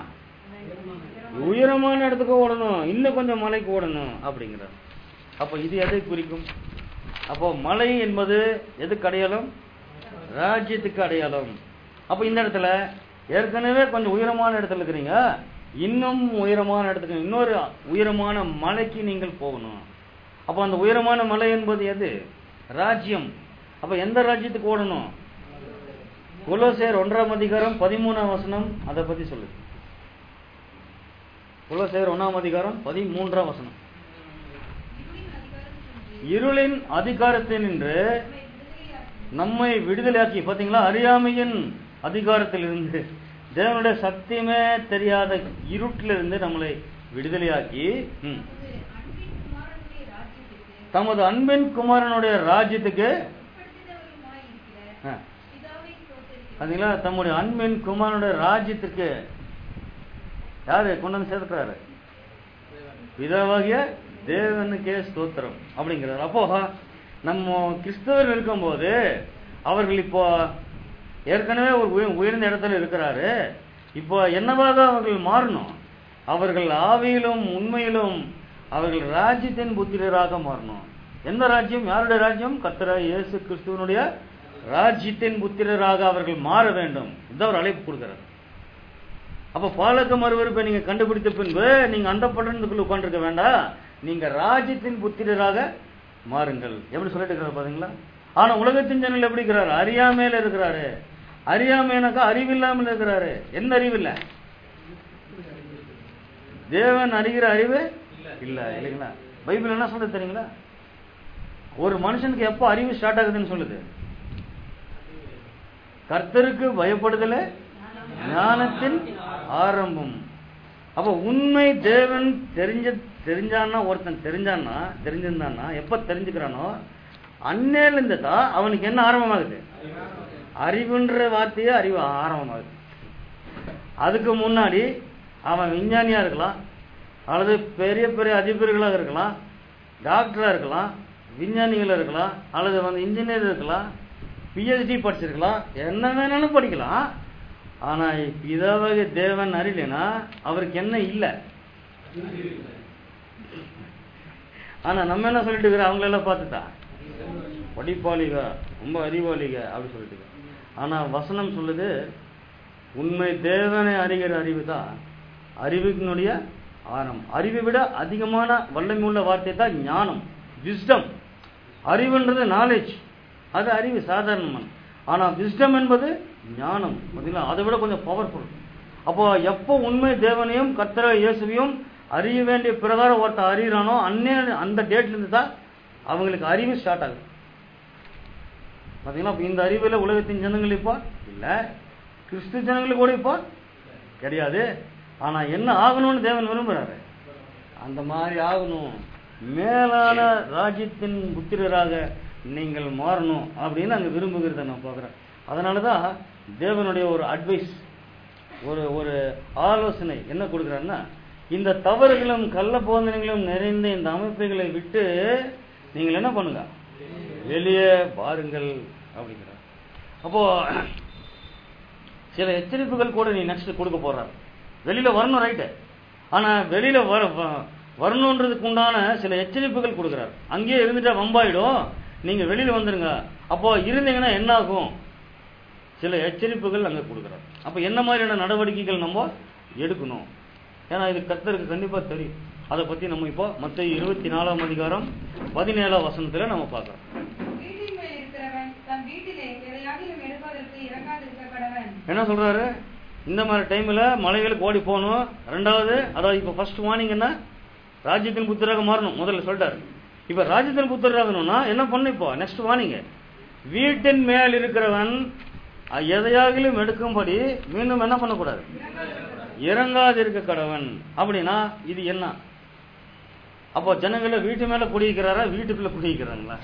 உயரமான இடத்துக்கு ஓடணும் இன்னும் கொஞ்சம் மலைக்கு ஓடணும் அப்படிங்கிறார் அப்போ இது எதை குறிக்கும் அப்போ மலை என்பது எதுக்கு அடையாளம் ராஜ்யத்துக்கு அடையாளம் அப்போ இந்த இடத்துல ஏற்கனவே கொஞ்சம் உயரமான இடத்துல இருக்கிறீங்க இன்னும் உயரமான இடத்துக்கு இன்னொரு உயரமான மலைக்கு நீங்கள் போகணும் அப்போ அந்த உயரமான மலை என்பது எது ராஜ்யம் அப்ப எந்த ராஜ்யத்துக்கு ஓடணும் குலோசேர் ஒன்றாம் அதிகாரம் பதிமூணாம் வசனம் அதை பத்தி சொல்லு குலோசேர் ஒன்றாம் அதிகாரம் பதிமூன்றாம் வசனம் இருளின் அதிகாரத்தினின்று நம்மை விடுதலையாக்கி பாத்தீங்களா அறியாமையின் அதிகாரத்திலிருந்து தேவனுடைய சத்தியமே தெரியாத இருட்டிலிருந்து நம்மளை விடுதலையாக்கி ம், தமது அன்பின் குமாரனுடைய ராஜ்யத்துக்கு ஆ, பாத்தீங்களா தம்முடைய அன்பின் குமாரனுடைய ராஜ்யத்துக்கு யாரு கொண்டு வந்து சேர்த்துக்கிறாரு பிதாவாகிய தேவனுக்கே ஸ்தோத்திரம் அப்படிங்கிறார் அப்போ நம்ம கிறிஸ்தவர் இருக்கும்போது அவர்கள் இப்போ ஏற்கனவே ஒரு உய- உயர்ந்த இடத்துல இருக்கிறாரு இப்போ என்னவாக அவர்கள் மாறணும் அவர்கள் ஆவியிலும் உண்மையிலும் அவர்கள் ராஜ்யத்தின் புத்திரராக மாறணும் எந்த ராஜ்யம் யாருடைய ராஜ்யம் கர்த்தராகிய இயேசு கிறிஸ்துவனுடைய ராஜ்யத்தின் புத்திரராக அவர்கள் மாற வேண்டும் இதான் ஒரு அழைப்பு கொடுக்கிறார் அப்ப பாலக மறுவருப்பை நீங்க கண்டுபிடித்த பின்பு நீங்க அந்த பட்டணத்துக்குள்ள உட்காந்துருக்க வேண்டாம் நீங்க ராஜ்யத்தின் புத்திரராக மாறுங்கள் எப்படி சொல்லிட்டு இருக்கிறார் பாத்தீங்களா ஆனா உலகத்தின் ஜனங்கள் எப்படி இருக்கிறாரு அறியாமையில இருக்கிறாரு அறியாமைனாக்கா அறிவில்லாமல் இருக்கிறாரு என்ன அறிவில்ல தேவன் அறிகிற அறிவு இல்ல இல்லைங்களா பைபிள் என்ன சொல்றது தெரியுங்களா ஒரு மனுஷனுக்கு எப்போ அறிவு ஸ்டார்ட் ஆகுதுன்னு சொல்லுது கர்த்தருக்கு பயப்படுதல ஞானத்தின் ஆரம்பம் அப்ப உண்மை தேவன் தெரிஞ்ச தெரிஞ்சான்னா ஒருத்தன் தெரிஞ்சான்னா தெரிஞ்சிருந்தான்னா எப்ப தெரிஞ்சுக்கிறானோ அன்னையில இருந்து தான் அவனுக்கு என்ன ஆரம்பமாகுது அறிவுன்ற வார்த்தையே அறிவு ஆரம்பமாகுது அதுக்கு முன்னாடி அவன் விஞ்ஞானியா இருக்கலாம் அல்லது பெரிய பெரிய அதிபர்களாக இருக்கலாம் டாக்டரா இருக்கலாம் விஞ்ஞானிகள் இருக்கலாம் அல்லது வந்து இன்ஜினியர் இருக்கலாம் பிஹெச்டி படிச்சிருக்கலாம் என்ன வேணாலும் படிக்கலாம் ஆனா பிதாவக தேவன் அறியலைன்னா அவருக்கு என்ன இல்லை ஆனா நம்ம என்ன சொல்லிட்டு இருக்கிறோம் அவங்களெல்லாம் பார்த்துட்டா படிப்பாளிக ரொம்ப அறிவாளிக அப்படி சொல்லிட்டு இருக்கிறோம். ஆனா வசனம் சொல்லுது உண்மை தேவனை அறிகிற அறிவு தான் அறிவினுடைய ஆரம்பம் அறிவை விட அதிகமான வல்லமை உள்ள வார்த்தை தான் ஞானம் விஸ்டம் அறிவுன்றது நாலேஜ் அது அறிவு சாதாரணமான ஆனா விஸ்டம் என்பது ஞானம் பார்த்தீங்களா அதை விட கொஞ்சம் பவர்ஃபுல் அப்போ எப்போ உண்மை தேவனையும் கர்த்தர இயேசுவையும் அறிய வேண்டிய பிரகாரம் ஒருத்தன் அறிகிறானோ அன்னே அந்த டேட்ல இருந்து தான் அவங்களுக்கு அறிவு ஸ்டார்ட் ஆகுது பாத்தீங்களா அப்ப இந்த அறிவுல உலகத்தின் ஜனங்கள் இப்போ இல்ல கிறிஸ்து ஜனங்களுக்கு கூட இப்போ கிடையாது ஆனா என்ன ஆகணும்னு தேவன் விரும்புறாரு அந்த மாதிரி ஆகணும் மேலான ராஜ்யத்தின் புத்திரராக நீங்கள் மாறணும் அப்படின்னு அங்க விரும்புகிறத நான் பார்க்குறேன் அதனால தான் தேவனுடைய ஒரு அட்வைஸ் ஒரு ஒரு ஆலோசனை என்ன கொடுக்குறாருன்னா இந்த தவறுகளும் கள்ள போதனைகளும் நிறைந்த இந்த அமைப்புகளை விட்டு நீங்கள் என்ன பண்ணுங்க வெளியே பாருங்கள் அப்படிங்கிறார் அப்போ சில எச்சரிப்புகள் கூட நீ நெக்ஸ்ட் கொடுக்க போறார் வெளியில வரணும் ரைட்டு ஆனா வெளியில வர வ- வரணுன்றதுக்கு உண்டான சில எச்சரிப்புகள் கொடுக்குறார் அங்கேயே இருந்துட்டா வம்பாயிடும் நீங்க வெளியில வந்துருங்க அப்போ இருந்தீங்கன்னா என்ன ஆகும் சில எச்சரிப்புகள் அங்க கொடுக்குறார் அப்ப என்ன மாதிரியான நடவடிக்கைகள் நம்ம எடுக்கணும் ஏன்னா இது கர்த்தருக்கு கண்டிப்பா தெரியும் அதை பத்தி நம்ம இப்போ மத்த இருபத்தி நாலாம் அதிகாரம் பதினேழாம் வசனத்துல நம்ம பார்க்கறோம் வீட்டின் மேல் இருக்கிறவன் தன் வீட்டிலே எதையாகிலும் எடுப்பதற்கு இறங்காதிருக்க கடவன் என்ன சொல்றாரு இந்த மாதிரி டைம்ல மலைகளுக்கு ஓடி போகணும் ரெண்டாவது அதாவது இப்ப ஃபர்ஸ்ட் வார்னிங் என்ன ராஜ்யத்தின் புத்தராக மாறணும் முதல்ல சொல்லிட்டாரு இப்ப ராஜ்யத்தின் புத்தராகணும்னா என்ன பண்ணணும் இப்போ நெக்ஸ்ட் வார்னிங் வீட்டின் மேல் இருக்கிறவன் அஹ், எதையாகிலும் எடுக்கும்படி மீண்டும் என்ன பண்ணக்கூடாது இறங்காதிருக்க கடவன் அப்படின்னா இது என்ன அப்போ ஜனங்களை வீட்டு மேல குடிக்கிறாரா வீட்டுக்குள்ள குடிக்கிறாங்களா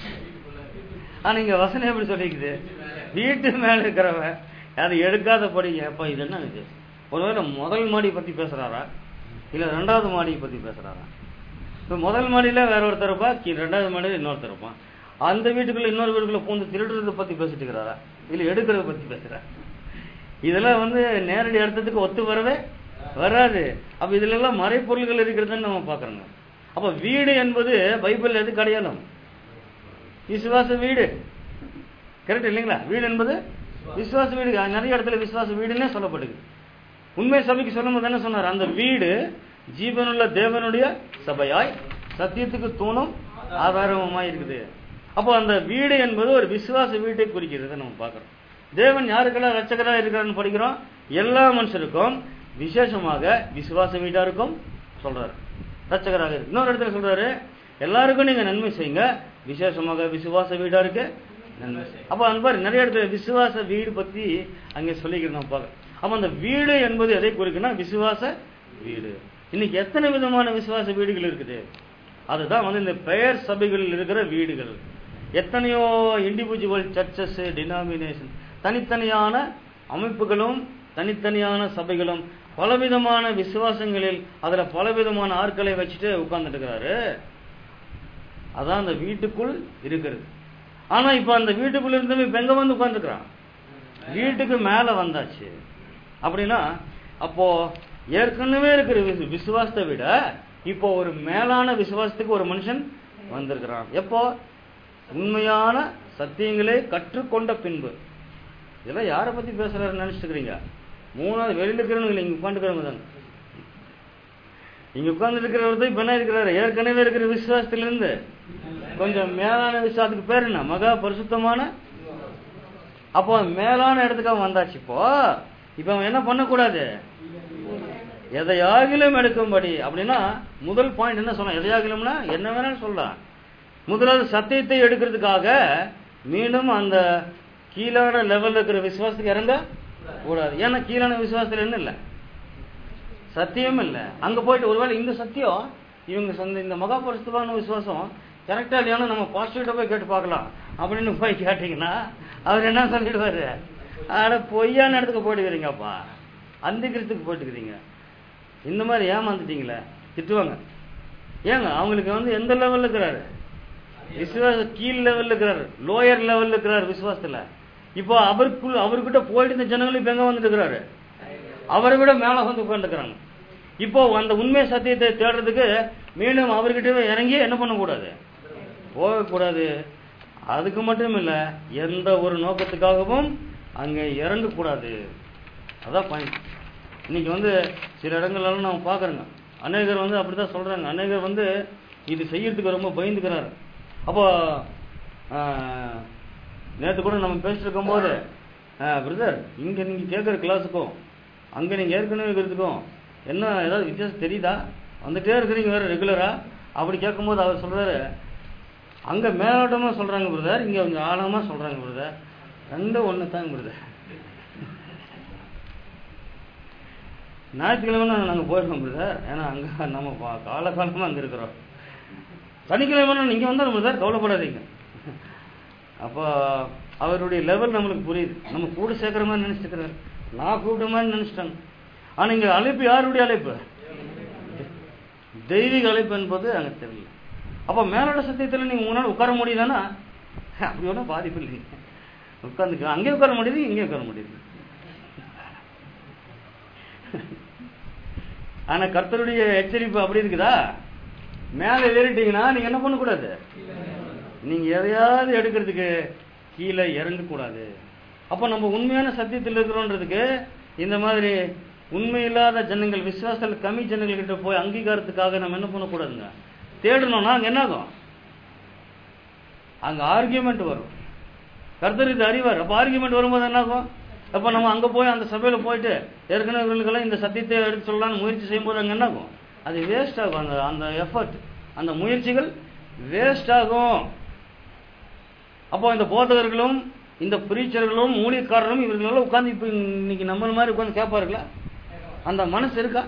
ஆனா இங்க வசனம் எப்படி சொல்லிக்குது வீட்டு மேல இருக்கிறவன் அதை எடுக்காத படிங்க அப்ப இது என்ன இது ஒருவேளை முதல் மாடி பத்தி பேசுறாரா இல்ல ரெண்டாவது மாடியை பத்தி பேசுறாரா இப்ப முதல் மாடியில வேற ஒருத்தர் இருப்பா கீழ ரெண்டாவது மாடியில இன்னொருத்தர் இருப்பான் அந்த வீட்டுக்குள்ள இன்னொரு வீட்டுக்குள்ள பூந்து திருடுறதை பத்தி பேசிட்டு இருக்கிறாரா இல்ல எடுக்கிறத பத்தி பேசுறா இதெல்லாம் வந்து நேரடி அர்த்தத்துக்கு ஒத்து வரவே வராது அப்ப இதுல எல்லாம் மறைப்பொருள்கள் இருக்கிறதுன்னு நம்ம பாக்குறோங்க அப்ப வீடு என்பது பைபிள் எது அடையாளம் விசுவாச வீடு கரெக்ட் இல்லைங்களா வீடு என்பது விசுவாச வீடு நிறைய இடத்துல விசுவாச வீடுன்னே சொல்லப்படுது உண்மை சபைக்கு சொல்லும்போது என்ன சொன்னார் அந்த வீடு ஜீவனுள்ள தேவனுடைய சபையாய் சத்தியத்துக்கு தூணும் ஆதாரமாய் இருக்குது அப்போ அந்த வீடு என்பது ஒரு விசுவாச வீட்டை குறிக்கிறது நம்ம பார்க்கிறோம் தேவன் யாருக்கெல்லாம் ரட்சகராக இருக்கிறான்னு படிக்கிறோம் எல்லா மனுஷருக்கும் விசேஷமாக விசுவாச வீட்டா இருக்கும் சொல்றாரு ரட்சகராக இருக்கு இன்னொரு இடத்துல சொல்றாரு எல்லாருக்கும் நீங்க நன்மை செய்யுங்க விசேஷமாக விசுவாச வீடா இருக்கு நன்மை செய்யுங்க. அப்ப அந்த மாதிரி நிறைய இடத்துல விசுவாச வீடு பத்தி அங்க சொல்லிக்கிறோம் நம்ம பார்க்க அப்ப அந்த வீடு என்பது எதை குறிக்குன்னா விசுவாச வீடு இன்னைக்கு எத்தனை விதமான விசுவாச வீடுகள் இருக்குது அதுதான் வந்து இந்த பெயர் சபைகளில் இருக்கிற வீடுகள் எத்தனையோ இண்டிவிஜுவல் சர்ச்சஸ் டினாமினேஷன் தனித்தனியான அமைப்புகளும் தனித்தனியான சபைகளும் பலவிதமான விசுவாசங்களில் அதுல பலவிதமான ஆட்களை வச்சுட்டு உட்கார்ந்துட்டு இருக்கிறாரு அதான் அந்த வீட்டுக்குள் இருக்கிறது ஆனா இப்ப அந்த வீட்டுக்குள்ள இருந்தவன் இப்ப எங்க வந்து உட்கார்ந்துக்கிறான் வீட்டுக்கு மேல வந்தாச்சு அப்படின்னா அப்போ ஏற்கனவே இருக்கிற விசு- விசுவாசத்தை விட இப்போ ஒரு மேலான விசுவாசத்துக்கு ஒரு மனுஷன் வந்திருக்கிறான் எப்போ உண்மையான சத்தியங்களை கற்றுக்கொண்ட பின்பு இதெல்லாம் யாரை பத்தி பேசுறாருன்னு நினைச்சுக்கிறீங்க மூணாவது வெளியில இருக்கிறவங்க இல்லை இங்க உட்காந்துக்கிறவங்க தாங்க இங்க உட்கார்ந்து இருக்கிறவர் தான் இப்ப என்ன இருக்கிறாரு ஏற்கனவே இருக்கிற விசுவாசத்திலிருந்து கொஞ்சம் மேலான விசுவாசத்துக்கு பேர் என்ன மகா பரிசுத்தமான அப்போ மேலான இடத்துக்கு அவன் வந்தாச்சு இப்போ இப்ப அவன் என்ன பண்ணக்கூடாது எதையாகிலும் எடுக்கும்படி அப்படின்னா முதல் பாயிண்ட் என்ன சொன்னான் எதையாகிலும்னா என்ன வேணாலும் சொல்லலாம் முதலாவது சத்தியத்தை எடுக்கிறதுக்காக மீண்டும் அந்த கீழான லெவல்ல இருக்கிற விசுவாசத்துக்கு இறங்க கூடாது ஏன்னா கீழான விசுவாசத்துல என்ன இல்லை சத்தியம் இல்ல அங்க போயிட்டு ஒருவேளை இந்த சத்தியம் இவங்க சொந்த இந்த மகாபரிசுத்தமான விசுவாசம் கரெக்டா இல்லையானு நம்ம பாசிட்டிவ்ட போய் கேட்டு பார்க்கலாம் அப்படின்னு போய் கேட்டீங்கன்னா அவர் என்ன சொல்லிடுவாரு ஆட பொய்யான இடத்துக்கு போயிட்டுக்கிறீங்கப்பா அந்த கிரத்துக்கு போயிட்டுக்கிறீங்க இந்த மாதிரி ஏமாந்துட்டீங்களே திட்டுவாங்க ஏங்க அவங்களுக்கு வந்து எந்த லெவல்ல இருக்கிறாரு விசுவாச கீழ் லெவல்ல இருக்கிறாரு லோயர் லெவல்ல இருக்கிறாரு விசுவாசத்துல இப்போ அவருக்குள்ள அவர்கிட்ட போயிட்டு இந்த ஜனங்களும் இப்ப எங்க வந்துட்டு இருக்கிறாரு அவரை விட மேல வந்து உட்காந்துக்கிறாங்க இப்போ அந்த உண்மை சத்தியத்தை தேடுறதுக்கு மீண்டும் அவர்கிட்ட இறங்கி என்ன பண்ணக்கூடாது போகக்கூடாது அதுக்கு மட்டும் இல்ல எந்த ஒரு நோக்கத்துக்காகவும் அங்க இறங்கக்கூடாது அதான் பாயிண்ட் இன்னைக்கு வந்து சில இடங்கள்லாம் நம்ம பாக்குறோங்க அநேகர் வந்து அப்படித்தான் சொல்றாங்க அநேகர் வந்து இது செய்யறதுக்கு ரொம்ப பயந்துக்கிறாரு அப்போ நேற்று கூட நம்ம பேசிட்டு இருக்கும்போது பிரதர் இங்க நீங்க கேட்குற கிளாஸுக்கும் அங்க நீங்க ஏற்கனவே இருக்கிறதுக்கும் என்ன ஏதாவது வித்தியாசம் தெரியுதா வந்துட்டே இருக்கிறீங்க வேற ரெகுலரா அப்படி கேட்கும்போது அவர் சொல்றாரு அங்க மேலோட்டமா சொல்றாங்க பிரதர் இங்க கொஞ்சம் ஆழமா சொல்றாங்க பிரதர் ரெண்டும் ஒண்ணு தாங்க பிரதர் ஞாயிற்றுக்கிழமை நாங்க போயிருக்கோம் பிரதர் ஏன்னா அங்க நம்ம பா- காலகாலமா அங்க இருக்கிறோம் சனிக்கிழமை நீங்க வந்தாலும் பிரதர் கவலைப்படாதீங்க அப்போ அவருடைய லெவல் நம்மளுக்கு புரியுது நம்ம கூட சேர்க்கிற மாதிரி நினைச்சுக்கிறாரு நான் கூப்பிட்ட மாதிரி நினைச்சிட்டாங்க ஆனா இங்க அழைப்பு யாருடைய அழைப்பு தெய்வீக அழைப்பு என்பது அங்க தெரியல அப்ப மேலோட சத்தியத்துல நீங்க உங்களால உட்கார முடியுதானா அப்படி ஒன்றும் பாதிப்பு இல்லைங்க உட்காந்துக்க அங்கே உட்கார முடியுது இங்கே உட்கார முடியுது ஆனா கர்த்தருடைய எச்சரிப்பு அப்படி இருக்குதா மேலே ஏறிட்டீங்கன்னா நீங்க என்ன பண்ணக்கூடாது நீங்க எதையாவது எடுக்கிறதுக்கு கீழே இறங்கக்கூடாது அப்ப நம்ம உண்மையான சத்தியத்தில் இருக்கிறோன்றதுக்கு இந்த மாதிரி உண்மை இல்லாத ஜனங்கள் விசுவாசத்தில் கம்மி ஜனங்கள் கிட்ட போய் அங்கீகாரத்துக்காக நம்ம என்ன பண்ணக்கூடாதுங்க தேடணும்னா அங்க என்ன ஆகும் அங்க ஆர்கியூமெண்ட் வரும் கர்த்தர் இது அறிவார் அப்ப ஆர்கியூமெண்ட் வரும்போது என்ன ஆகும் அப்ப நம்ம அங்க போய் அந்த சபையில போயிட்டு ஏற்கனவே இந்த சத்தியத்தை எடுத்து சொல்லலாம்னு முயற்சி செய்யும்போது அங்க என்ன ஆகும் அது வேஸ்ட் ஆகும் அந்த அந்த எஃபர்ட் அந்த முயற்சிகள் வேஸ்ட் ஆகும் அப்போ இந்த போதகர்களும் இந்த பிரீச்சர்களும் ஊழியக்காரரும் இவர்களெல்லாம் உட்கார்ந்து இப்ப இன்னைக்கு நம்மள மாதிரி உட்கார்ந்து கேட்பாருங்களா அந்த மனசு இருக்கா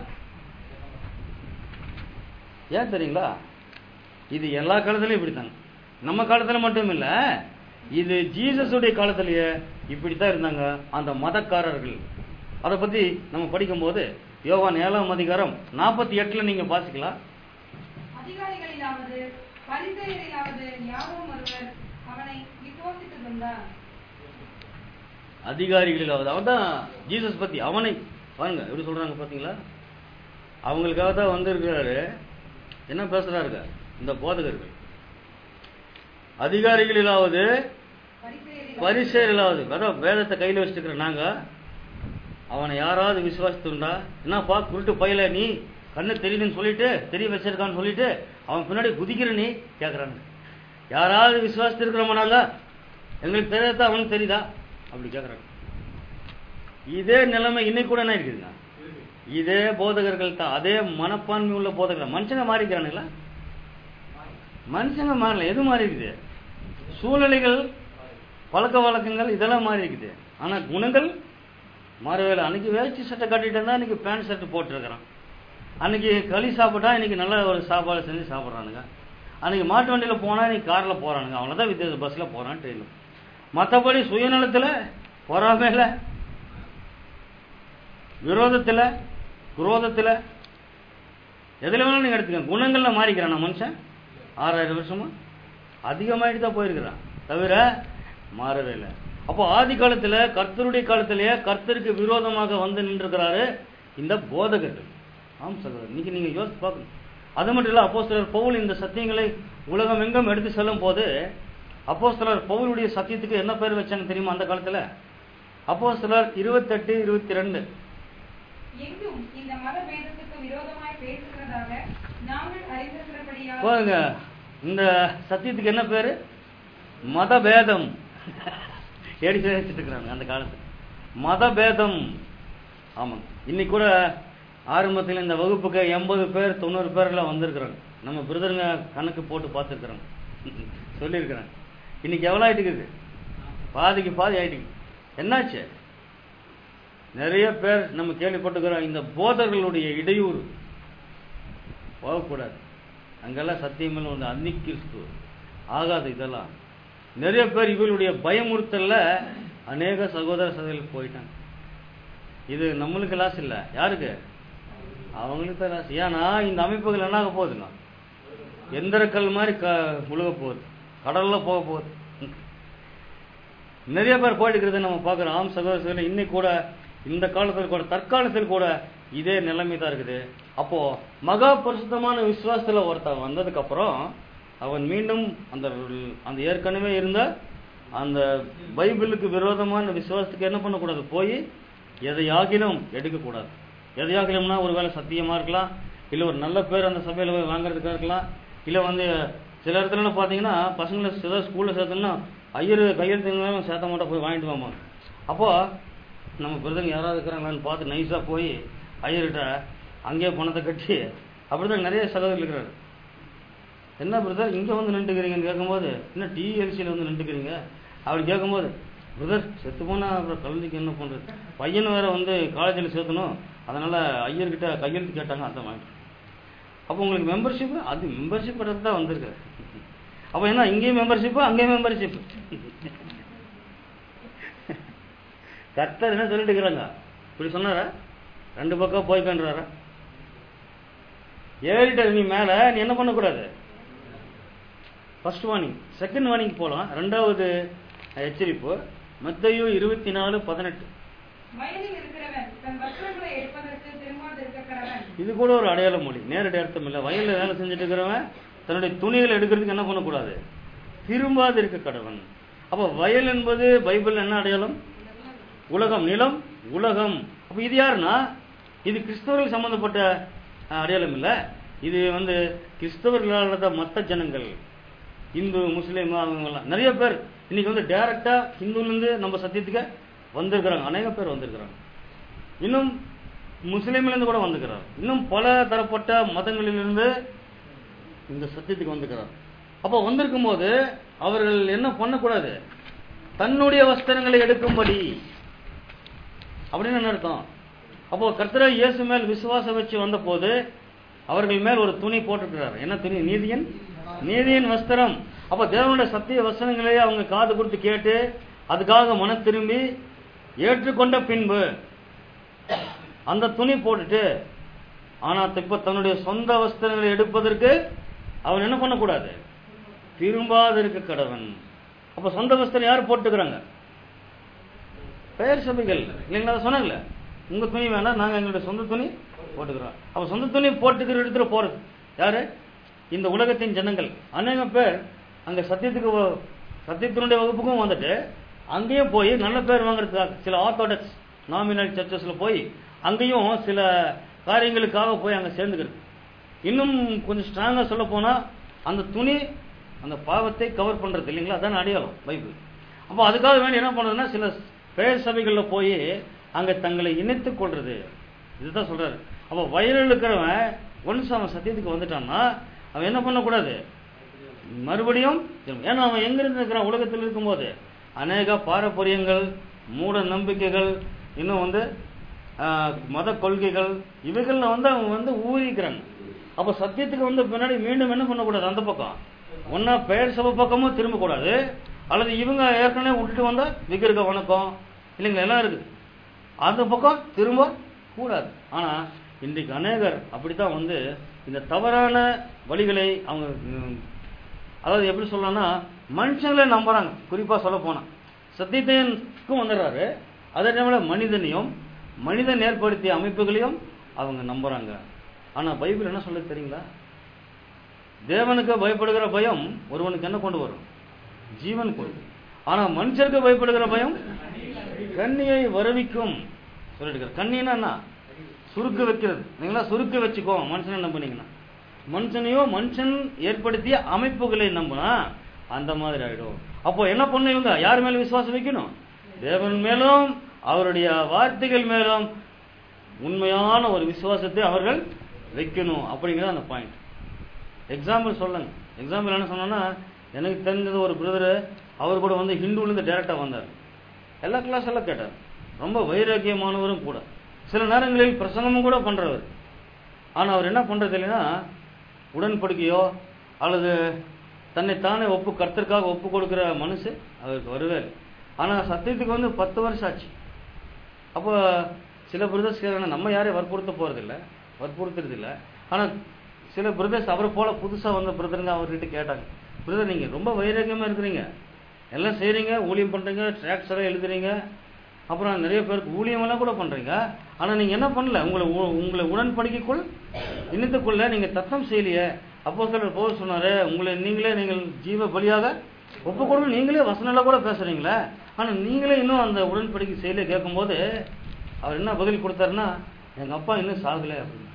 ஏன் தெரியுங்களா இது எல்லா காலத்திலயும் இப்படித்தாங்க நம்ம காலத்துல மட்டும் இல்ல இது ஜீசஸுடைய காலத்திலேயே இப்படித்தான் இருந்தாங்க அந்த மதக்காரர்கள் அதை பத்தி நம்ம படிக்கும்போது யோவான் ஏழாம் அதிகாரம் நாற்பத்தி எட்டுல நீங்க வாசிக்கலாம் அதிகாரிகளிலாவது பரிசெயரிலாவது யாரும் ஒருவர் அவனை விசுவாசித்ததுண்டா அதிகாரிகளிலாவது அவன் தான் ஜீசஸ் பத்தி அவனை பாருங்க எப்படி சொல்றாங்க பாத்தீங்களா அவங்களுக்காக தான் வந்திருக்கிறாரு என்ன பேசுறாருங்க இந்த போதகர்கள் அதிகாரிகளிலாவது பரிசெயரிலாவது பரிசேரிலாவது அதான் வேதத்தை கையில வச்சுக்கிற நாங்க அவனை யாராவது விசுவாசித்துண்டா என்னப்பா குருட்டு பையல நீ கண்ணு தெரியுதுன்னு சொல்லிட்டு தெரிய வச்சிருக்கான்னு சொல்லிட்டு அவன் பின்னாடி குதிக்கிற நீ கேக்குறாங்க யாராவது விசுவாசத்து இருக்கிறோமா நாங்க எங்களுக்கு தெரியாதா அவனுக்கு தெரியுதா அப்படி கேக்குறாங்க இதே நிலைமை இன்னைக்கு கூட என்ன இருக்குதுங்க இதே போதகர்கள் தான் அதே மனப்பான்மை உள்ள போதகர்கள் மனுஷங்க மாறிக்கிறானுங்களா மனுஷங்க மாறல எது மாறி இருக்குது சூழ்நிலைகள் பழக்க வழக்கங்கள் இதெல்லாம் மாறி இருக்குது ஆனா குணங்கள் மாறவே இல்லை அன்னைக்கு வேஷ்டி சட்டை கட்டிட்டு இருந்தா இன்னைக்கு பேண்ட் ஷர்ட் போட்டுருக்கிறான் அன்னைக்கு களி சாப்பிட்டா இன்னைக்கு நல்ல ஒரு சாப்பாடு செஞ்சு சாப்பிட்றானுங்க அன்னைக்கு மாட்டு வண்டியில போனா இன்னைக்கு கார்ல போறானுங்க அவ்வளவுதான் வித்தியாசம் பஸ்ல போறான் ட்ரெயினில் மற்றபடி சுயநலத்துல பொறாமையில விரோதத்துல குரோதத்துல எதுல வேணாலும் நீங்க எடுத்துக்கங்க குணங்கள்ல மாறிக்கிறான் மனுஷன் ஆறாயிரம் வருஷமா அதிகமாயிட்டு தான் போயிருக்கிறான் தவிர மாறவே இல்லை அப்போ ஆதி காலத்துல கர்த்தருடைய காலத்திலேயே கர்த்தருக்கு விரோதமாக வந்து நின்றுக்கிறாரு இந்த போதகர்கள் ஆம் சகோதரர் இன்னைக்கு நீங்க யோசிச்சு பார்க்கணும் அது மட்டும் இல்ல அப்போஸ்தலர் பவுல் இந்த சத்தியங்களை உலகம் எங்கும் எடுத்து செல்லும் போது அப்போஸ்தலர் பவுலுடைய சத்தியத்துக்கு என்ன பேர் வச்சாங்க தெரியுமா அந்த காலத்துல அப்போஸ்தலர் இருபத்தெட்டு இருபத்தி ரெண்டு எங்கும் இந்த மத பேதத்துக்கு விரோதமாய் பேசுகிறதாக நாங்கள் அறிந்திருக்கிறபடியால் பாருங்க இந்த சத்தியத்துக்கு என்ன பேரு மதபேதம் ஏடி வச்சுட்டு இருக்கிறாங்க அந்த காலத்துல மதபேதம் ஆமா இன்னைக்கு கூட ஆரம்பத்தில் இந்த வகுப்புக்கு எண்பது பேர் தொண்ணூறு பேர்லாம் வந்திருக்கிறாங்க நம்ம பிரதருங்க கணக்கு போட்டு பார்த்துருக்குறாங்க சொல்லியிருக்கிறாங்க இன்னைக்கு எவ்வளோ ஆயிட்டு இருக்குது பாதிக்கு பாதி ஆயிட்டு என்னாச்சு நிறைய பேர் நம்ம கேள்விப்பட்டுக்கிறோம் இந்த போதர்களுடைய இடையூறு போகக்கூடாது அங்கெல்லாம் சத்தியமெல்லாம் வந்து அன்னி கிறிஸ்து ஆகாது இதெல்லாம் நிறைய பேர் இவர்களுடைய பயமுறுத்தல்ல அநேக சகோதர சகோதரிகள் போயிட்டாங்க இது நம்மளுக்கு லாஸ் இல்லை யாருக்கு அவங்களுக்கு தான் லாஸ் ஏன்னா இந்த அமைப்புகள் என்ன ஆக போகுதுங்க எந்திரக்கல் மாதிரி க முழுக போகுது கடல்ல போக போகுது நிறைய பேர் போயிட்டு நம்ம பார்க்குறோம் ஆம் சகோதர சகோதரி இன்னைக்கு கூட இந்த காலத்தில் கூட தற்காலத்தில் கூட இதே நிலைமை தான் இருக்குது அப்போ மகா பரிசுத்தமான விசுவாசத்துல ஒருத்தன் வந்ததுக்கு அப்புறம் அவன் மீண்டும் அந்த அந்த ஏற்கனவே இருந்த அந்த பைபிளுக்கு விரோதமான விசுவாசத்துக்கு என்ன பண்ணக்கூடாது போய் எதையாகிலும் எடுக்கக்கூடாது எதையாகிலும்னா ஒருவேளை சத்தியமா இருக்கலாம் இல்ல ஒரு நல்ல பேர் அந்த சபையில போய் வாங்குறதுக்காக இருக்கலாம் இல்ல வந்து சில இடத்துல பாத்தீங்கன்னா பசங்களை சில ஸ்கூல்ல சேர்த்தோம்னா ஐயர் கையெழுத்து சேர்த்த மாட்டா போய் வாங்கிட்டு வாமா அப்போ நம்ம பிரதங்க யாராவது இருக்கிறாங்களான்னு பார்த்து நைஸா போய் ஐயர்கிட்ட அங்கேயே பணத்தை கட்டி அப்படிதான் நிறைய சகோதரர் இருக்கிறாரு என்ன பிரதர் இங்க வந்து நின்றுக்கிறீங்கன்னு கேட்கும்போது என்ன டிஎல்சியில் வந்து நின்றுக்கிறீங்க அப்படி கேட்கும்போது பிரதர் செத்து போனா அப்புறம் குழந்தைக்கு என்ன பண்றது பையன் வேற வந்து காலேஜில் சேர்த்தணும் அதனால ஐயர்கிட்ட கையெழுத்து கேட்டாங்க அதை வாங்கிட்டு அப்போ உங்களுக்கு மெம்பர்ஷிப் அது மெம்பர்ஷிப் எடுத்து தான் வந்திருக்கு அப்போ என்ன இங்கேயும் மெம்பர்ஷிப்பு அங்கேயும் மெம்பர்ஷிப் கர்த்தர் என்ன சொல்லிட்டு இருக்கிறாங்க இப்படி சொன்னாரா ரெண்டு பக்கம் போய்க்கன்றாரா ஏறிட்ட நீ மேல நீ என்ன பண்ணக்கூடாது ஃபர்ஸ்ட் வார்னிங் செகண்ட் வார்னிங் போலாம் ரெண்டாவது எச்சரிப்பு மத்தையோ இருபத்தி நாலு பதினெட்டு வயலில் இருக்கிறவன் தன் வஸ்திரங்களை எடுப்பதற்கு திரும்பாதிருக்க கடவன் இது கூட ஒரு அடையாள மொழி நேரடி அர்த்தம் இல்லை வயல்ல வேலை செஞ்சுட்டு இருக்கிறவன் தன்னுடைய துணிகளை எடுக்கிறதுக்கு என்ன பண்ணக்கூடாது திரும்பாது இருக்க கடவன் அப்ப வயல் என்பது பைபிள் என்ன அடையாளம் உலகம் நிலம் உலகம் அப்ப இது யாருன்னா இது கிறிஸ்தவர்கள் சம்பந்தப்பட்ட அஹ், அடையாளம் இல்ல இது வந்து கிறிஸ்தவர்களால மற்ற ஜனங்கள் இந்து முஸ்லீம் அவங்க எல்லாம் நிறைய பேர் இன்னைக்கு வந்து டைரக்டா ஹிந்துல இருந்து நம்ம சத்தியத்துக்கு வந்திருக்கிறாங்க அநேக பேர் வந்திருக்கிறாங்க இன்னும் முஸ்லீம்ல இருந்து கூட வந்துக்கிறார் இன்னும் பல தரப்பட்ட மதங்களிலிருந்து இந்த சத்தியத்துக்கு வந்துக்கிறார் அப்போ வந்திருக்கும் போது அவர்கள் என்ன பண்ணக்கூடாது தன்னுடைய வஸ்திரங்களை எடுக்கும்படி அப்படின்னு என்ன அர்த்தம் அப்போ கர்த்தரை இயேசு மேல் விசுவாசம் வச்சு வந்த போது அவர்கள் மேல் ஒரு துணி போட்டிருக்கிறார் என்ன துணி நீதியின் நீதியின் வஸ்திரம் அப்ப தேவனுடைய சத்திய வசனங்களே அவங்க காது கொடுத்து கேட்டு அதுக்காக மன திரும்பி ஏற்றுக்கொண்ட பின்பு அந்த துணி போட்டுட்டு ஆனா இப்ப தன்னுடைய சொந்த வஸ்திரங்களை எடுப்பதற்கு அவன் என்ன பண்ணக்கூடாது திரும்பாது இருக்க கடவன் அப்ப சொந்த வஸ்திரம் யார் போட்டுக்கிறாங்க பெயர் சபைகள் இல்லைங்களா அதை சொன்னாங்கல்ல உங்க துணி வேணாம் நாங்க எங்களுடைய சொந்த துணி போட்டுக்கிறோம் அப்ப சொந்த துணி போட்டுக்கிற இடத்துல போறது யாரு இந்த உலகத்தின் ஜனங்கள் அநேக பேர் அங்க சத்தியத்துக்கு வ- சத்தியத்தினுடைய வகுப்புக்கும் வந்துட்டு அங்கேயும் போய் நல்ல பேர் வாங்குறதுக்காக சில ஆர்த்தோடாக்ஸ் நாமினல் சர்ச்சஸ்ல போய் அங்கேயும் சில காரியங்களுக்காக போய் அங்க சேர்ந்துக்கிறது இன்னும் கொஞ்சம் ஸ்ட்ராங்கா சொல்ல போனா அந்த துணி அந்த பாவத்தை கவர் பண்றது இல்லைங்களா அதான் அடையாளம் பைபிள் அப்போ அதுக்காக வேண்டி என்ன பண்றதுன்னா சில பெயர் சபைகள்ல போய் அங்க தங்களை இணைத்துக் கொள்றது இதுதான் சொல்றாரு அப்போ வயலில் இருக்கிறவன் ஒன்ஸ் அவன் சத்தியத்துக்கு வந்துட்டான்னா அவன் என்ன பண்ணக்கூடாது மறுபடியும் திரும்ப- ஏன்னா அவன் எங்க இருந்து இருக்கிறான் உலகத்தில் இருக்கும்போது அநேக பாரம்பரியங்கள் மூட நம்பிக்கைகள் இன்னும் வந்து ஆஹ், மத கொள்கைகள் இவைகள்ல வந்து அவன் வந்து ஊறிக்கிறாங்க அப்ப சத்தியத்துக்கு வந்து பின்னாடி மீண்டும் என்ன பண்ணக்கூடாது அந்த பக்கம் ஒன்னா பெயர் சபை பக்கமும் திரும்பக்கூடாது அல்லது இவங்க ஏற்கனவே விட்டுட்டு வந்தா விக்கிரக வணக்கம் இல்லைங்களா எல்லாம் இருக்குது அந்த பக்கம் திரும்ப கூடாது ஆனா இன்றைக்கு அநேகர் அப்படித்தான் வந்து இந்த தவறான வழிகளை அவங்க ம், அதாவது எப்படி சொல்லலாம்னா மனுஷங்களை நம்புறாங்க குறிப்பா சொல்ல போனா சத்தியத்தையும் வந்துடுறாரு அதே டைம்ல மனிதனையும் மனிதன் ஏற்படுத்திய அமைப்புகளையும் அவங்க நம்புறாங்க ஆனா பைபிள் என்ன சொல்லுது தெரியுங்களா தேவனுக்கு பயப்படுகிற பயம் ஒருவனுக்கு என்ன கொண்டு வரும் ஜீவன் கொண்டு ஆனா மனுஷருக்கு பயப்படுகிற பயம் கண்ணியை வருவிக்கும் சொல்லிட்டு கண்ணின்னா என்ன சுருக்க வைக்கிறது நீங்களா சுருக்க வச்சுக்கோ மனுஷனை நம்புனீங்கன்னா மனுஷனையோ மனுஷன் ஏற்படுத்திய அமைப்புகளை நம்பினா அந்த மாதிரி ஆயிடும் அப்போ என்ன பண்ண இவங்க யார் மேல விசுவாசம் வைக்கணும் தேவன் மேலும் அவருடைய வார்த்தைகள் மேலும் உண்மையான ஒரு விசுவாசத்தை அவர்கள் வைக்கணும் அப்படிங்கிறது அந்த பாயிண்ட் எக்ஸாம்பிள் சொல்லுங்க எக்ஸாம்பிள் என்ன சொன்னோன்னா எனக்கு தெரிஞ்சது ஒரு பிரதர் அவர் கூட வந்து ஹிந்துலேருந்து டேரெக்டாக வந்தார் எல்லா கிளாஸ் எல்லாம் கேட்டார் ரொம்ப வைராக்கியமானவரும் கூட சில நேரங்களில் பிரசங்கமும் கூட பண்றவர் ஆனா அவர் என்ன பண்றது இல்லைன்னா உடன்படிக்கையோ அல்லது தன்னை தானே ஒப்பு கர்த்தருக்காக ஒப்பு கொடுக்கிற மனசு அவருக்கு வரவே இல்லை ஆனா சத்தியத்துக்கு வந்து பத்து வருஷம் ஆச்சு அப்போ சில பிரதர்ஸ் நம்ம யாரையும் வற்புறுத்த போறதில்ல வற்புறுத்துறது இல்ல ஆனா சில பிரதர்ஸ் அவரை போல புதுசா வந்த பிரதருங்க அவர்கிட்ட கேட்டாங்க பிரதர் நீங்க ரொம்ப வைராக்கியமா இருக்கிறீங்க எல்லாம் செய்றீங்க ஊழியம் பண்றீங்க ட்ராக்ஸ் எல்லாம் எழுதுறீங்க அப்புறம் நிறைய பேருக்கு ஊழியம் எல்லாம் கூட பண்றீங்க ஆனா நீங்க என்ன பண்ணல உங்களை உ- உங்களை உடன்படிக்கைக்குள் இணைத்துக்குள்ள நீங்க தத்தம் செய்யலையே அப்போ சிலர் போக சொன்னாரு உங்களை நீங்களே நீங்கள் ஜீவ பலியாக ஒப்பு கொடுங்க நீங்களே வசனம்லாம் கூட பேசுறீங்களே ஆனா நீங்களே இன்னும் அந்த உடன்படிக்கை செய்யல கேட்கும்போது அவர் என்ன பதில் கொடுத்தாருன்னா எங்க அப்பா இன்னும் சாகல அப்படின்னு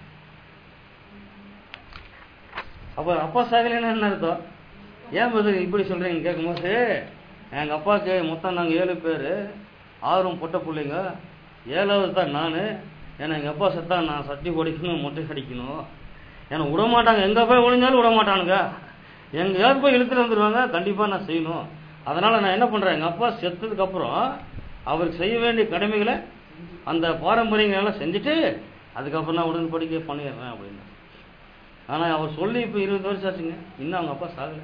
அப்ப அப்பா சாகலைன்னா என்ன அர்த்தம் ஏன் பதில் இப்படி சொல்றீங்க கேட்கும்போது எங்க அப்பாவுக்கு மொத்தம் நாங்க ஏழு பேர் ஆறும் பொட்ட பிள்ளைங்க ஏழாவது தான் நான் ஏன்னா எங்க அப்பா செத்தா நான் சட்டி கொடிக்கணும் மொட்டை அடிக்கணும் ஏன்னா விட மாட்டாங்க எங்க போய் ஒளிஞ்சாலும் விட மாட்டானுங்க எங்கேயாவது போய் இழுத்துட்டு வந்துருவாங்க கண்டிப்பா நான் செய்யணும் அதனால நான் என்ன பண்றேன் எங்க அப்பா செத்ததுக்கு அப்புறம் அவருக்கு செய்ய வேண்டிய கடமைகளை அந்த பாரம்பரியங்களை எல்லாம் செஞ்சுட்டு அதுக்கப்புறம் நான் உடன்படிக்கை பண்ணிடுறேன் அப்படின்னு ஆனா அவர் சொல்லி இப்ப இருபது வருஷம் ஆச்சுங்க இன்னும் அவங்க அப்பா சாகல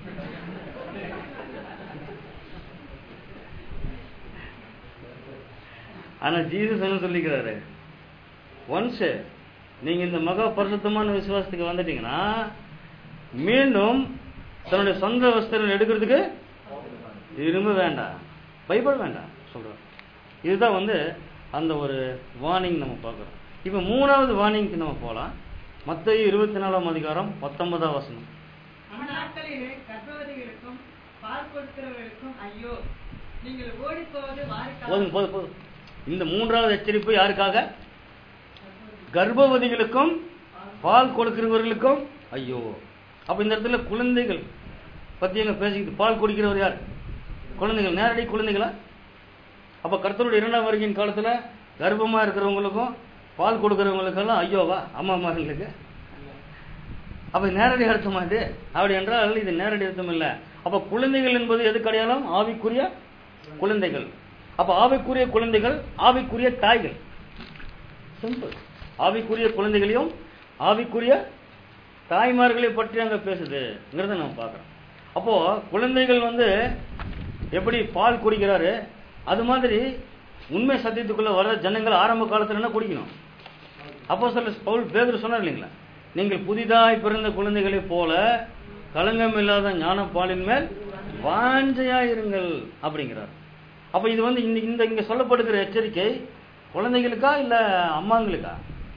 ஆனா ஜீசஸ் என்ன சொல்லிக்கிறாரு ஒன்ஸ் நீங்க இந்த மகா பரிசுத்தமான விசுவாசத்துக்கு வந்துட்டீங்கன்னா மீண்டும் தன்னுடைய சொந்த வஸ்திரம் எடுக்கிறதுக்கு திரும்ப வேண்டாம் பைபிள் வேண்டாம் சொல்றேன் இதுதான் வந்து அந்த ஒரு வார்னிங் நம்ம பார்க்குறோம் இப்போ மூணாவது வார்னிங்க்கு நம்ம போகலாம் மத்திய இருபத்தி நாலாம் அதிகாரம் பத்தொன்பதாம் வசனம் அந்நாட்களிலே கர்ப்பவதிகளுக்கும் பால் கொடுக்கிறவர்களுக்கும் ஐயோ நீங்கள் ஓடிப்போவது போதும் போதும் போதும் இந்த மூன்றாவது எச்சரிப்பு யாருக்காக கர்ப்பவதிகளுக்கும் பால் கொடுக்கிறவர்களுக்கும் ஐயோ அப்ப இந்த இடத்துல குழந்தைகள் பத்தி எங்க பேசிக்கிட்டு பால் குடிக்கிறவர் யார் குழந்தைகள் நேரடி குழந்தைகளா அப்ப கர்த்தருடைய இரண்டாம் வருகையின் காலத்துல கர்ப்பமா இருக்கிறவங்களுக்கும் பால் கொடுக்கிறவங்களுக்கெல்லாம் ஐயோவா அம்மா அம்மாங்களுக்கு அப்ப நேரடி அர்த்தமா இது அப்படி என்றால் இது நேரடி அர்த்தம் இல்ல அப்ப குழந்தைகள் என்பது எதுக்கு அடையாளம் ஆவிக்குரிய குழந்தைகள் அப்ப ஆவிக்குரிய குழந்தைகள் ஆவிக்குரிய தாய்கள் சிம்பிள் ஆவிக்குரிய குழந்தைகளையும் ஆவிக்குரிய தாய்மார்களை பற்றி அங்க பேசுதுங்கிறத நம்ம பார்க்கிறோம் அப்போ குழந்தைகள் வந்து எப்படி பால் குடிக்கிறாரு அது மாதிரி உண்மை சத்தியத்துக்குள்ள வர ஜனங்கள் ஆரம்ப காலத்துல என்ன குடிக்கணும் அப்போ சொல்ல பவுல் பேதர் சொன்னார் இல்லைங்களா நீங்கள் புதிதாய் பிறந்த குழந்தைகளைப் போல களங்கம் இல்லாத ஞான பாலின் மேல் வாஞ்சையாயிருங்கள் அப்படிங்கிறார் அப்ப இது வந்து இந்த இந்த இங்க சொல்லப்படுகிற எச்சரிக்கை குழந்தைகளுக்கா இல்ல அம்மாங்களுக்கா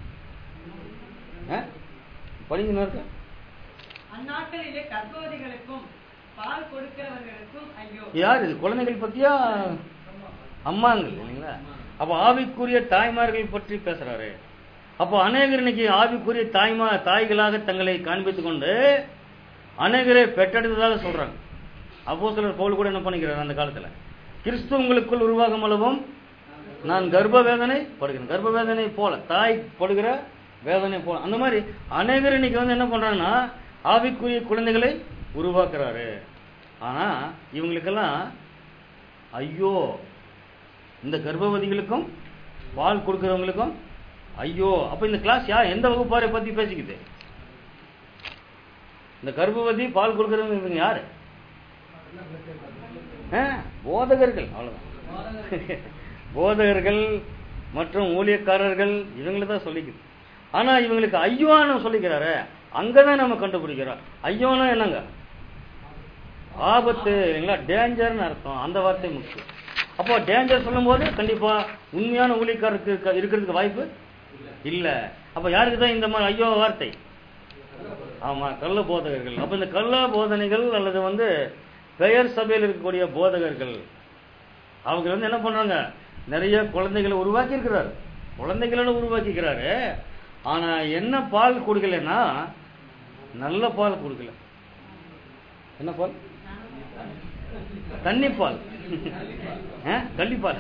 ஆ? படிக்கணும் இருக்கா அந்நாட்களிலே கர்ப்பவதிகளுக்கும் பால் கொடுக்கிறவர்களுக்கும் ஐயோ யார் இது குழந்தைகள் பத்தியா அம்மாங்கள் இல்லைங்களா அப்ப ஆவிக்குரிய தாய்மார்கள் பற்றி பேசுறாரு அப்போ அநேகர் இன்னைக்கு ஆவிக்குரிய தாய்மா தாய்களாக தங்களை காண்பித்துக் கொண்டு அநேகரை பெற்றெடுத்ததாக சொல்றாங்க அப்போ சிலர் பவுல் கூட என்ன பண்ணிக்கிறார் அந்த காலத்துல கிறிஸ்து உங்களுக்குள் உருவாகும் அளவும் நான் கர்ப்ப வேதனை படுகிறேன் கர்ப்ப வேதனை போல தாய் படுகிற வேதனை போல அந்த மாதிரி அநேகர் இன்னைக்கு வந்து என்ன பண்றாங்கன்னா ஆவிக்குரிய குழந்தைகளை உருவாக்குறாரு ஆனா இவங்களுக்கெல்லாம் ஐயோ இந்த கர்ப்பவதிகளுக்கும் பால் கொடுக்கிறவங்களுக்கும் ஐயோ அப்ப இந்த கிளாஸ் யார் எந்த வகுப்பாரை பத்தி பேசிக்குது இந்த கர்ப்பவதி பால் கொடுக்கிறவங்க இவங்க யாரு ஆ, போதகர்கள் அவ்வளவுதான் போதகர்கள் மற்றும் ஊழியக்காரர்கள் இவங்களை தான் சொல்லிக்குது ஆனா இவங்களுக்கு ஐயோன்னு சொல்லிக்கிறாரு அங்கதான் நம்ம கண்டுபிடிக்கிறோம் ஐயோனா என்னங்க ஆபத்து இல்லைங்களா டேஞ்சர்னு அர்த்தம் அந்த வார்த்தை முக்கியம் அப்போ டேஞ்சர் சொல்லும்போது கண்டிப்பா உண்மையான ஊழியக்காரருக்கு இருக்க- இருக்கிறதுக்கு வாய்ப்பு இல்ல அப்ப யாருக்கு தான் இந்த மாதிரி ஐயோ வார்த்தை ஆமா கள்ள போதகர்கள் அப்ப இந்த கள்ள போதனைகள் அல்லது வந்து பெயர் சபையில் இருக்கக்கூடிய போதகர்கள் அவங்க வந்து என்ன பண்றாங்க நிறைய குழந்தைகளை உருவாக்கி இருக்கிறார் குழந்தைகளோட உருவாக்கிக்கிறாரு ஆனா என்ன பால் கொடுக்கலன்னா நல்ல பால் கொடுக்கல என்ன பால் தண்ணி பால் ஆ? கள்ளிப்பால்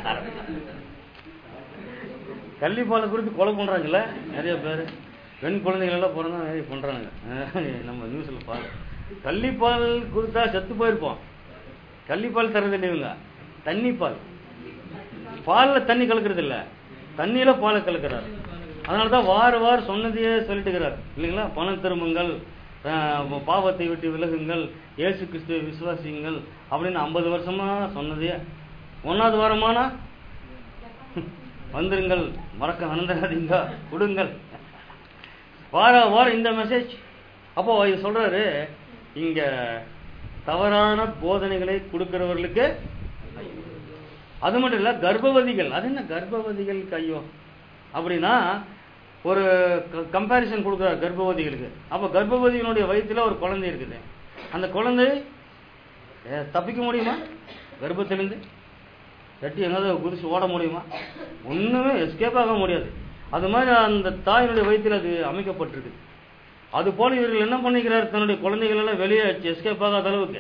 கள்ளிப்பாலை குறித்து கொலை பண்றாங்கல்ல நிறைய பேர் பெண் குழந்தைகள் எல்லாம் பிறந்தா நிறைய பண்றாங்க ஆ, நம்ம நியூஸ்ல பாரு கள்ளிப்பால் கொடுத்தா செத்து போயிருப்போம் கள்ளிப்பால் தரது இல்லை இவங்க தண்ணி பால் பால்ல தண்ணி கலக்கிறது இல்ல தண்ணியில பாலை கலக்கிறார் அதனால தான் வார வாரம் சொன்னதையே சொல்லிட்டு இருக்கிறார் இல்லைங்களா பணம் திரும்புங்கள் ஆஹ் பாவத்தை விட்டு விலகுங்கள் இயேசு கிறிஸ்துவை விசுவாசியுங்கள் அப்படின்னு ஐம்பது வருஷமா சொன்னதே ஒன்னாவது வாரமானா வந்துருங்கள் மறக்க அனந்தராதீங்க கொடுங்கள் வார வாரம் இந்த மெசேஜ் அப்போ இது சொல்றாரு இங்க தவறான போதனைகளை கொடுக்கிறவர்களுக்கு அது மட்டும் இல்ல கர்ப்பவதிகள் அது என்ன கர்ப்பவதிகளுக்கு ஐயோ அப்படின்னா ஒரு கம்பாரிசன் கொடுக்குறாரு கர்ப்பவதிகளுக்கு அப்ப கர்ப்பவதியினுடைய வயித்துல ஒரு குழந்தை இருக்குது அந்த குழந்தை ஏ, தப்பிக்க முடியுமா கர்ப்பத்திலிருந்து தட்டி எங்காவது குதிச்சு ஓட முடியுமா ஒண்ணுமே எஸ்கேப் ஆக முடியாது அது மாதிரி அந்த தாயினுடைய வயிற்றில் அது அமைக்கப்பட்டிருக்கு அது போல இவர்கள் என்ன பண்ணிக்கிறார் தன்னுடைய குழந்தைகள் எல்லாம் வெளியே எஸ்கேப் ஆகாத அளவுக்கு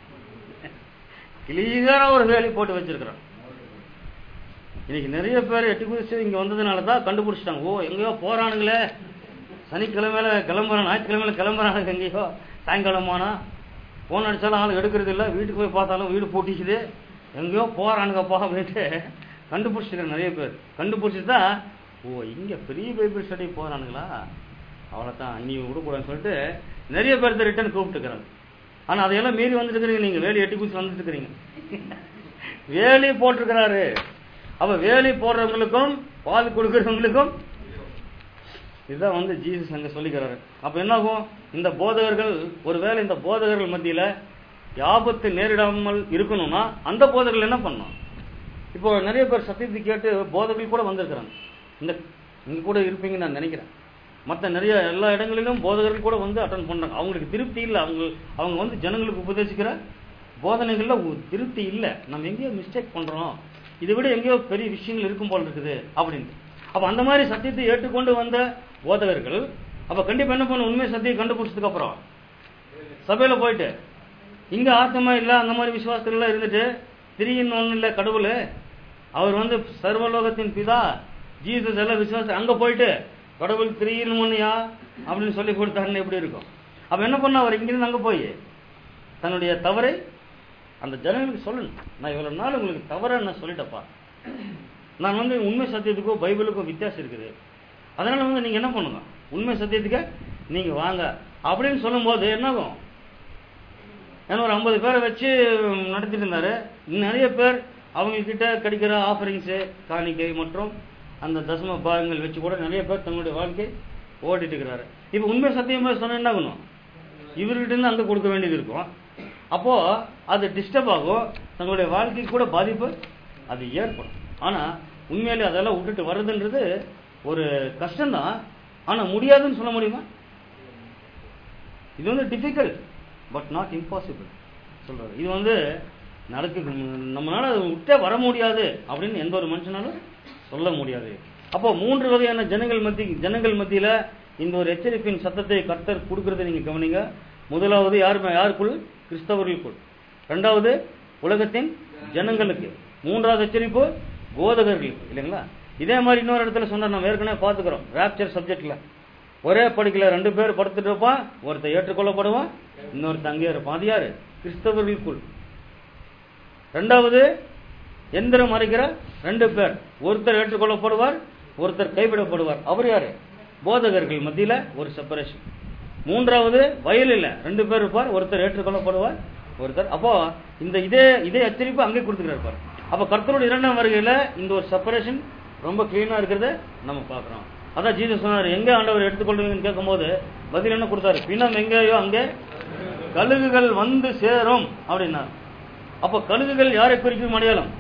கிளியரா ஒரு வேலி போட்டு வச்சிருக்கிறான் இன்னைக்கு நிறைய பேர் எட்டு குதிச்சு இங்க வந்ததுனால தான் கண்டுபிடிச்சிட்டாங்க ஓ எங்கேயோ போறானுங்களே சனிக்கிழமையில கிளம்புறான் ஞாயிற்றுக்கிழமையில கிளம்புறானுங்க எங்கேயோ சாயங்காலமானா போன் அடிச்சாலும் ஆள் எடுக்கிறது இல்ல வீட்டுக்கு போய் பார்த்தாலும் வீடு பூட்டிக்குது எங்கேயோ போறானுங்கப்பா அப்படின்ட்டு கண்டுபிடிச்சிருக்காங்க நிறைய பேர் கண்டுபிடிச்சிட்டு தான் ஓ இங்க பெரிய பைபிள் ஸ்டடி போறானுங்களா அவ்வளோதான் நீ விடக்கூடாதுன்னு சொல்லிட்டு நிறைய பேர்த்த ரிட்டர்ன் கூப்பிட்டுக்கிறாங்க ஆனா அதையெல்லாம் மீறி வந்துட்டு இருக்கிறீங்க நீங்க வேலி எட்டி குச்சி வந்துட்டு இருக்கிறீங்க வேலி போட்டிருக்கிறாரு அப்ப வேலி போடுறவங்களுக்கும் பால் கொடுக்கறவங்களுக்கும் இதுதான் வந்து ஜீசஸ் அங்க சொல்லிக்கிறாரு அப்ப என்ன ஆகும் இந்த போதகர்கள் ஒருவேளை இந்த போதகர்கள் மத்தியில ஆபத்து நேரிடாமல் இருக்கணும்னா அந்த போதகர்கள் என்ன பண்ணணும் இப்போ நிறைய பேர் சத்தியத்தை கேட்டு போதகர்கள் கூட வந்திருக்கிறாங்க இந்த இங்க கூட இருப்பீங்கன்னு நான் நினைக்கிறேன் மற்ற நிறைய எல்லா இடங்களிலும் போதகர்கள் கூட வந்து அட்டன் பண்றாங்க அவங்களுக்கு திருப்தி இல்லை அவங்க அவங்க வந்து ஜனங்களுக்கு உபதேசிக்கிற போதனைகள்ல ஒரு திருப்தி இல்லை நம்ம எங்கேயோ மிஸ்டேக் பண்றோம் இதை விட எங்கேயோ பெரிய விஷயங்கள் இருக்கும் போல இருக்குது அப்படின்ட்டு அப்ப அந்த மாதிரி சத்தியத்தை ஏற்றுக்கொண்டு வந்த போதகர்கள் அப்ப கண்டிப்பா என்ன பண்ண உண்மை சத்தியம் கண்டுபிடிச்சதுக்கு அப்புறம் சபையில போயிட்டு இங்க ஆத்தமா இல்ல அந்த மாதிரி விசுவாசத்துல எல்லாம் இருந்துட்டு திரியின் ஒண்ணு இல்ல கடவுள் அவர் வந்து சர்வலோகத்தின் பிதா ஜீசஸ் எல்லாம் விசுவாசம் அங்க போயிட்டு கடவுள் திரியின் ஒண்ணுயா அப்படின்னு சொல்லி கொடுத்தாருன்னு எப்படி இருக்கும் அப்ப என்ன பண்ண அவர் இங்கிருந்து அங்க போய் தன்னுடைய தவறை அந்த ஜனங்களுக்கு சொல்லணும் நான் இவ்வளவு நாள் உங்களுக்கு தவற நான் சொல்லிட்டப்பா நான் வந்து உண்மை சத்தியத்துக்கும் பைபிளுக்கும் வித்தியாசம் இருக்குது அதனால வந்து நீங்க என்ன பண்ணுங்க உண்மை சத்தியத்துக்கு நீங்க வாங்க அப்படின்னு சொல்லும்போது என்னாகும் ஏன்னா ஒரு ஐம்பது பேரை வச்சு நடத்திட்டு இருந்தாரு இன்னும் நிறைய பேர் அவங்க கிட்ட கிடைக்கிற ஆஃபரிங்ஸு காணிக்கை மற்றும் அந்த தசம பாகங்கள் வச்சு கூட நிறைய பேர் தங்களுடைய வாழ்க்கை ஓடிட்டு இருக்கிறாரு இப்போ உண்மை சத்தியமா சொன்னா என்ன ஆகணும் இவர்கிட்ட இருந்து அங்க கொடுக்க வேண்டியது இருக்கும் அப்போ அது டிஸ்டர்ப் ஆகும் தங்களுடைய வாழ்க்கைக்கு கூட பாதிப்பு அது ஏற்படும் ஆனா உண்மையிலே அதெல்லாம் விட்டுட்டு வர்றதுன்றது ஒரு கஷ்டம்தான் ஆனா முடியாதுன்னு சொல்ல முடியுமா இது வந்து டிஃபிகல்ட் பட் நாட் இம்பாசிபிள் சொல்றாரு இது வந்து நடக்கு நம்மளால அதை விட்டே வர முடியாது அப்படின்னு எந்த ஒரு மனுஷனாலும் சொல்ல முடியாது அப்போ மூன்று வகையான ஜனங்கள் மத்தி ஜனங்கள் மத்தியில இந்த ஒரு எச்சரிப்பின் சத்தத்தை கர்த்தர் கொடுக்கறதை நீங்க கவனிங்க முதலாவது யார் யாருக்குள் கிறிஸ்தவர்களுக்குள் இரண்டாவது உலகத்தின் ஜனங்களுக்கு மூன்றாவது எச்சரிப்பு போதகர்களுக்கு இல்லைங்களா இதே மாதிரி இன்னொரு இடத்துல சொன்னார் நம்ம ஏற்கனவே பார்த்துக்கிறோம் ராப்சர் சப்ஜெக்ட்ல ஒரே படிக்கல ரெண்டு பேர் படுத்துட்டு இருப்பான் ஒருத்தர் ஏற்றுக்கொள்ளப்படுவான் இன்னொருத்தர் அங்கே இருப்பான் அது யாரு கிறிஸ்தவர்களுக்குள் ரெண்டாவது எந்திரம் மறைக்கிற ரெண்டு பேர் ஒருத்தர் ஏற்றுக்கொள்ளப்படுவார் ஒருத்தர் கைவிடப்படுவார் அவர் யாரு போதகர்கள் மத்தியில ஒரு செப்பரேஷன் மூன்றாவது வயலில் ரெண்டு பேர் இருப்பார் ஒருத்தர் ஏற்றுக்கொள்ளப்படுவார் ஒருத்தர் அப்போ இந்த இதே இதே எச்சரிப்பு அங்கே கொடுத்துக்கிறார் பாரு அப்ப கர்த்தருடைய இரண்டாம் வருகையில இந்த ஒரு செப்பரேஷன் ரொம்ப கிளீனா இருக்கிறத நம்ம பார்க்கிறோம் அதான் ஜீசஸ் சொன்னார் எங்க ஆண்டவர் எடுத்துக்கொள்வீங்கன்னு கேட்கும்போது பதில் என்ன கொடுத்தாரு பின்னம் எங்கேயோ அங்கே கழுகுகள் வந்து சேரும் அப்படின்னார் அப்ப கழுகுகள் யாரை குறிக்கும் அடையாளம்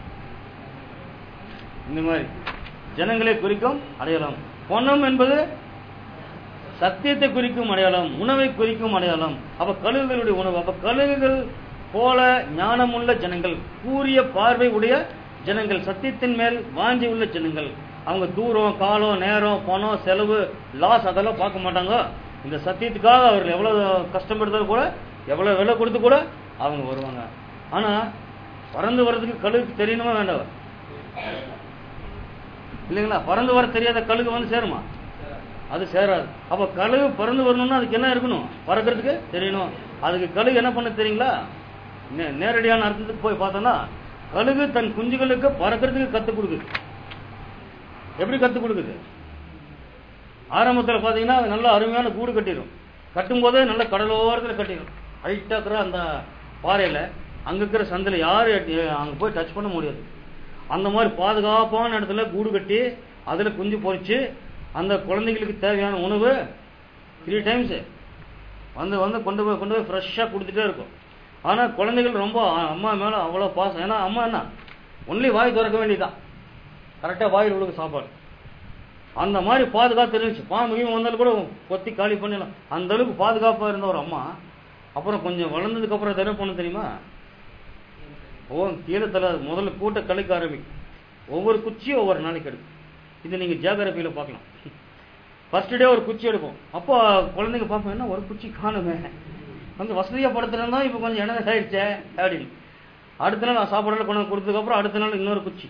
இந்த மாதிரி ஜனங்களை குறிக்கும் அடையாளம் பொன்னம் என்பது சத்தியத்தை குறிக்கும் அடையாளம் உணவை குறிக்கும் அடையாளம் அப்ப கழுகுகளுடைய உணவு அப்ப கழுகுகள் போல ஞானமுள்ள ஜனங்கள் கூறிய பார்வை உடைய ஜனங்கள் சத்தியத்தின் மேல் வாஞ்சி உள்ள ஜனங்கள் அவங்க தூரம் காலம் நேரம் பணம் செலவு லாஸ் அதெல்லாம் பார்க்க மாட்டாங்க இந்த சத்தியத்துக்காக அவர்கள் எவ்வளவு கஷ்டப்படுத்தாலும் கூட எவ்வளவு விலை கொடுத்து கூட அவங்க வருவாங்க ஆனா பறந்து வர்றதுக்கு கழுகுக்கு தெரியணுமா வேண்டாம் இல்லைங்களா பறந்து வர தெரியாத கழுகு வந்து சேருமா அது சேராது அப்ப கழுகு பறந்து வரணும்னா அதுக்கு என்ன இருக்கணும் பறக்கிறதுக்கு தெரியணும் அதுக்கு கழுகு என்ன பண்ண தெரியுங்களா நே- நேரடியான அர்த்தத்துக்கு போய் பார்த்தோம்னா கழுகு தன் குஞ்சுகளுக்கு பறக்கிறதுக்கு கத்து கொடுக்குது எப்படி கத்து கொடுக்குது ஆரம்பத்தில் பார்த்தீங்கன்னா அது நல்ல அருமையான கூடு கட்டிடும் கட்டும்போதே நல்ல கடலோரத்தில் கட்டிடும் ஹைட்டாக இருக்கிற அந்த பாறையில் அங்கே இருக்கிற சந்தில் யாரும் அங்கே போய் டச் பண்ண முடியாது அந்த மாதிரி பாதுகாப்பான இடத்துல கூடு கட்டி அதில் குஞ்சு பொரிச்சு அந்த குழந்தைங்களுக்கு தேவையான உணவு த்ரீ டைம்ஸு வந்து வந்து கொண்டு போய் கொண்டு போய் ஃப்ரெஷ்ஷாக கொடுத்துட்டே இருக்கும் ஆனால் குழந்தைகள் ரொம்ப அம்மா மேலே அவ்வளோ பாசம் ஏன்னா அம்மா என்ன ஒன்லி வாய் திறக்க வேண்டியதுதான் கரெக்டாக வாயில் கொடுக்க சாப்பாடு அந்த மாதிரி பாதுகாத்து இருந்துச்சு பாம்பு கீம்பு வந்தாலும் கூட கொத்தி காலி பண்ணிடலாம் அந்த அளவுக்கு பாதுகாப்பாக இருந்த ஒரு அம்மா அப்புறம் கொஞ்சம் வளர்ந்ததுக்கு அப்புறம் அது என்ன பண்ண தெரியுமா ஓ கீழே தலை முதல்ல கூட்ட கலைக்க ஆரம்பிக்கும் ஒவ்வொரு குச்சியும் ஒவ்வொரு நாளைக்கு எடுக்கும் இது நீங்கள் ஜியோகிராஃபியில் பார்க்கலாம் ஃபர்ஸ்ட் டே ஒரு குச்சி எடுக்கும் அப்போ குழந்தைங்க பார்ப்போம் என்ன ஒரு குச்சி காணுமே கொஞ்சம் வசதியாக படுத்துறதா இப்போ கொஞ்சம் இடம் ஆயிடுச்சே அப்படின்னு அடுத்த நாள் நான் சாப்பாடுல கொண்டு வந்து கொடுத்ததுக்கப்புறம் அடுத்த நாள் இன்னொரு குச்சி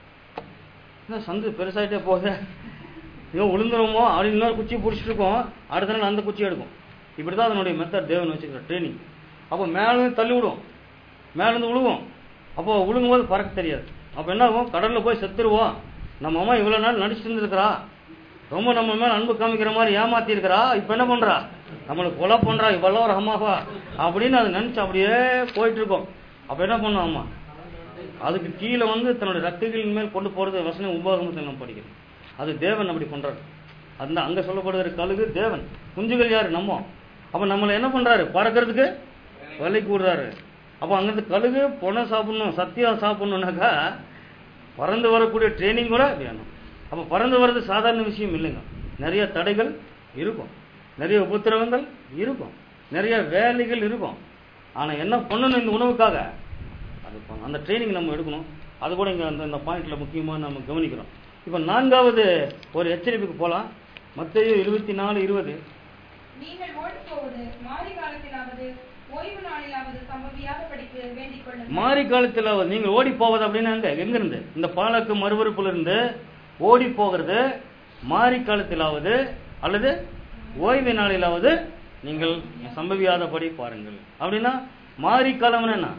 என்ன சந்து பெருசாயிட்டே போகுது ஐயோ விழுந்துருமோ அப்படின்னு இன்னொரு குச்சி பிடிச்சிட்டு இருக்கோம் அடுத்த நாள் அந்த குச்சி எடுக்கும் இப்படி தான் அதனுடைய மெத்தட் தேவன் வச்சுக்கிற ட்ரைனிங் அப்போ மேலேருந்து தள்ளி விடும் மேலேருந்து விழுவோம் அப்போ விழுங்கும்போது பறக்க தெரியாது அப்போ என்ன ஆகும் கடலில் போய் செத்துருவோம் நம்ம அம்மா இவ்வளோ நாள் நடிச்சுட்டு இருந்திருக்கிறா ரொம்ப நம்ம மேல அன்பு காமிக்கிற மாதிரி ஏமாத்தி இருக்கிறா இப்போ என்ன பண்றா நம்மளுக்கு கொலை பண்றா இவ்வளோ ஒரு அம்மாவா அப்படின்னு அது நினைச்சு அப்படியே போயிட்டு இருக்கோம் அப்போ என்ன பண்ணும் அம்மா அதுக்கு கீழே வந்து தன்னுடைய ரக்கைகளின் மேல் கொண்டு போறது வசனம் உபகமத்தில் நம்ம படிக்கிறோம் அது தேவன் அப்படி பண்றாரு அந்த அங்க சொல்லப்படுகிற கழுகு தேவன் குஞ்சுகள் யாரு நம்ம அப்ப நம்மளை என்ன பண்றாரு பறக்கிறதுக்கு விலைக்கு விடுறாரு அப்ப அங்கிருந்து கழுகு பணம் சாப்பிடணும் சத்தியம் சாப்பிடணும்னாக்கா பறந்து வரக்கூடிய ட்ரைனிங் கூட வேணும் அப்ப பறந்து வர்றது சாதாரண விஷயம் இல்லைங்க நிறைய தடைகள் இருக்கும் நிறைய உபத்திரவங்கள் இருக்கும் நிறைய வேலைகள் இருக்கும் ஆனா என்ன பண்ணணும் இந்த உணவுக்காக அது பண்ணணும். அந்த ட்ரைனிங் நம்ம எடுக்கணும் அது கூட இங்க அந்த இந்த பாயிண்ட்ல முக்கியமா நம்ம கவனிக்கிறோம் இப்போ நான்காவது ஒரு எச்சரிப்புக்கு போலாம் மத்தேயு இருபத்தி நாலு இருபது நீங்கள் ஓடிப் போவது மாறி காலத்திலாவது ஓய்வு நாளிலாவது சம்பவியாதபடிக்கு வேண்டிக் கொள்ளுங்கள் மாரி காலத்தில் நீங்கள் ஓடி போவது அப்படின்னா எங்க எங்க இருந்து இந்த பாலக்கு மறுவறுப்புல இருந்து ஓடி போகிறது மாரி காலத்திலாவது அல்லது ஓய்வு நாளிலாவது நீங்கள் சம்பவியாதபடி பாருங்கள் அப்படின்னா மாரி காலம்னு என்ன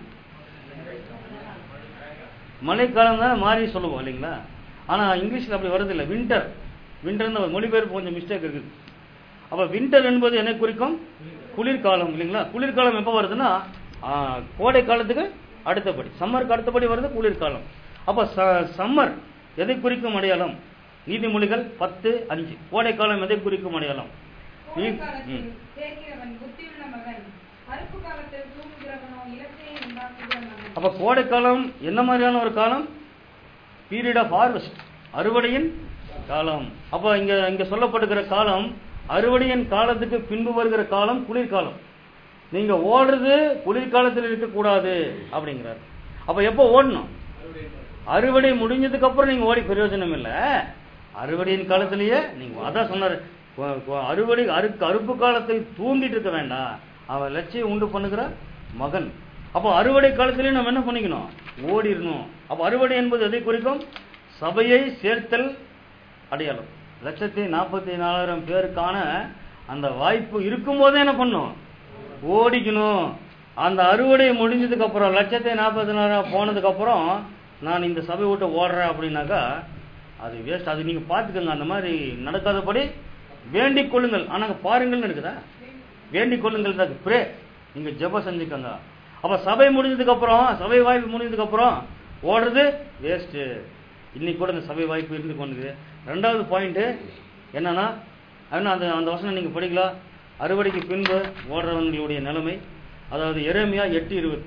மழைக்காலம் தான் மாறி சொல்லுவோம் இல்லைங்களா ஆனா இங்கிலீஷ்ல அப்படி வருது இல்லை வின்டர் வின்டர்னு ஒரு மொழிபெயர்ப்பு கொஞ்சம் மிஸ்டேக் இருக்குது அப்ப வின்டர் என்பது என்ன குறிக்கும் குளிர்காலம் இல்லைங்களா குளிர்காலம் எப்போ வருதுன்னா ஆ, கோடை காலத்துக்கு அடுத்தபடி சம்மருக்கு அடுத்தபடி வருது குளிர்காலம் அப்ப சம்மர் எதை குறிக்கும் அடையாளம் நீதிமொழிகள் பத்து அஞ்சு கோடை காலம் எதை குறிக்கும் அடையாளம் கோடை ம். காலத்தில் சேர்க்கிறவன் புத்தியுள்ள மகன் அறுப்பு காலத்தில் தூங்குகிறவனோ இலக்கையை உண்டாக்குகிற மகன் அப்ப கோடை காலம் என்ன மாதிரியான ஒரு காலம் பீரியட் ஆஃப் ஹார்வெஸ்ட் அறுவடையின் காலம் அப்ப இங்க இங்க சொல்லப்படுகிற காலம் அறுவடையின் காலத்துக்கு பின்பு வருகிற காலம் குளிர்காலம் நீங்க ஓடுறது குளிர்காலத்தில் இருக்கக்கூடாது அப்படிங்கிறார் அப்ப எப்போ ஓடணும் அறுவடை முடிஞ்சதுக்கு அப்புறம் நீங்க ஓடி பிரயோஜனம் இல்ல அறுவடையின் காலத்திலேயே நீங்க அதான் சொன்னாரு கொ- கொ- அறுவடை அறுக்கு அறுப்பு காலத்தை தூங்கிட்டு இருக்க வேண்டாம் அவன் லட்சியம் உண்டு பண்ணுகிற மகன் அப்போ அறுவடை காலத்திலேயே நம்ம என்ன பண்ணிக்கணும் ஓடிடணும் அப்போ அறுவடை என்பது எதை குறிக்கும் சபையை சேர்த்தல் அடையாளம் லட்சத்தி நாற்பத்தி நாலாயிரம் பேருக்கான அந்த வாய்ப்பு இருக்கும்போதே என்ன பண்ணும் ஓடிக்கணும் அந்த அறுவடை முடிஞ்சதுக்கு அப்புறம் லட்சத்தி நாற்பத்தி நாலாயிரம் போனதுக்கு அப்புறம் நான் இந்த சபை விட்டு ஓடுறேன் அப்படின்னாக்கா அது வேஸ்ட் அது நீங்க பாத்துக்கோங்க அந்த மாதிரி நடக்காதபடி வேண்டிக் கொள்ளுங்கள் ஆனா அங்க பாருங்கள்னு இருக்குதா வேண்டிக் கொள்ளுங்கள் தான் பிரே நீங்க ஜெபம் செஞ்சுக்கோங்க அப்ப சபை முடிஞ்சதுக்கு அப்புறம் சபை வாய்ப்பு முடிஞ்சதுக்கு அப்புறம் ஓடுறது வேஸ்ட் இன்னைக்கு கூட இந்த சபை வாய்ப்பு இருந்து கொண்டு ரெண்டாவது பாயிண்ட் என்னன்னா என்ன அந்த அந்த வசனம் நீங்க படிக்கலாம் அறுவடைக்கு பின்பு ஓடுறவங்களுடைய நிலைமை அதாவது எரேமியா எட்டு இருபது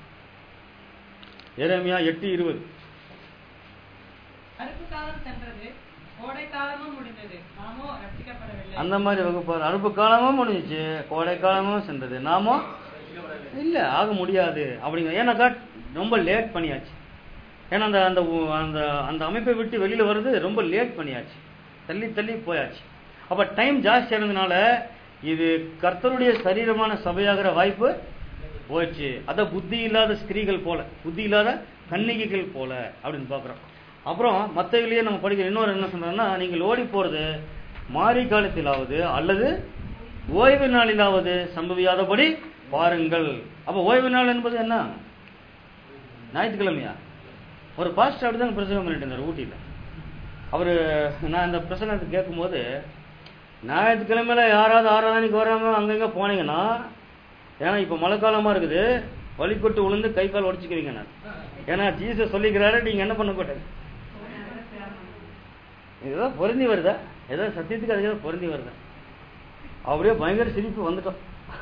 எரேமியா எட்டு இருபது அறுப்பு காலம் சென்றது கோடை காலமும் முடிந்தது நாமோ ரட்சிக்கப்படவில்லை அந்த மாதிரி வகுப்பார் அறுப்பு காலமும் முடிஞ்சிச்சு கோடை காலமும் சென்றது நாமோ இல்ல ஆக முடியாது அப்படிங்கிற ஏன்னாக்கா ரொம்ப லேட் பண்ணியாச்சு ஏன்னா அந்த அந்த உ- அந்த அந்த அமைப்பை விட்டு வெளியில வர்றது ரொம்ப லேட் பண்ணியாச்சு தள்ளி தள்ளி போயாச்சு அப்ப டைம் ஜாஸ்தி இருந்ததுனால இது கர்த்தருடைய சரீரமான சபையாகிற வாய்ப்பு போச்சு அத புத்தி இல்லாத ஸ்திரீகள் போல புத்தி இல்லாத கன்னிகைகள் போல அப்படின்னு பாக்குறோம் அப்புறம் மத்தவிலேயே நம்ம படிக்கிற இன்னொரு என்ன சொல்றோம்னா நீங்கள் ஓடி போறது மாரி காலத்திலாவது அல்லது ஓய்வு நாளிலாவது சம்பவியாதபடி பாருங்கள் அப்ப ஓய்வு நாள் என்பது என்ன ஞாயிற்றுக்கிழமையா ஒரு பாஸ்டர் அப்படிதான் பிரசங்கம் பண்ணிட்டு இருந்தார் ஊட்டியில் அவரு நான் இந்த பிரசங்கத்தை கேட்கும்போது ஞாயிற்றுக்கிழமையில யாராவது ஆராதனைக்கு வராம அங்கங்க போனீங்கன்னா ஏன்னா இப்ப மழை காலமா இருக்குது வழிபட்டு விழுந்து கை கால் உடச்சிக்கிறீங்க நான் ஏன்னா ஜீசஸ் சொல்லிக்கிறாரு நீங்க என்ன பண்ண கூடாது ஏதோ பொருந்தி வருதா ஏதோ சத்தியத்துக்கு அதுக்கு ஏதோ பொருந்தி வருதா அப்படியே பயங்கர சிரிப்பு வந்துட்டோம்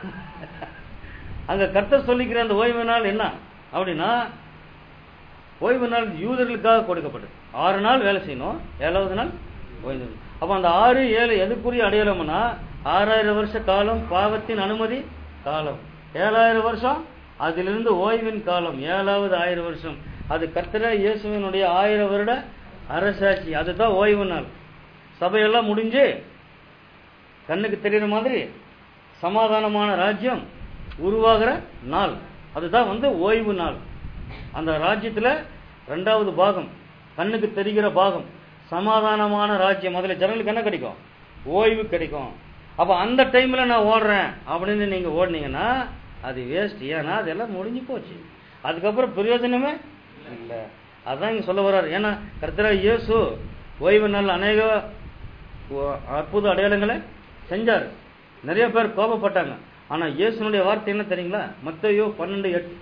அங்க கர்த்தர் சொல்லிக்கிற அந்த ஓய்வு நாள் என்ன அப்படின்னா ஓய்வு நாள் யூதர்களுக்காக கொடுக்கப்பட்டது ஆறு நாள் வேலை செய்யணும் ஏழாவது நாள் ஓய்வு நாள். அப்ப அந்த ஆறு ஏழு எதுக்குரிய அடையாளம்னா ஆறாயிரம் வருஷ காலம் பாவத்தின் அனுமதி காலம் ஏழாயிரம் வருஷம் அதிலிருந்து ஓய்வின் காலம் ஏழாவது ஆயிரம் வருஷம் அது கர்த்தர இயேசுவினுடைய ஆயிரம் வருட அரசாட்சி அதுதான் ஓய்வு நாள் சபையெல்லாம் முடிஞ்சு கண்ணுக்கு தெரியுற மாதிரி சமாதானமான ராஜ்யம் உருவாகிற நாள் அதுதான் வந்து ஓய்வு நாள் அந்த ராஜ்யத்துல ரெண்டாவது பாகம் கண்ணுக்கு தெரிகிற பாகம் சமாதானமான ராஜ்யம் அதுல ஜனங்களுக்கு என்ன கிடைக்கும் ஓய்வு கிடைக்கும் அப்ப அந்த டைம்ல நான் ஓடுறேன் அப்படின்னு நீங்க ஓடுனீங்கன்னா அது வேஸ்ட் ஏன்னா அதெல்லாம் முடிஞ்சு போச்சு அதுக்கப்புறம் பிரயோஜனமே இல்ல அதான் இங்க சொல்ல வர்றாரு ஏன்னா கர்த்தரா இயேசு ஓய்வு நாள் அநேக ஒ- அற்புத அடையாளங்களை செஞ்சாரு நிறைய பேர் கோபப்பட்டாங்க ஆனா இயேசுனுடைய வார்த்தை என்ன தெரியுங்களா மத்தேயு பன்னெண்டு எட்டு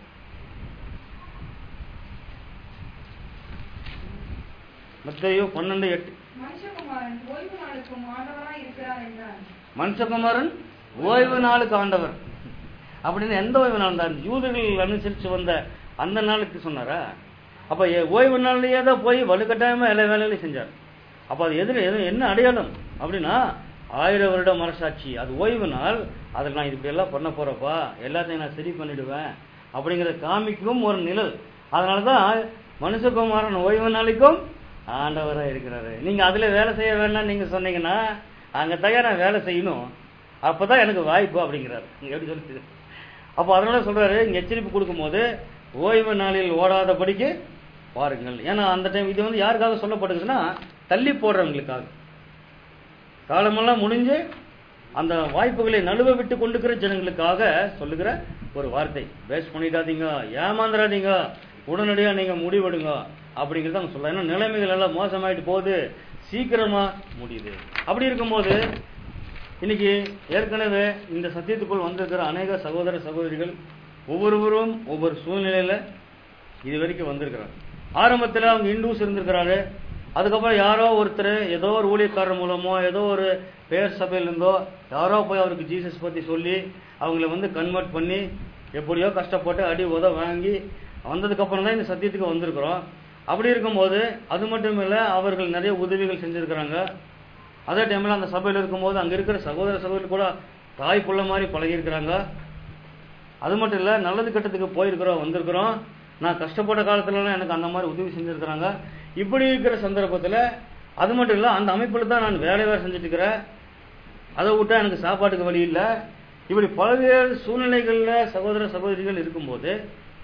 மத்தேயு பன்னெண்டு எட்டு மனுஷகுமாரன் ஓய்வு நாளுக்கும் ஆண்டவராய் இருக்கிறார் என்றார் மனுஷகுமாரன் ஓய்வு நாளுக்கு ஆண்டவர் அப்படின்னு எந்த ஓய்வு நாள் தான் யூதர்கள் அனுசரிச்சு வந்த அந்த நாளுக்கு சொன்னாரா அப்ப எ- ஓய்வு நாள்லயே தான் போய் வலுக்கட்டாயமா எல்லா வேலைகளையும் செஞ்சார் அப்ப அது எதிர எது என்ன அடையாளம் அப்படின்னா ஆயிரம் வருட மனசாட்சி அது ஓய்வு நாள் அதில் நான் இப்படி எல்லாம் பண்ண போறப்பா எல்லாத்தையும் நான் சரி பண்ணிடுவேன் அப்படிங்கறத காமிக்கும் ஒரு நிழல் அதனாலதான் மனுஷகுமாரன் ஓய்வு நாளைக்கும் ஆண்டவரா இருக்கிறாரு நீங்க அதுல வேலை செய்ய வேண்டாம் நீங்க சொன்னீங்கன்னா அங்க தயாரா வேலை செய்யணும் அப்பதான் எனக்கு வாய்ப்பு அப்படிங்கிறாரு நீங்க எப்படி சொல்லுது அப்போ அதனால சொல்றாரு இங்க எச்சரிப்பு கொடுக்கும்போது ஓய்வு நாளில் ஓடாதபடிக்கு பாருங்கள் ஏன்னா அந்த டைம் இது வந்து யாருக்காக சொல்லப்படுதுன்னா தள்ளி போடுறவங்களுக்காக காலமெல்லாம் முடிஞ்சு அந்த வாய்ப்புகளை நழுவ விட்டு கொண்டுக்கிற ஜனங்களுக்காக சொல்லுகிற ஒரு வார்த்தை வேஸ்ட் பண்ணிடாதீங்க ஏமாந்துடாதீங்க உடனடியா நீங்க முடிவெடுங்க அப்படிங்கறத அவங்க சொல்ல ஏன்னா நிலைமைகள் எல்லாம் மோசமாயிட்டு போகுது சீக்கிரமா முடியுது அப்படி இருக்கும்போது இன்னைக்கு ஏற்கனவே இந்த சத்தியத்துக்குள் வந்திருக்கிற அநேக சகோதர சகோதரிகள் ஒவ்வொருவரும் ஒவ்வொரு சூழ்நிலையில இது வரைக்கும் வந்திருக்கிறாங்க ஆரம்பத்துல அவங்க இண்டூஸ் இருந்திருக்கிறாரு அதுக்கப்புறம் யாரோ ஒருத்தர் ஏதோ ஒரு ஊழியக்காரர் மூலமோ ஏதோ ஒரு பேர் சபையில இருந்தோ யாரோ போய் அவருக்கு ஜீசஸ் பத்தி சொல்லி அவங்கள வந்து கன்வெர்ட் பண்ணி எப்படியோ கஷ்டப்பட்டு அடி உத வாங்கி வந்ததுக்கு அப்புறம் தான் இந்த சத்தியத்துக்கு வந்திருக்கிறோம் அப்படி இருக்கும்போது அது மட்டும் இல்ல அவர்கள் நிறைய உதவிகள் செஞ்சிருக்கிறாங்க அதே டைம்ல அந்த சபையில இருக்கும்போது அங்க இருக்கிற சகோதர சகோதரி கூட தாய் புள்ள மாதிரி பழகியிருக்கிறாங்க அது மட்டும் இல்ல நல்லது கெட்டதுக்கு போயிருக்கிறோம் வந்திருக்கிறோம் நான் கஷ்டப்பட்ட காலத்துலலாம் எனக்கு அந்த மாதிரி உதவி செஞ்சிருக்கிறாங்க இப்படி இருக்கிற சந்தர்ப்பத்துல அது மட்டும் இல்ல அந்த அமைப்புல தான் நான் வேலை வேலை செஞ்சுட்டு இருக்கிறேன் அதை விட்டா எனக்கு சாப்பாட்டுக்கு வழி இல்ல இப்படி பல்வேறு சூழ்நிலைகள்ல சகோதர சகோதரிகள் இருக்கும்போது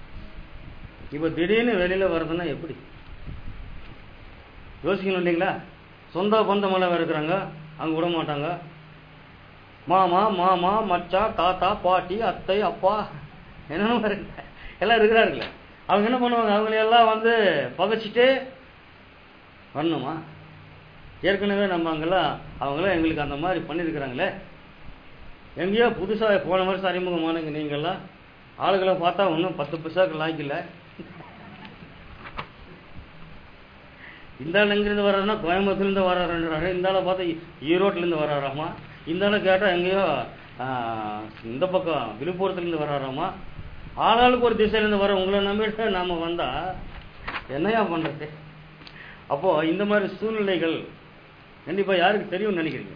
இப்ப திடீர்னு வெளியில வர்றதுன்னா எப்படி யோசிக்கணும் இல்லைங்களா சொந்த பந்தமெல்லாம் இருக்கிறாங்க அங்க விட மாட்டாங்க மாமா மாமா மச்சான் தாத்தா பாட்டி அத்தை அப்பா என்னென்ன இருக்கு எல்லாம் இருக்கிறாருங்களே அவங்க என்ன பண்ணுவாங்க அவங்களையெல்லாம் வந்து பகைச்சிட்டு வரணுமா ஏற்கனவே நம்ம அங்கெல்லாம் அவங்களாம் எங்களுக்கு அந்த மாதிரி பண்ணியிருக்கிறாங்களே எங்கேயோ புதுசாக போன வருஷம் அறிமுகமானங்க நீங்கள்லாம் ஆளுகளை பார்த்தா ஒன்றும் பத்து பைசாக்கு லாய்க்கல இந்த ஆள் எங்கிருந்து வர்றாருன்னா கோயம்புத்தூர்லேருந்து வர்றாருன்றாரு இந்த ஆளை பார்த்தா ஈரோட்டிலேருந்து வர்றாராமா இந்த ஆளை கேட்டால் எங்கேயோ ஆ, இந்த பக்கம் விழுப்புரத்துலேருந்து வர்றாராமா ஆளாளுக்கு ஒரு திசையிலேருந்து வர உங்களை நம்பிட்டு நாம வந்தா என்னையா பண்றது அப்போ இந்த மாதிரி சூழ்நிலைகள் கண்டிப்பா யாருக்கு தெரியும்னு நினைக்கிறீங்க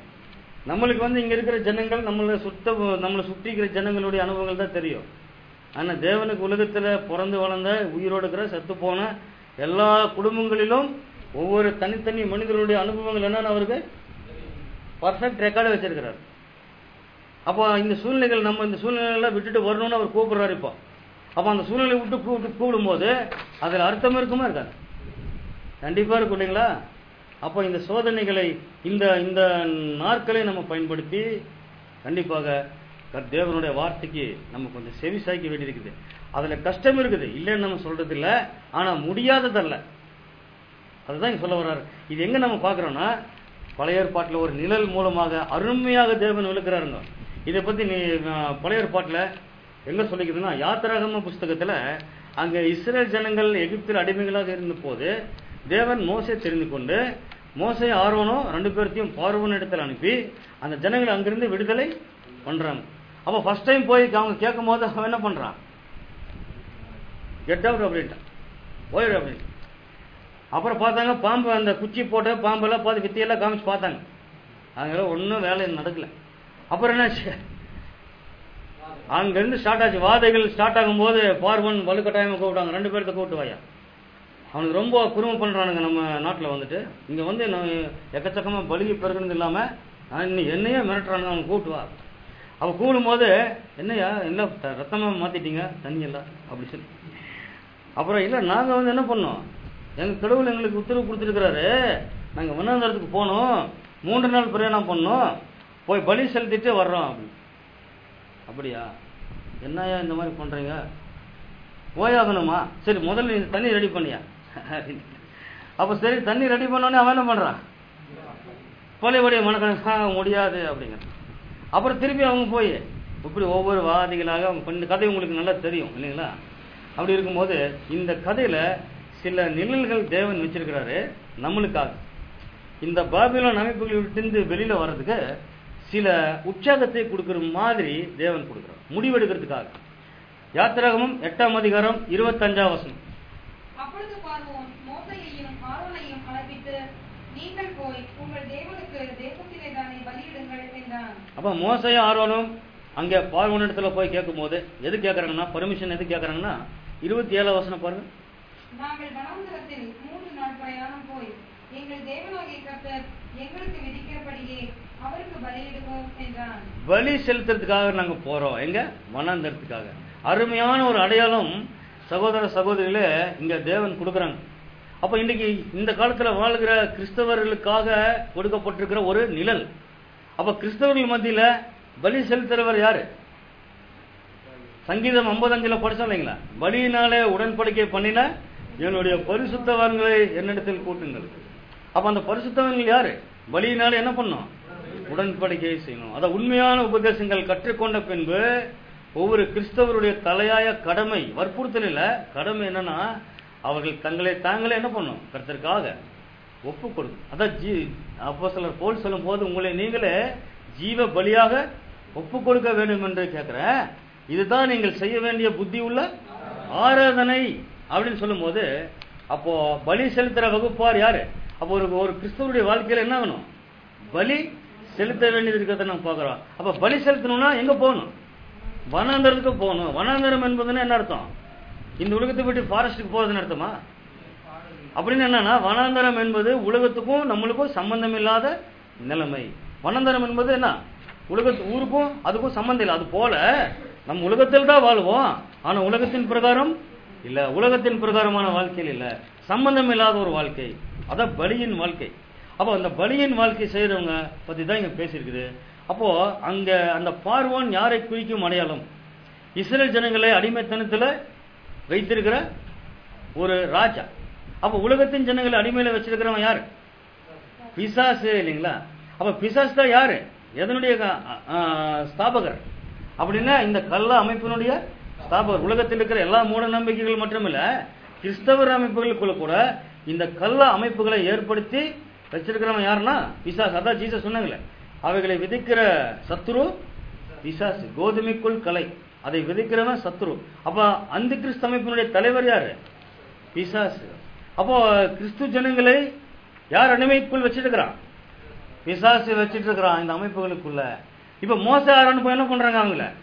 நம்மளுக்கு வந்து இங்க இருக்கிற ஜனங்கள் நம்மளை சுத்த நம்மளை சுற்றி இருக்கிற ஜனங்களுடைய அனுபவங்கள் தான் தெரியும் ஆனா தேவனுக்கு உலகத்துல பிறந்து வளர்ந்த உயிரோடு இருக்கிற செத்து போன எல்லா குடும்பங்களிலும் ஒவ்வொரு தனித்தனி மனிதர்களுடைய அனுபவங்கள் என்னன்னு அவருக்கு பர்ஃபெக்ட் ரெக்கார்டு வச்சிருக்கிறார் அப்போ இந்த சூழ்நிலைகள் நம்ம இந்த சூழ்நிலையெல்லாம் விட்டுட்டு வரணும்னு அவர் கூப்பிடுறாரு இப்போ அப்போ அந்த சூழ்நிலை விட்டு கூப்பிட்டு கூப்பிடும்போது அதில் அர்த்தம் இருக்குமா இருக்காது கண்டிப்பா இருக்கும் இல்லைங்களா அப்போ இந்த சோதனைகளை இந்த இந்த நாட்களை நம்ம பயன்படுத்தி கண்டிப்பாக கர்த்த தேவனுடைய வார்த்தைக்கு நம்ம கொஞ்சம் செவி சாய்க்க வேண்டியிருக்குது அதுல கஷ்டம் இருக்குது இல்லைன்னு நம்ம சொல்றது இல்ல ஆனா முடியாததல்ல அதுதான் இங்க சொல்ல வர்றாரு இது எங்க நம்ம பார்க்கறோம்னா பழைய ஏற்பாட்டில் ஒரு நிழல் மூலமாக அருமையாக தேவன் விழுக்கிறாருங்க இதை பத்தி நீ அஹ், பழைய ஏற்பாட்டில் எங்க சொல்லிக்குதுன்னா யாத்திராகம புஸ்தகத்துல அங்க இஸ்ரேல் ஜனங்கள் எகிப்தில் அடிமைகளாக இருந்த போது தேவன் மோசே தெரிந்து கொண்டு மோசே ஆர்வனும் ரெண்டு பேர்த்தையும் பார்வன் இடத்துல அனுப்பி அந்த ஜனங்களை அங்கிருந்து விடுதலை பண்றாங்க அப்ப ஃபர்ஸ்ட் டைம் போய் அவங்க கேட்கும் போது அவன் என்ன பண்றான் கெட் அவுட் அப்படின்ட்டான் போயிடு அப்படின்னு அப்புறம் பார்த்தாங்க பாம்பு அந்த குச்சி போட்டு பாம்பெல்லாம் பார்த்து வித்தியெல்லாம் காமிச்சு பார்த்தாங்க அதனால ஒன்றும் வேலை நடக்கல அப்புறம் என்னாச்சு அங்கிருந்து ஸ்டார்ட் ஆச்சு வாதைகள் ஸ்டார்ட் ஆகும்போது பார்வன் வலுக்கட்டாயமா கூப்பிட்டாங்க ரெண்டு பேர்த்த கூப்பிட்டு வாயா அவனுக்கு ரொம்ப குறும்பு பண்றானுங்க நம்ம நாட்டில் வந்துட்டு இங்க வந்து நான் எக்கச்சக்கமா பலிகை பெருகிறது இல்லாம நான் இன்னும் என்னையே மிரட்டுறானுங்க அவன் கூப்பிட்டு வா அவன் கூடும் போது என்னையா என்ன த- ரத்தமா மாத்திட்டீங்க தண்ணி எல்லாம் அப்படி சொல்லி அப்புறம் இல்ல நாங்க வந்து என்ன பண்ணோம் எங்க கடவுள் எங்களுக்கு உத்தரவு கொடுத்துருக்கிறாரு நாங்க வண்ணாந்தரத்துக்கு போனோம் மூன்று நாள் பிரயாணம் பண்ணோம் போய் பலி செலுத்திட்டு வர்றோம் அப்படின்னு அப்படியா என்னய்யா இந்த மாதிரி பண்றீங்க போயாகணுமா சரி முதல்ல நீ தண்ணி ரெடி பண்ணியா அப்ப சரி தண்ணி ரெடி பண்ணோடனே அவன் என்ன பண்றான் பழையபடிய மனக்கணக்காக முடியாது அப்படிங்கிற அப்புறம் திருப்பி அவங்க போய் இப்படி ஒவ்வொரு வாதிகளாக அவங்க பண்ண கதை உங்களுக்கு நல்லா தெரியும் இல்லைங்களா அப்படி இருக்கும்போது இந்த கதையில சில நிழல்கள் தேவன் வச்சிருக்கிறாரு நம்மளுக்காக இந்த பாபிலோன் அமைப்புகள் விட்டு வெளியில வர்றதுக்கு சில உற்சாகத்தை கொடுக்கிற மாதிரி தேவன் கொடுக்கிறார் முடிவெடுக்கிறதுக்காக யாத்திராகமும் எட்டாம் அதிகாரம் இருபத்தஞ்சாம் வசனம் அப்பொழுது பார்வோன் மோசையையும் ஆரோனையும் அழைப்பித்து நீங்கள் போய் உங்கள் தேவனுக்கு தேசத்திலே தானே பலியிடுங்கள் என்றான் அப்ப மோசையும் ஆர்வனும் அங்க பார்வன் இடத்துல போய் கேட்கும்போது எது கேட்கறாங்கன்னா பர்மிஷன் எது கேட்கறாங்கன்னா இருபத்தி ஏழாம் வசனம் பாருங்க நாங்கள் வனாந்தரத்தில் மூன்று நாள் பிரயாணம் போய் எங்கள் தேவனாகிய கர்த்தர் எங்களுக்கு விதிக்கிறபடியே அவருக்கு பலியிடுவோம் என்றான் பலி செலுத்துறதுக்காக நாங்க போறோம் எங்க வனாந்தரத்துக்காக அருமையான ஒரு அடையாளம் சகோதர சகோதரிகளே இங்க தேவன் கொடுக்குறாங்க அப்ப இன்னைக்கு இந்த காலத்துல வாழ்கிற கிறிஸ்தவர்களுக்காக கொடுக்கப்பட்டிருக்கிற ஒரு நிழல் அப்ப கிறிஸ்தவர்கள் மத்தியில பலி செலுத்துறவர் யாரு சங்கீதம் 55 படிச்சோம் இல்லைங்களா பலியினாலே உடன்படிக்கை பண்ணின என்னுடைய பரிசுத்தவான்களை என்னிடத்தில் கூட்டுங்கள் அப்ப அந்த பரிசுத்தவான்கள் யாரு பலியினாலே என்ன பண்ணும் உடன்படிக்கை செய்யணும் அத உண்மையான உபதேசங்கள் கற்றுக்கொண்ட பின்பு ஒவ்வொரு கிறிஸ்தவருடைய தலையாய கடமை வற்புறுத்தல் இல்ல கடமை என்னன்னா அவர்கள் தங்களை தாங்களே என்ன பண்ணும் கர்த்தருக்காக ஒப்பு கொடுக்கும் அதான் ஜீ அப்போ சிலர் போல் சொல்லும் போது உங்களை நீங்களே ஜீவ பலியாக ஒப்பு கொடுக்க வேண்டும் என்று கேட்கிறேன் இதுதான் நீங்கள் செய்ய வேண்டிய புத்தி உள்ள ஆராதனை அப்படின்னு சொல்லும்போது அப்போ பலி செலுத்துற வகுப்பார் யாரு அப்போ ஒரு ஒரு கிறிஸ்தவருடைய வாழ்க்கையில என்ன வேணும் பலி செலுத்த வேண்டியது இருக்கிறத நம்ம பார்க்கிறோம் அப்ப பலி செலுத்தணும்னா எங்க போகணும் வனாந்தரத்துக்கு போகணும் வனாந்தரம் என்பதுன்னா என்ன அர்த்தம் இந்த உலகத்தை விட்டு ஃபாரஸ்ட்டுக்கு போறதுன்னு அர்த்தமா அப்படின்னு என்னன்னா வனாந்தரம் என்பது உலகத்துக்கும் நம்மளுக்கும் சம்பந்தம் இல்லாத நிலைமை வனாந்தரம் என்பது என்ன உலகத்து ஊருக்கும் அதுக்கும் சம்பந்தம் இல்லை அது போல நம்ம உலகத்தில் தான் வாழ்வோம் ஆனா உலகத்தின் பிரகாரம் இல்ல உலகத்தின் பிரகாரமான வாழ்க்கையில் இல்ல சம்பந்தம் இல்லாத ஒரு வாழ்க்கை அதான் பலியின் வாழ்க்கை அப்போ அந்த பலியின் வாழ்க்கை செய்யறவங்க பத்தி தான் இங்க பேசியிருக்குது அப்போ அங்க அந்த பார்வோன் யாரை குறிக்கும் அடையாளம் இஸ்ரேல் ஜனங்களை அடிமைத்தனத்துல வைத்திருக்கிற ஒரு ராஜா அப்ப உலகத்தின் ஜனங்களை அடிமையில வச்சிருக்கிறவன் யாரு பிசாசு இல்லைங்களா அப்ப பிசாசு தான் யாரு எதனுடைய க- ஆ, ஸ்தாபகர் அப்படின்னா இந்த கள்ள அமைப்பினுடைய ஸ்தாபகர் உலகத்தில் இருக்கிற எல்லா மூட நம்பிக்கைகள் மட்டுமில்ல கிறிஸ்தவர் அமைப்புகளுக்குள்ள கூட இந்த கள்ள அமைப்புகளை ஏற்படுத்தி வச்சிருக்கிறவன் யாருன்னா பிசாசு அதான் ஜீசஸ் சொன்னாங்களே அவைகளை விதிக்கிற சத்துரு பிசாசு கோதுமைக்குள் கலை அதை விதிக்கிறவன் சத்துரு அப்ப அந்த கிறிஸ்து அமைப்பினுடைய தலைவர் யாரு பிசாசு அப்போ கிறிஸ்து ஜனங்களை யார் அடிமைக்குள் வச்சிருக்கிறான் பிசாசு வச்சிட்டு இருக்கிறான் இந்த அமைப்புகளுக்குள்ள இப்ப மோச ஆரன் போய் என்ன பண்றாங்க அவங்கள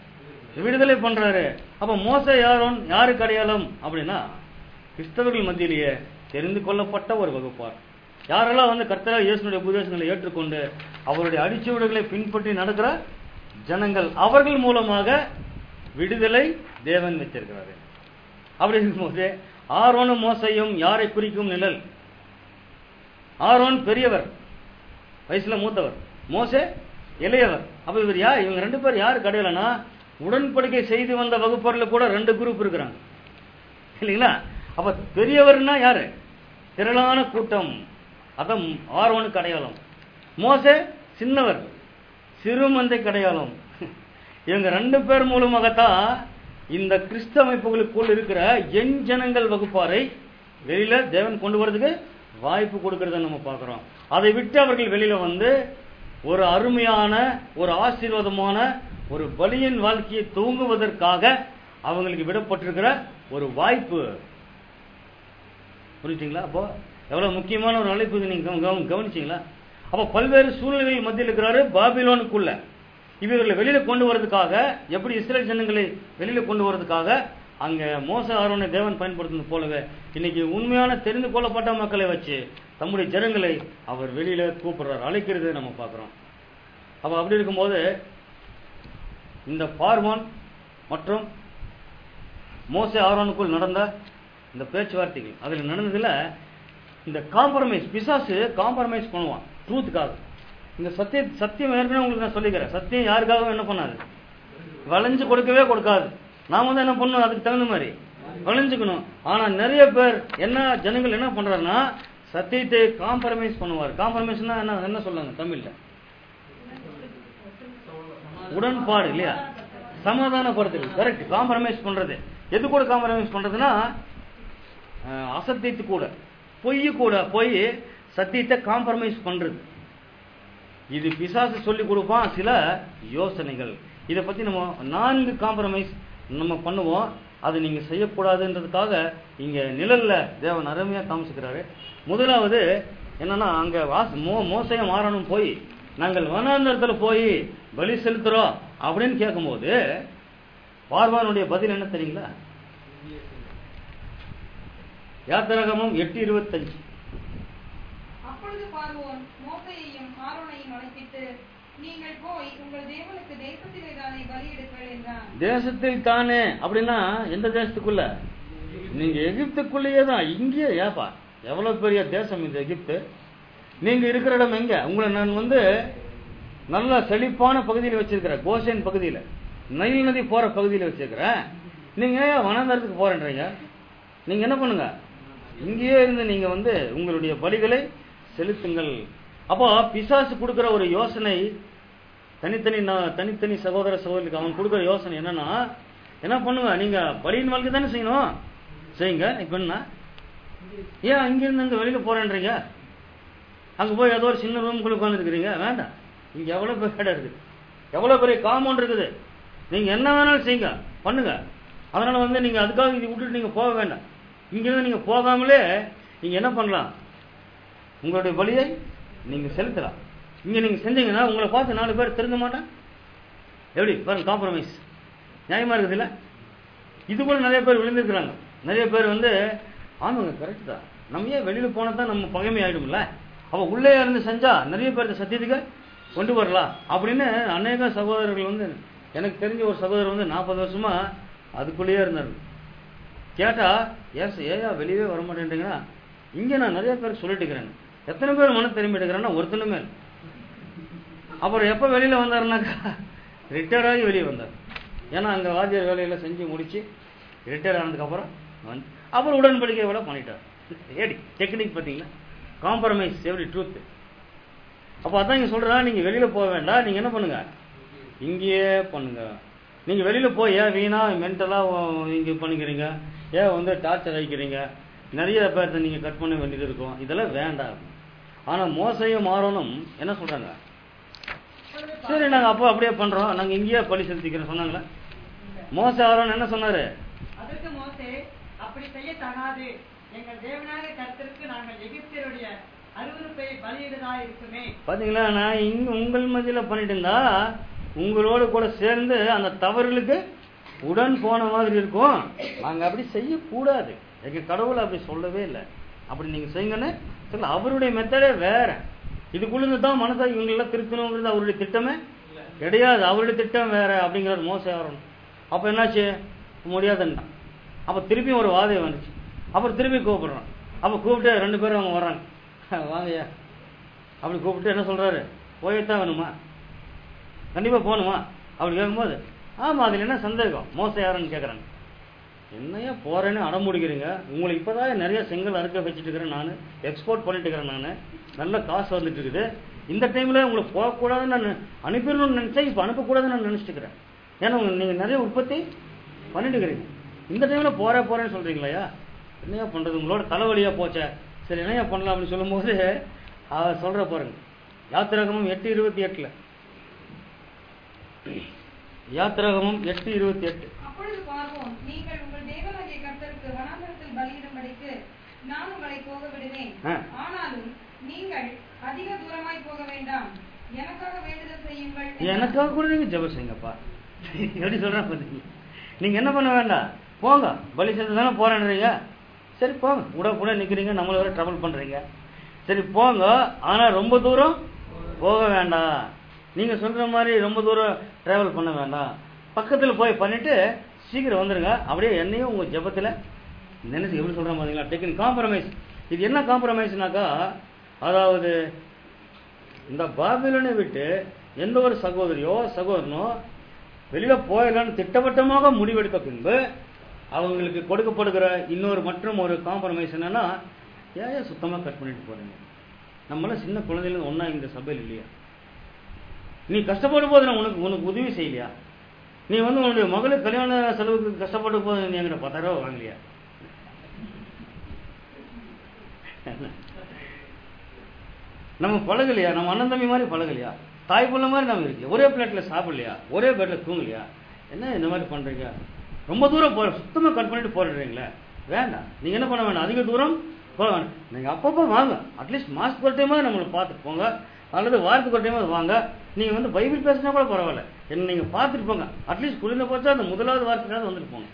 விடுதலை பண்றாரு அப்ப மோச யாரோன் யாருக்கு அடையாளம் அப்படின்னா கிறிஸ்தவர்கள் மத்தியிலேயே தெரிந்து கொள்ளப்பட்ட ஒரு வகுப்பார் யாரெல்லாம் வந்து கர்த்தரா இயேசுனுடைய உபதேசங்களை ஏற்றுக்கொண்டு அவருடைய அடிச்சுவடுகளை பின்பற்றி நடக்கிற ஜனங்கள் அவர்கள் மூலமாக விடுதலை தேவன் வச்சிருக்கிறாரு அப்படி இருக்கும்போது ஆரோனும் மோசையும் யாரை குறிக்கும் நிழல் ஆரோன் பெரியவர் வயசுல மூத்தவர் மோசே இளையவர் அப்ப இவர் யார் இவங்க ரெண்டு பேர் யாரு கடையிலனா உடன்படிக்கை செய்து வந்த வகுப்பர்ல கூட ரெண்டு குரூப் இருக்கிறாங்க இல்லைங்களா அப்ப பெரியவர்னா யாரு திரளான கூட்டம் அதான் ஆர்வனுக்கு அடையாளம் மோசே சின்னவர் சிறுமந்தை அடையாளம் இவங்க ரெண்டு பேர் மூலமாகத்தான் இந்த கிறிஸ்தவ அமைப்புகளுக்குள் இருக்கிற எண் ஜனங்கள் வகுப்பாரை வெளியில தேவன் கொண்டு வரதுக்கு வாய்ப்பு கொடுக்கறத நம்ம பார்க்கிறோம் அதை விட்டு அவர்கள் வெளியில வந்து ஒரு அருமையான ஒரு ஆசீர்வாதமான ஒரு பலியின் வாழ்க்கையை தூங்குவதற்காக அவங்களுக்கு விடப்பட்டிருக்கிற ஒரு வாய்ப்பு புரிஞ்சுங்களா அப்போ எவ்வளவு முக்கியமான ஒரு அழைப்பு இது நீங்க கவ- கவ- கவனிச்சீங்களா அப்ப பல்வேறு சூழ்நிலைகள் மத்தியில் இருக்கிறாரு பாபிலோனுக்குள்ள இவர்களை வெளியில கொண்டு வரதுக்காக எப்படி இஸ்ரேல் ஜனங்களை வெளியில கொண்டு வரதுக்காக அங்க மோச ஆரோனை தேவன் பயன்படுத்தினது போலவே இன்னைக்கு உண்மையான தெரிந்து கொள்ளப்பட்ட மக்களை வச்சு தம்முடைய ஜனங்களை அவர் வெளியில கூப்பிடுறார் அழைக்கிறது நம்ம பார்க்கிறோம் அப்ப அப்படி இருக்கும்போது இந்த பார்வான் மற்றும் மோசே ஆரோனுக்குள் நடந்த இந்த பேச்சுவார்த்தைகள் அதில் நடந்ததுல இந்த காம்ப்ரமைஸ் பிசாசு காம்ப்ரமைஸ் பண்ணுவான் ட்ரூத்துக்காக இந்த சத்திய சத்தியம் ஏற்கனவே உங்களுக்கு நான் சொல்லிக்கிறேன் சத்தியம் யாருக்காகவும் என்ன பண்ணாது வளைஞ்சு கொடுக்கவே கொடுக்காது நாம வந்து என்ன பண்ணணும் அதுக்கு தகுந்த மாதிரி வளைஞ்சுக்கணும் ஆனா நிறைய பேர் என்ன ஜனங்கள் என்ன பண்றாருன்னா சத்தியத்தை காம்ப்ரமைஸ் பண்ணுவார் காம்ப்ரமைஸ்னா என்ன என்ன சொல்லுவாங்க தமிழ்ல உடன்பாடு இல்லையா சமாதானப்படுத்துறது கரெக்ட் காம்ப்ரமைஸ் பண்றது எது கூட காம்ப்ரமைஸ் பண்றதுன்னா அஹ், அசத்தியத்து கூட பொய் கூட போய் சத்தியத்தை காம்ப்ரமைஸ் பண்றது இது பிசாசு சொல்லி கொடுப்பான் சில யோசனைகள் இதை பத்தி நம்ம நான்கு காம்ப்ரமைஸ் நம்ம பண்ணுவோம் அது நீங்க செய்யக்கூடாதுன்றதுக்காக இங்க நிழல்ல தேவன் அருமையா காமிச்சுக்கிறாரு முதலாவது என்னன்னா அங்க வாஸ் மோ மோசையும் மாறணும் போய் நாங்கள் வனாந்தரத்துல போய் பலி செலுத்துறோம் அப்படின்னு கேட்கும்போது பார்வானுடைய பதில் என்ன தெரியுங்களா யாத்திராகமம் எட்டு இருபத்தஞ்சு அப்பொழுது பார்வோன் மோசையையும் ஆரோனையும் அழைப்பித்து நீங்கள் போய் உங்கள் தேவனுக்கு தேசத்திலே தானே பலியிடுங்கள் என்றான் தேசத்தில் தானே அப்படின்னா எந்த தேசத்துக்குள்ள நீங்க எகிப்துக்குள்ளேயே தான் இங்கேயே ஏப்பா எவ்வளவு பெரிய தேசம் இந்த எகிப்து நீங்க இருக்கிற இடம் எங்க உங்களை நான் வந்து நல்ல செழிப்பான பகுதியில் வச்சிருக்கிறேன் கோசேன் பகுதியில் நைல் நதி போற பகுதியில் வச்சிருக்கிறேன் நீங்க ஏன் வனாந்தரத்துக்கு போறேன்றீங்க நீங்க என்ன பண்ணுங்க இங்கேயே இருந்து நீங்க வந்து உங்களுடைய பலிகளை செலுத்துங்கள் அப்போ பிசாசு கொடுக்கிற ஒரு யோசனை தனித்தனி நா- தனித்தனி சகோதர சகோதரிக்கு அவன் கொடுக்குற யோசனை என்னன்னா என்ன பண்ணுங்க நீங்க பலியின் வாழ்க்கை தானே செய்யணும் செய்யுங்க இப்ப என்ன ஏன் அங்கிருந்து அங்க வெளியில போறேன்றீங்க அங்க போய் ஏதோ ஒரு சின்ன ரூம்குள்ள உட்காந்துருக்கிறீங்க வேண்டாம் இங்க எவ்வளவு பெரிய இடம் இருக்குது எவ்வளவு பெரிய காம்பவுண்ட் இருக்குது நீங்க என்ன வேணாலும் செய்யுங்க பண்ணுங்க அதனால வந்து நீங்க அதுக்காக இது விட்டுட்டு நீங்க போக வேண்டாம் இங்கிருந்து நீங்க போகாமலே நீங்க என்ன பண்ணலாம் உங்களுடைய பலியை நீங்க செலுத்தலாம் இங்க நீங்க செஞ்சீங்கன்னா உங்களை பார்த்து நாலு பேர் திருந்த மாட்டான் எப்படி பாருங்க காம்ப்ரமைஸ் நியாயமா இருக்குது இல்ல இது கூட நிறைய பேர் விழுந்திருக்கிறாங்க நிறைய பேர் வந்து ஆமாங்க கரெக்ட் தான் நம்ம ஏன் வெளியில போனா தான் நம்ம பகைமை ஆயிடும்ல அவ உள்ளே இருந்து செஞ்சா நிறைய பேர் இந்த சத்தியத்துக்கு கொண்டு வரலாம் அப்படின்னு அநேக சகோதரர்கள் வந்து எனக்கு தெரிஞ்ச ஒரு சகோதரர் வந்து நாற்பது வருஷமா அதுக்குள்ளேயே இருந்தார் கேட்டா ஏன் சார், ஏயா வெளியவே வர மாட்டேன்றீங்கன்னா இங்க நான் நிறைய பேருக்கு சொல்லிட்டு இருக்கிறேன் எத்தனை பேர் மன திரும்பி எடுக்கிறேன்னா ஒருத்தனுமே இல்லை. அப்புறம் எப்ப வெளியில வந்தாருனாக்கா ரிட்டையர் ஆகி வெளியே வந்தார் ஏன்னா அங்க வாத்தியார் வேலையில செஞ்சு முடிச்சு ரிட்டையர் ஆனதுக்கு அப்புறம் வந்து அப்புறம் உடன்படிக்கை விட பண்ணிட்டார் ஏடி டெக்னிக் பாத்தீங்களா காம்ப்ரமைஸ் எப்படி ட்ரூத் அப்ப அதான் இங்க சொல்றா நீங்க வெளியில போக வேண்டாம் நீங்க என்ன பண்ணுங்க இங்கேயே பண்ணுங்க நீங்க வெளியில போய் ஏன் வீணா மென்டலா நீங்க பண்ணிக்கிறீங்க ஏன் வந்து டார்ச்சர் ஆகிக்கிறீங்க நிறைய பேர்த்த நீங்க கட் பண்ண வேண்டியது இருக்கும் இதெல்லாம் வேண்டாம் ஆனா மோசையும் மாறணும் என்ன சொல்றாங்க சரி நாங்க அப்போ அப்படியே பண்றோம் நாங்க இங்கேயே பலி செலுத்திக்கிறோம் சொன்னாங்களா மோச ஆரோன் என்ன சொன்னாரு அதற்கு மோசே அப்படி செய்ய தகாது எங்கள் தேவனாக கர்த்தருக்கு நாங்கள் எகிப்தியருடைய அருவருப்பை பலியிடுதா இருக்குமே பாத்தீங்களா நான் இங்க உங்கள் மத்தியில பண்ணிட்டு இருந்தா உங்களோட கூட சேர்ந்து அந்த தவறுகளுக்கு உடன் போன மாதிரி இருக்கும் நாங்க அப்படி செய்யக்கூடாது எங்க கடவுள் அப்படி சொல்லவே இல்லை அப்படி நீங்க செய்யுங்கன்னு சொல்ல அவருடைய மெத்தடே வேற இதுக்குள்ள தான் மனசா இவங்களெல்லாம் திருத்தணுங்கிறது அவருடைய திட்டமே கிடையாது அவருடைய திட்டம் வேற அப்படிங்கிறது மோசம் வரணும் அப்ப என்னாச்சு முடியாதுன்னா அப்ப திருப்பியும் ஒரு வாதம் வந்துச்சு அப்புறம் திருப்பி கூப்பிடுறான் அப்ப கூப்பிட்டு ரெண்டு பேரும் அவங்க வர்றாங்க வாங்கய்யா அப்படி கூப்பிட்டு என்ன சொல்றாரு போயத்தான் வேணுமா கண்டிப்பா போகணுமா அப்படி கேட்கும்போது ஆமா அதுல என்ன சந்தேகம் மோசம் யாருன்னு கேட்குறாங்க என்னையா போறேன்னு அடமுடிக்கிறீங்க உங்களுக்கு இப்பதான் நிறைய செங்கல் அறுக்க வச்சுட்டு இருக்கிறேன் நான் எக்ஸ்போர்ட் பண்ணிட்டு இருக்கிறேன் நான் நல்ல காசு வந்துட்டு இருக்குது இந்த டைம்ல உங்களுக்கு போகக்கூடாதுன்னு நான் அனுப்பிடணும்னு நினைச்சேன் இப்போ அனுப்பக்கூடாதுன்னு நான் நினைச்சிட்டு இருக்கிறேன் ஏன்னா உங்க- நீங்க நிறைய உற்பத்தி பண்ணிட்டு இருக்கிறீங்க இந்த டைம்ல போறேன் போறேன்னு சொல்றீங்களா என்னையா பண்றது உங்களோட தலைவலியா போச்சே சரி என்னையா பண்ணலாம் அப்படின்னு சொல்லும்போது அவர் சொல்ற பாருங்க யாத்திராகமும் எட்டு இருபத்தி எட்டுல யாத்திராகமும் எட்டு இருபத்தி எட்டு அப்பொழுது பார்வோம் நீங்கள் உங்கள் தேவனாகிய கர்த்தருக்கு வனாந்தரத்தில் பலியிடும்படிக்கு நான் உங்களை போக விடுவேன் ஆ. ஆனாலும் நீங்கள் அதிக தூரமாய் போக வேண்டாம் எனக்காக வேண்டுதல் செய்யுங்கள் என்றார். எனக்காக கூட நீங்க ஜெபம் செய்யுங்கப்பா எப்படி சொல்றேன் பாத்தீங்க நீங்க என்ன பண்ண வேண்டாம் போங்க பலி செஞ்சு தானே போறேன்றீங்க சரி போங்க கூட கூட நிக்கிறீங்க நம்மள வர ட்ரபிள் பண்றீங்க சரி போங்க ஆனா ரொம்ப தூரம் போக வேண்டாம் நீங்க சொல்ற மாதிரி ரொம்ப தூரம் டிராவல் பண்ண வேண்டாம் பக்கத்துல போய் பண்ணிட்டு சீக்கிரம் வந்துருங்க அப்படியே என்னையும் உங்க ஜெபத்துல நினைச்சு எப்படி சொல்றேன் பாத்தீங்களா டேக்கன் காம்ப்ரமைஸ் இது என்ன காம்ப்ரமைஸ்னாக்கா அதாவது இந்த பாபிலோனை விட்டு எந்த ஒரு சகோதரியோ சகோதரனோ வெளியில போயிடலான்னு திட்டவட்டமாக முடிவெடுத்த பின்பு அவங்களுக்கு கொடுக்கப்படுகிற இன்னொரு மற்றும் ஒரு காம்ப்ரமைஸ் என்னன்னா ஏன் ஏன் சுத்தமா கட் பண்ணிட்டு போறீங்க நம்மளாம் சின்ன குழந்தையில ஒண்ணா இந்த சபையில் இல்லையா நீ கஷ்டப்படும் போது நான் உனக்கு உனக்கு உதவி செய்யலையா நீ வந்து உன்னுடைய மகளுக்கு கல்யாண செலவுக்கு கஷ்டப்படும் போது நீ எங்கிட்ட பத்தாயிரம் ரூபாய் வாங்கலையா நம்ம பழகலையா நம்ம அண்ணன் தம்பி மாதிரி பழகலையா தாய் புள்ள மாதிரி நம்ம இருக்கு ஒரே பிளேட்ல சாப்பிடலையா ஒரே பெட்ல தூங்கலையா என்ன இந்த மாதிரி பண்றீங்க ரொம்ப தூரம் போ சுத்தமா கட் பண்ணிட்டு போடுறீங்களே வேண்டாம் நீங்க என்ன பண்ண வேண்டாம் அதிக தூரம் போக வேண்டாம் நீங்க அப்பப்போ வாங்க அட்லீஸ்ட் மாசத்துக்கு ஒரு டைமாவது நம்மளை பார்த்துட்டு போங்க அல்லது வாரத்துக்கு ஒரு டைமாவது வாங்க நீங்க வந்து பைபிள் பேசினா கூட பரவாயில்ல என்ன நீங்க பார்த்துட்டு போங்க அட்லீஸ்ட் குளிர்ந்த போச்சா அந்த முதலாவது வாரத்துக்காவது வந்துட்டு போங்க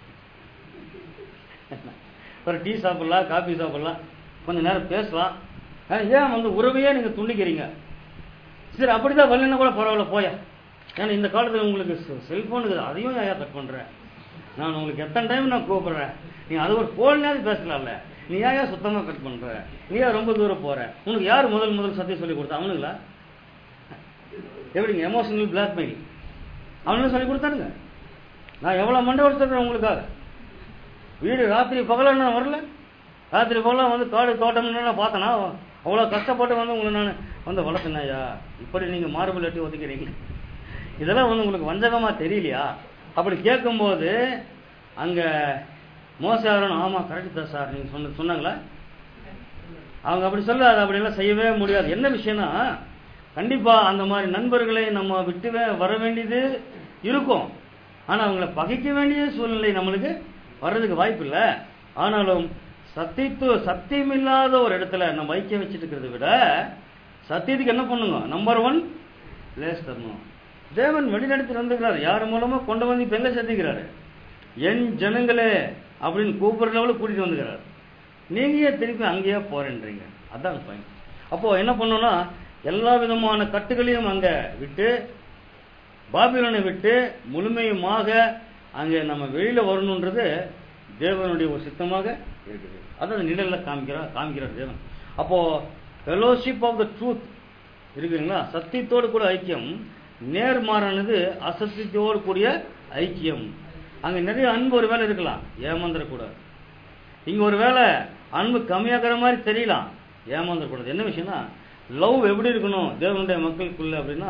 ஒரு டீ சாப்பிடலாம் காபி சாப்பிடலாம் கொஞ்ச நேரம் பேசலாம் ஆ, ஏன் வந்து உறவையே நீங்க துண்டிக்கிறீங்க சரி அப்படிதான் வரலன்னா கூட பரவாயில்ல போயா ஏன்னா இந்த காலத்துல உங்களுக்கு செல்போன் இருக்குது அதையும் ஏன் கட் பண்றேன் நான் உங்களுக்கு எத்தனை டைம் நான் கூப்பிடுறேன் நீ அது ஒரு போனாவது பேசலாம்ல நீ ஏன் ஏன் சுத்தமா கட் பண்ற நீ ஏன் ரொம்ப தூரம் போற உனக்கு யார் முதல் முதல் சத்தியம் சொல்லி கொடுத்தா அவனுங்களா எப்படிங்க எமோஷனல் பிளாக்மெயில் அவனுக்கு சொல்லி கொடுத்தானுங்க நான் எவ்வளவு மண்டை உடச்சிருக்கேன் உங்களுக்காக வீடு ராத்திரி பகல நான் வரல ராத்திரி பகலாம் வந்து காடு தோட்டம்னு நான் பார்த்தேனா அவ்வளோ கஷ்டப்பட்டு வந்து உங்களை நான் வந்து வளர்த்தேனாயா இப்படி நீங்கள் மார்பிள் எட்டி ஒதுக்கிறீங்க இதெல்லாம் வந்து உங்களுக்கு வஞ்சகமா தெரியலையா அப்படி கேட்கும்போது அங்கே மோசாரன் ஆமாம் கரெக்ட் தான் சார் நீங்கள் சொன்ன சொன்னாங்களா அவங்க அப்படி சொல்ல அது அப்படியெல்லாம் செய்யவே முடியாது என்ன விஷயம்னா கண்டிப்பா அந்த மாதிரி நண்பர்களை நம்ம விட்டு வே- வர வேண்டியது இருக்கும் ஆனா அவங்கள பகைக்க வேண்டிய சூழ்நிலை நம்மளுக்கு வர்றதுக்கு வாய்ப்பு இல்லை ஆனாலும் சத்தியத்து சத்தியம் இல்லாத ஒரு இடத்துல நம்ம ஐக்கியம் வச்சுட்டு இருக்கிறத விட சத்தியத்துக்கு என்ன பண்ணுங்க நம்பர் ஒன் பிளேஸ் தரணும் தேவன் வழிநடத்தி வந்துக்கிறார் யார் மூலமா கொண்டு வந்து இப்ப எங்க சேர்த்துக்கிறாரு என் ஜனங்களே அப்படின்னு கூப்பிடுற லெவலுக்கு கூட்டிட்டு வந்துக்கிறார் நீங்க ஏன் திருப்பி அங்கேயே போறேன்றீங்க அதான் பாயிண்ட் அப்போ என்ன பண்ணோம்னா எல்லா விதமான கட்டுகளையும் அங்க விட்டு பாபிலோனை விட்டு முழுமையுமாக அங்கே நம்ம வெளியில வரணுன்றது தேவனுடைய ஒரு சித்தமாக இருக்குது அதான் நிழல்ல காமிக்கிறார் காமிக்கிறார் தேவன் அப்போ ஃபெலோஷிப் ஆஃப் த ட்ரூத் இருக்குங்களா சத்தியத்தோடு கூட ஐக்கியம் நேர்மாறானது அசத்தியத்தோடு கூடிய ஐக்கியம் அங்க நிறைய அன்பு ஒரு வேலை இருக்கலாம் ஏமாந்துடக்கூடாது இங்க ஒரு வேளை அன்பு கம்மியாகிற மாதிரி தெரியலாம் ஏமாந்துடக்கூடாது என்ன விஷயம்னா லவ் எப்படி இருக்கணும் தேவனுடைய மக்களுக்குள்ள அப்படின்னா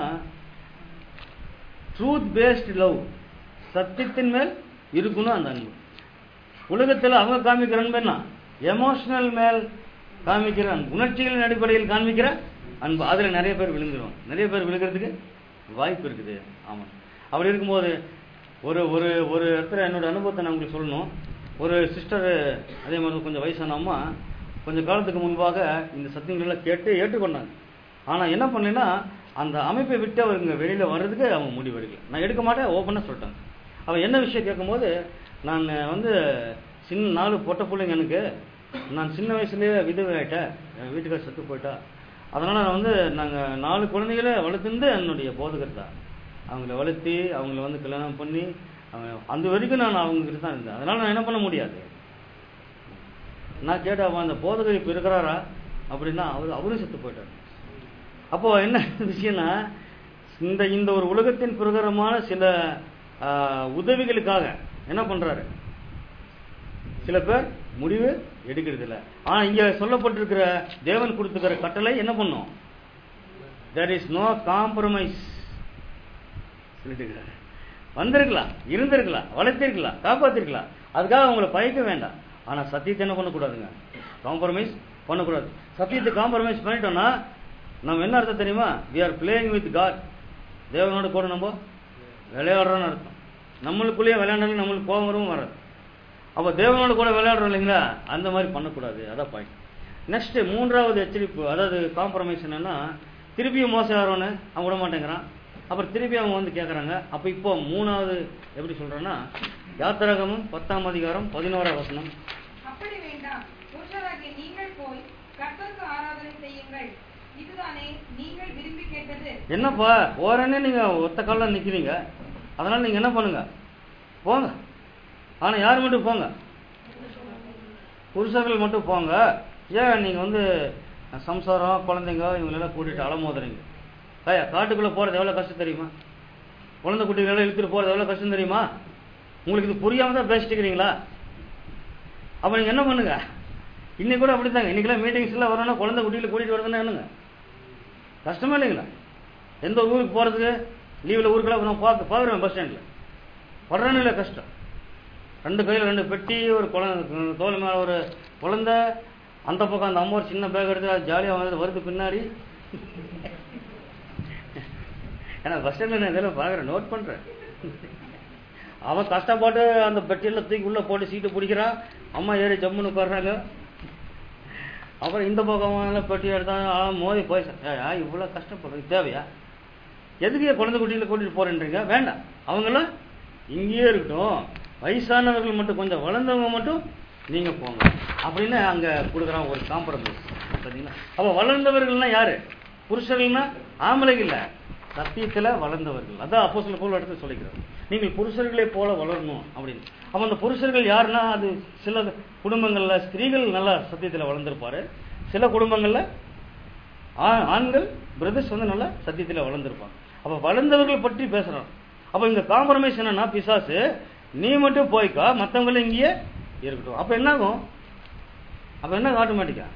ட்ரூத் பேஸ்ட் லவ் சத்தியத்தின் மேல் இருக்கணும் அந்த அன்பு உலகத்தில் அவங்க காமிக்கிற அன்பு என்ன எமோஷனல் மேல் காமிக்கிற அன்பு உணர்ச்சிகளின் அடிப்படையில் காண்பிக்கிற அன்பு அதுல நிறைய பேர் விழுந்துரும் நிறைய பேர் விழுகிறதுக்கு வாய்ப்பு இருக்குது ஆமா அப்படி இருக்கும்போது ஒரு ஒரு ஒரு இடத்துல என்னோட அனுபவத்தை நான் உங்களுக்கு சொல்லணும் ஒரு சிஸ்டர் அதே மாதிரி கொஞ்சம் வயசான அம்மா கொஞ்சம் காலத்துக்கு முன்பாக இந்த சத்தியங்கள் எல்லாம் கேட்டு ஏற்றுக்கொண்டாங்க ஆனா என்ன பண்ணேன்னா அந்த அமைப்பை விட்டு அவங்க வெளியில வர்றதுக்கு அவங்க முடிவு எடுக்கல நான் எடுக்க மாட்டேன் ஓப்பனாக சொல்லிட்டாங்க அவன் என்ன விஷயம் கேட்கும்போது நான் வந்து சின்ன நாலு பொட்ட பிள்ளைங்க எனக்கு நான் சின்ன வயசுலயே விதவை ஆயிட்டேன் என் வீட்டுக்கார செத்து போயிட்டா அதனால நான் வந்து நாங்கள் நாலு குழந்தைகளை வளர்த்துருந்து என்னுடைய போதகர் தான் அவங்கள வளர்த்தி அவங்கள வந்து கல்யாணம் பண்ணி அவங்க அந்த வரைக்கும் நான் அவங்க கிட்ட தான் இருந்தேன் அதனால நான் என்ன பண்ண முடியாது நான் கேட்டேன் அவன் அந்த போதகர் இப்போ இருக்கிறாரா அப்படின்னா அவர் அவரும் செத்து போயிட்டார் அப்போ என்ன விஷயம்னா இந்த இந்த ஒரு உலகத்தின் பிரகாரமான சில ஆ, உதவிகளுக்காக என்ன பண்றாரு சில பேர் முடிவு எடுக்கிறது இல்ல ஆனா இங்க சொல்லப்பட்டிருக்கிற தேவன் கொடுத்துக்கிற கட்டளை என்ன பண்ணும் there இஸ் நோ காம்ப்ரமைஸ் சொல்லிட்டு இருக்கிறாரு. வந்திருக்கலாம் இருந்திருக்கலாம் வளர்த்திருக்கலாம் காப்பாத்திருக்கலாம் அதுக்காக அவங்கள பயக்க வேண்டாம் ஆனா சத்தியத்தை என்ன பண்ணக்கூடாதுங்க காம்ப்ரமைஸ் பண்ணக்கூடாது சத்தியத்தை காம்ப்ரமைஸ் பண்ணிட்டோம்னா நம்ம என்ன அர்த்தம் தெரியுமா we are playing with god தேவனோட கூட நம்ம விளையாடுறோம்னு அர்த்தம் நம்மளுக்குள்ளேயே விளையாண்டாலும் நம்மளுக்கு கோபம் வரவும் வராது அப்போ தேவனோட கூட விளையாடுறோம் இல்லைங்களா அந்த மாதிரி பண்ணக்கூடாது அதான் பாயிண்ட் நெக்ஸ்ட் மூன்றாவது எச்சரிப்பு அதாவது காம்ப்ரமைஸ் என்னன்னா திருப்பியும் மோசம் ஆகிறோன்னு அவன் விட மாட்டேங்கிறான் அப்புறம் திருப்பி அவங்க வந்து கேட்குறாங்க அப்போ இப்போ மூணாவது எப்படி சொல்றேன்னா யாத்திராகமும் பத்தாம் அதிகாரம் பதினோராம் வசனம் அப்படி வேண்டாம் புருஷராகிய நீங்கள் போய் கர்த்தருக்கு ஆராதனை செய்யுங்கள் இதுதானே நீங்கள் விரும்பி கேட்டது என்னப்பா ஓரனே நீங்க ஒத்த காலில் நிக்கிறீங்க அதனால நீங்க என்ன பண்ணுங்க போங்க ஆனா யார் மட்டும் போங்க புருஷர்கள் மட்டும் போங்க ஏன் நீங்க வந்து சம்சாரம் குழந்தைங்க இவங்களெல்லாம் கூட்டிட்டு அலமோதுறீங்க ஐயா காட்டுக்குள்ள போறது எவ்வளவு கஷ்டம் தெரியுமா குழந்தை குட்டிகளெல்லாம் இழுத்துட்டு போறது எவ்வளவு கஷ்டம் தெரியுமா உங்களுக்கு இது புரியாம தான் பேசிட்டு இருக்கிறீங்களா அப்ப நீங்க என்ன பண்ணுங்க இன்னைக்கு கூட அப்படித்தாங்க இன்னைக்கெல்லாம் மீட்டிங்ஸ் எல்லாம் வரணும்னா குழந்தை குட்டிகளை கூட்டிட்டு வரதுன்னா என்னங்க கஷ்டமா இல்லைங்களா எந்த ஒரு ஊருக்கு போகிறதுக்கு லீவில் ஊருக்குலாம் நான் பார்க்க பார்க்குறேன் பஸ் ஸ்டாண்டில் படுறேன்னு இல்லை கஷ்டம் ரெண்டு கையில் ரெண்டு பெட்டி ஒரு குழந்தை தோல் மேலே ஒரு குழந்தை அந்த பக்கம் அந்த அம்மா ஒரு சின்ன பேக் எடுத்து அது ஜாலியாக வந்து வருது பின்னாடி ஏன்னா பஸ் ஸ்டாண்டில் நான் இதெல்லாம் பார்க்குறேன் நோட் பண்ணுறேன் அவன் கஷ்டப்பட்டு அந்த பெட்டியெல்லாம் தூக்கி உள்ளே போட்டு சீட்டு பிடிக்கிறான் அம்மா ஏறி ஜம்முன்னு உட்காடுறாங்க அப்புறம் இந்த பக்கம் எல்லாம் பெட்டி எடுத்தாங்க ஆ, மோதி போய் ஏ இவ்வளோ கஷ்டப்படுறது தேவையா எதுக்கு என் குழந்தை குட்டிகளை கூட்டிட்டு போறேன்றீங்க வேண்டாம் அவங்களாம் இங்கேயே இருக்கட்டும் வயசானவர்கள் மட்டும் கொஞ்சம் வளர்ந்தவங்க மட்டும் நீங்க போங்க அப்படின்னு அங்க கொடுக்குறான் ஒரு காம்ப்ரமைஸ் பார்த்தீங்களா அப்ப வளர்ந்தவர்கள்னா யாரு புருஷர்கள்னா ஆம்பளைகள் இல்ல சத்தியத்துல வளர்ந்தவர்கள் அதான் அப்போ சில போல இடத்துல சொல்லிக்கிறார் நீங்கள் புருஷர்களே போல வளரணும் அப்படின்னு அப்ப அந்த புருஷர்கள் யாருன்னா அது சில குடும்பங்கள்ல ஸ்திரீகள் நல்லா சத்தியத்துல வளர்ந்திருப்பாரு சில குடும்பங்கள்ல ஆ- ஆண்கள் பிரதர்ஸ் வந்து நல்லா சத்தியத்தில் வளர்ந்துருப்பாங்க அப்ப வளர்ந்தவர்கள் பற்றி பேசுறோம் அப்ப இங்க காம்ப்ரமைஸ் என்னன்னா பிசாசு நீ மட்டும் போய்க்கா மத்தவங்களும் இங்கேயே இருக்கட்டும் அப்ப என்ன ஆகும் அப்ப என்ன ஆட்டோமேட்டிக்கா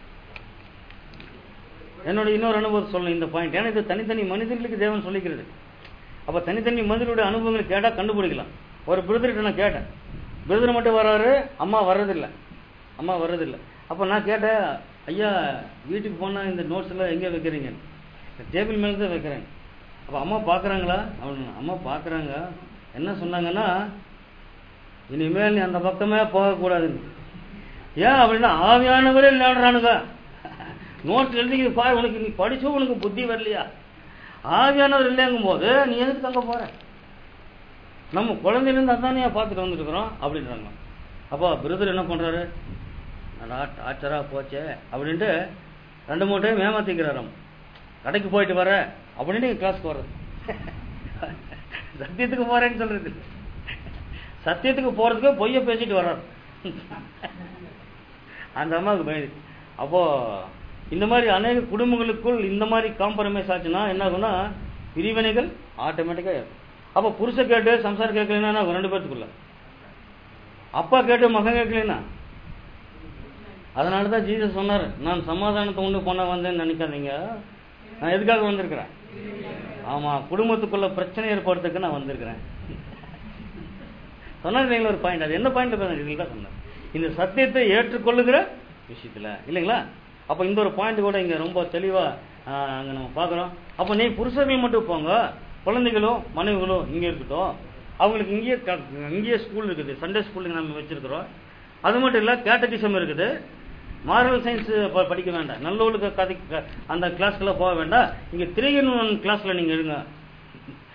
என்னோட இன்னொரு அனுபவத்தை சொல்லணும் இந்த பாயிண்ட் ஏன்னா இது தனித்தனி மனிதர்களுக்கு தேவன் சொல்லிக்கிறது அப்ப தனித்தனி மனிதர்களுடைய அனுபவங்களை கேட்டா கண்டுபிடிக்கலாம் ஒரு பிரதர்கிட்ட நான் கேட்டேன் பிரதர் மட்டும் வராரு அம்மா வர்றதில்லை அம்மா வர்றதில்லை அப்போ நான் கேட்டேன் ஐயா வீட்டுக்கு போனால் இந்த நோட்ஸ் எல்லாம் எங்கே வைக்கிறீங்க டேபிள் மேலே தான் வைக்கிறேன் அப்போ அம்மா பார்க்குறாங்களா அப்படின்னு அம்மா பார்க்குறாங்க என்ன சொன்னாங்கன்னா இனிமேல் நீ அந்த பக்கமே போகக்கூடாதுன்னு ஏன் அப்படின்னா ஆவியானவரே விளையாடுறானுங்க நோட்ஸ் எழுதிக்கிது பாரு உனக்கு நீ படிச்சும் உனக்கு புத்தி வரலையா ஆவியானவர் இல்லைங்கும் போது நீ எதுக்கு அங்கே போற நம்ம குழந்தையிலேருந்து அதானே பார்த்துட்டு வந்துருக்குறோம் அப்படின்றாங்க அப்போ பிரதர் என்ன பண்ணுறாரு அடா டார்ச்சரா போச்சே அப்படின்ட்டு ரெண்டு மூணு டைம் ஏமாத்திக்கிறாராம் கடைக்கு போயிட்டு வர அப்படின்னு கிளாஸ்க்கு வர்றது சத்தியத்துக்கு போறேன்னு சொல்றது இல்ல. சத்தியத்துக்கு போறதுக்கு பொய்ய பேசிட்டு வர்றாரு அந்த அம்மாவுக்கு பயந்து அப்போ இந்த மாதிரி அநேக குடும்பங்களுக்குள் இந்த மாதிரி காம்ப்ரமைஸ் ஆச்சுன்னா என்ன ஆகும்னா பிரிவினைகள் ஆட்டோமேட்டிக்கா இருக்கும் அப்போ புருஷ கேட்டு சம்சாரம் கேட்கலன்னா என்ன ஆகும் ரெண்டு பேர்த்துக்குள்ள அப்பா கேட்டு மகன் கேட்கலன்னா அதனால தான் ஜீசஸ் சொன்னார் நான் சமாதானத்தை உண்டு பண்ண வந்தேன்னு நினைக்காதீங்க நான் எதுக்காக வந்திருக்கிறேன் ஆமா குடும்பத்துக்குள்ள பிரச்சனை ஏற்படுறதுக்கு நான் வந்திருக்கிறேன் சொன்னார் இல்லைங்களா ஒரு பாயிண்ட் அது என்ன பாயிண்ட் இதுல தான் சொன்னார் இந்த சத்தியத்தை ஏற்றுக்கொள்ளுகிற விஷயத்துல இல்லைங்களா அப்ப இந்த ஒரு பாயிண்ட் கூட இங்க ரொம்ப தெளிவா ஆஹ், அங்க நம்ம பார்க்குறோம் அப்ப நீ புருஷர்கள் மட்டும் போங்க குழந்தைகளும் மனைவிகளும் இங்கே இருக்கட்டும் அவங்களுக்கு இங்கேயே க- இங்கேயே ஸ்கூல் இருக்குது சண்டே ஸ்கூலுக்கு நம்ம வச்சிருக்கிறோம் அது மட்டும் இல்லை கேட்டகிசம் இருக்குது மாரல் சயின்ஸ் படிக்க வேண்டாம் நல்லவளுக்கு கதை க- அந்த கிளாஸ்க்கெல்லாம் போக வேண்டாம் இங்கே த்ரீ இன் ஒன் கிளாஸில் நீங்கள் எடுங்க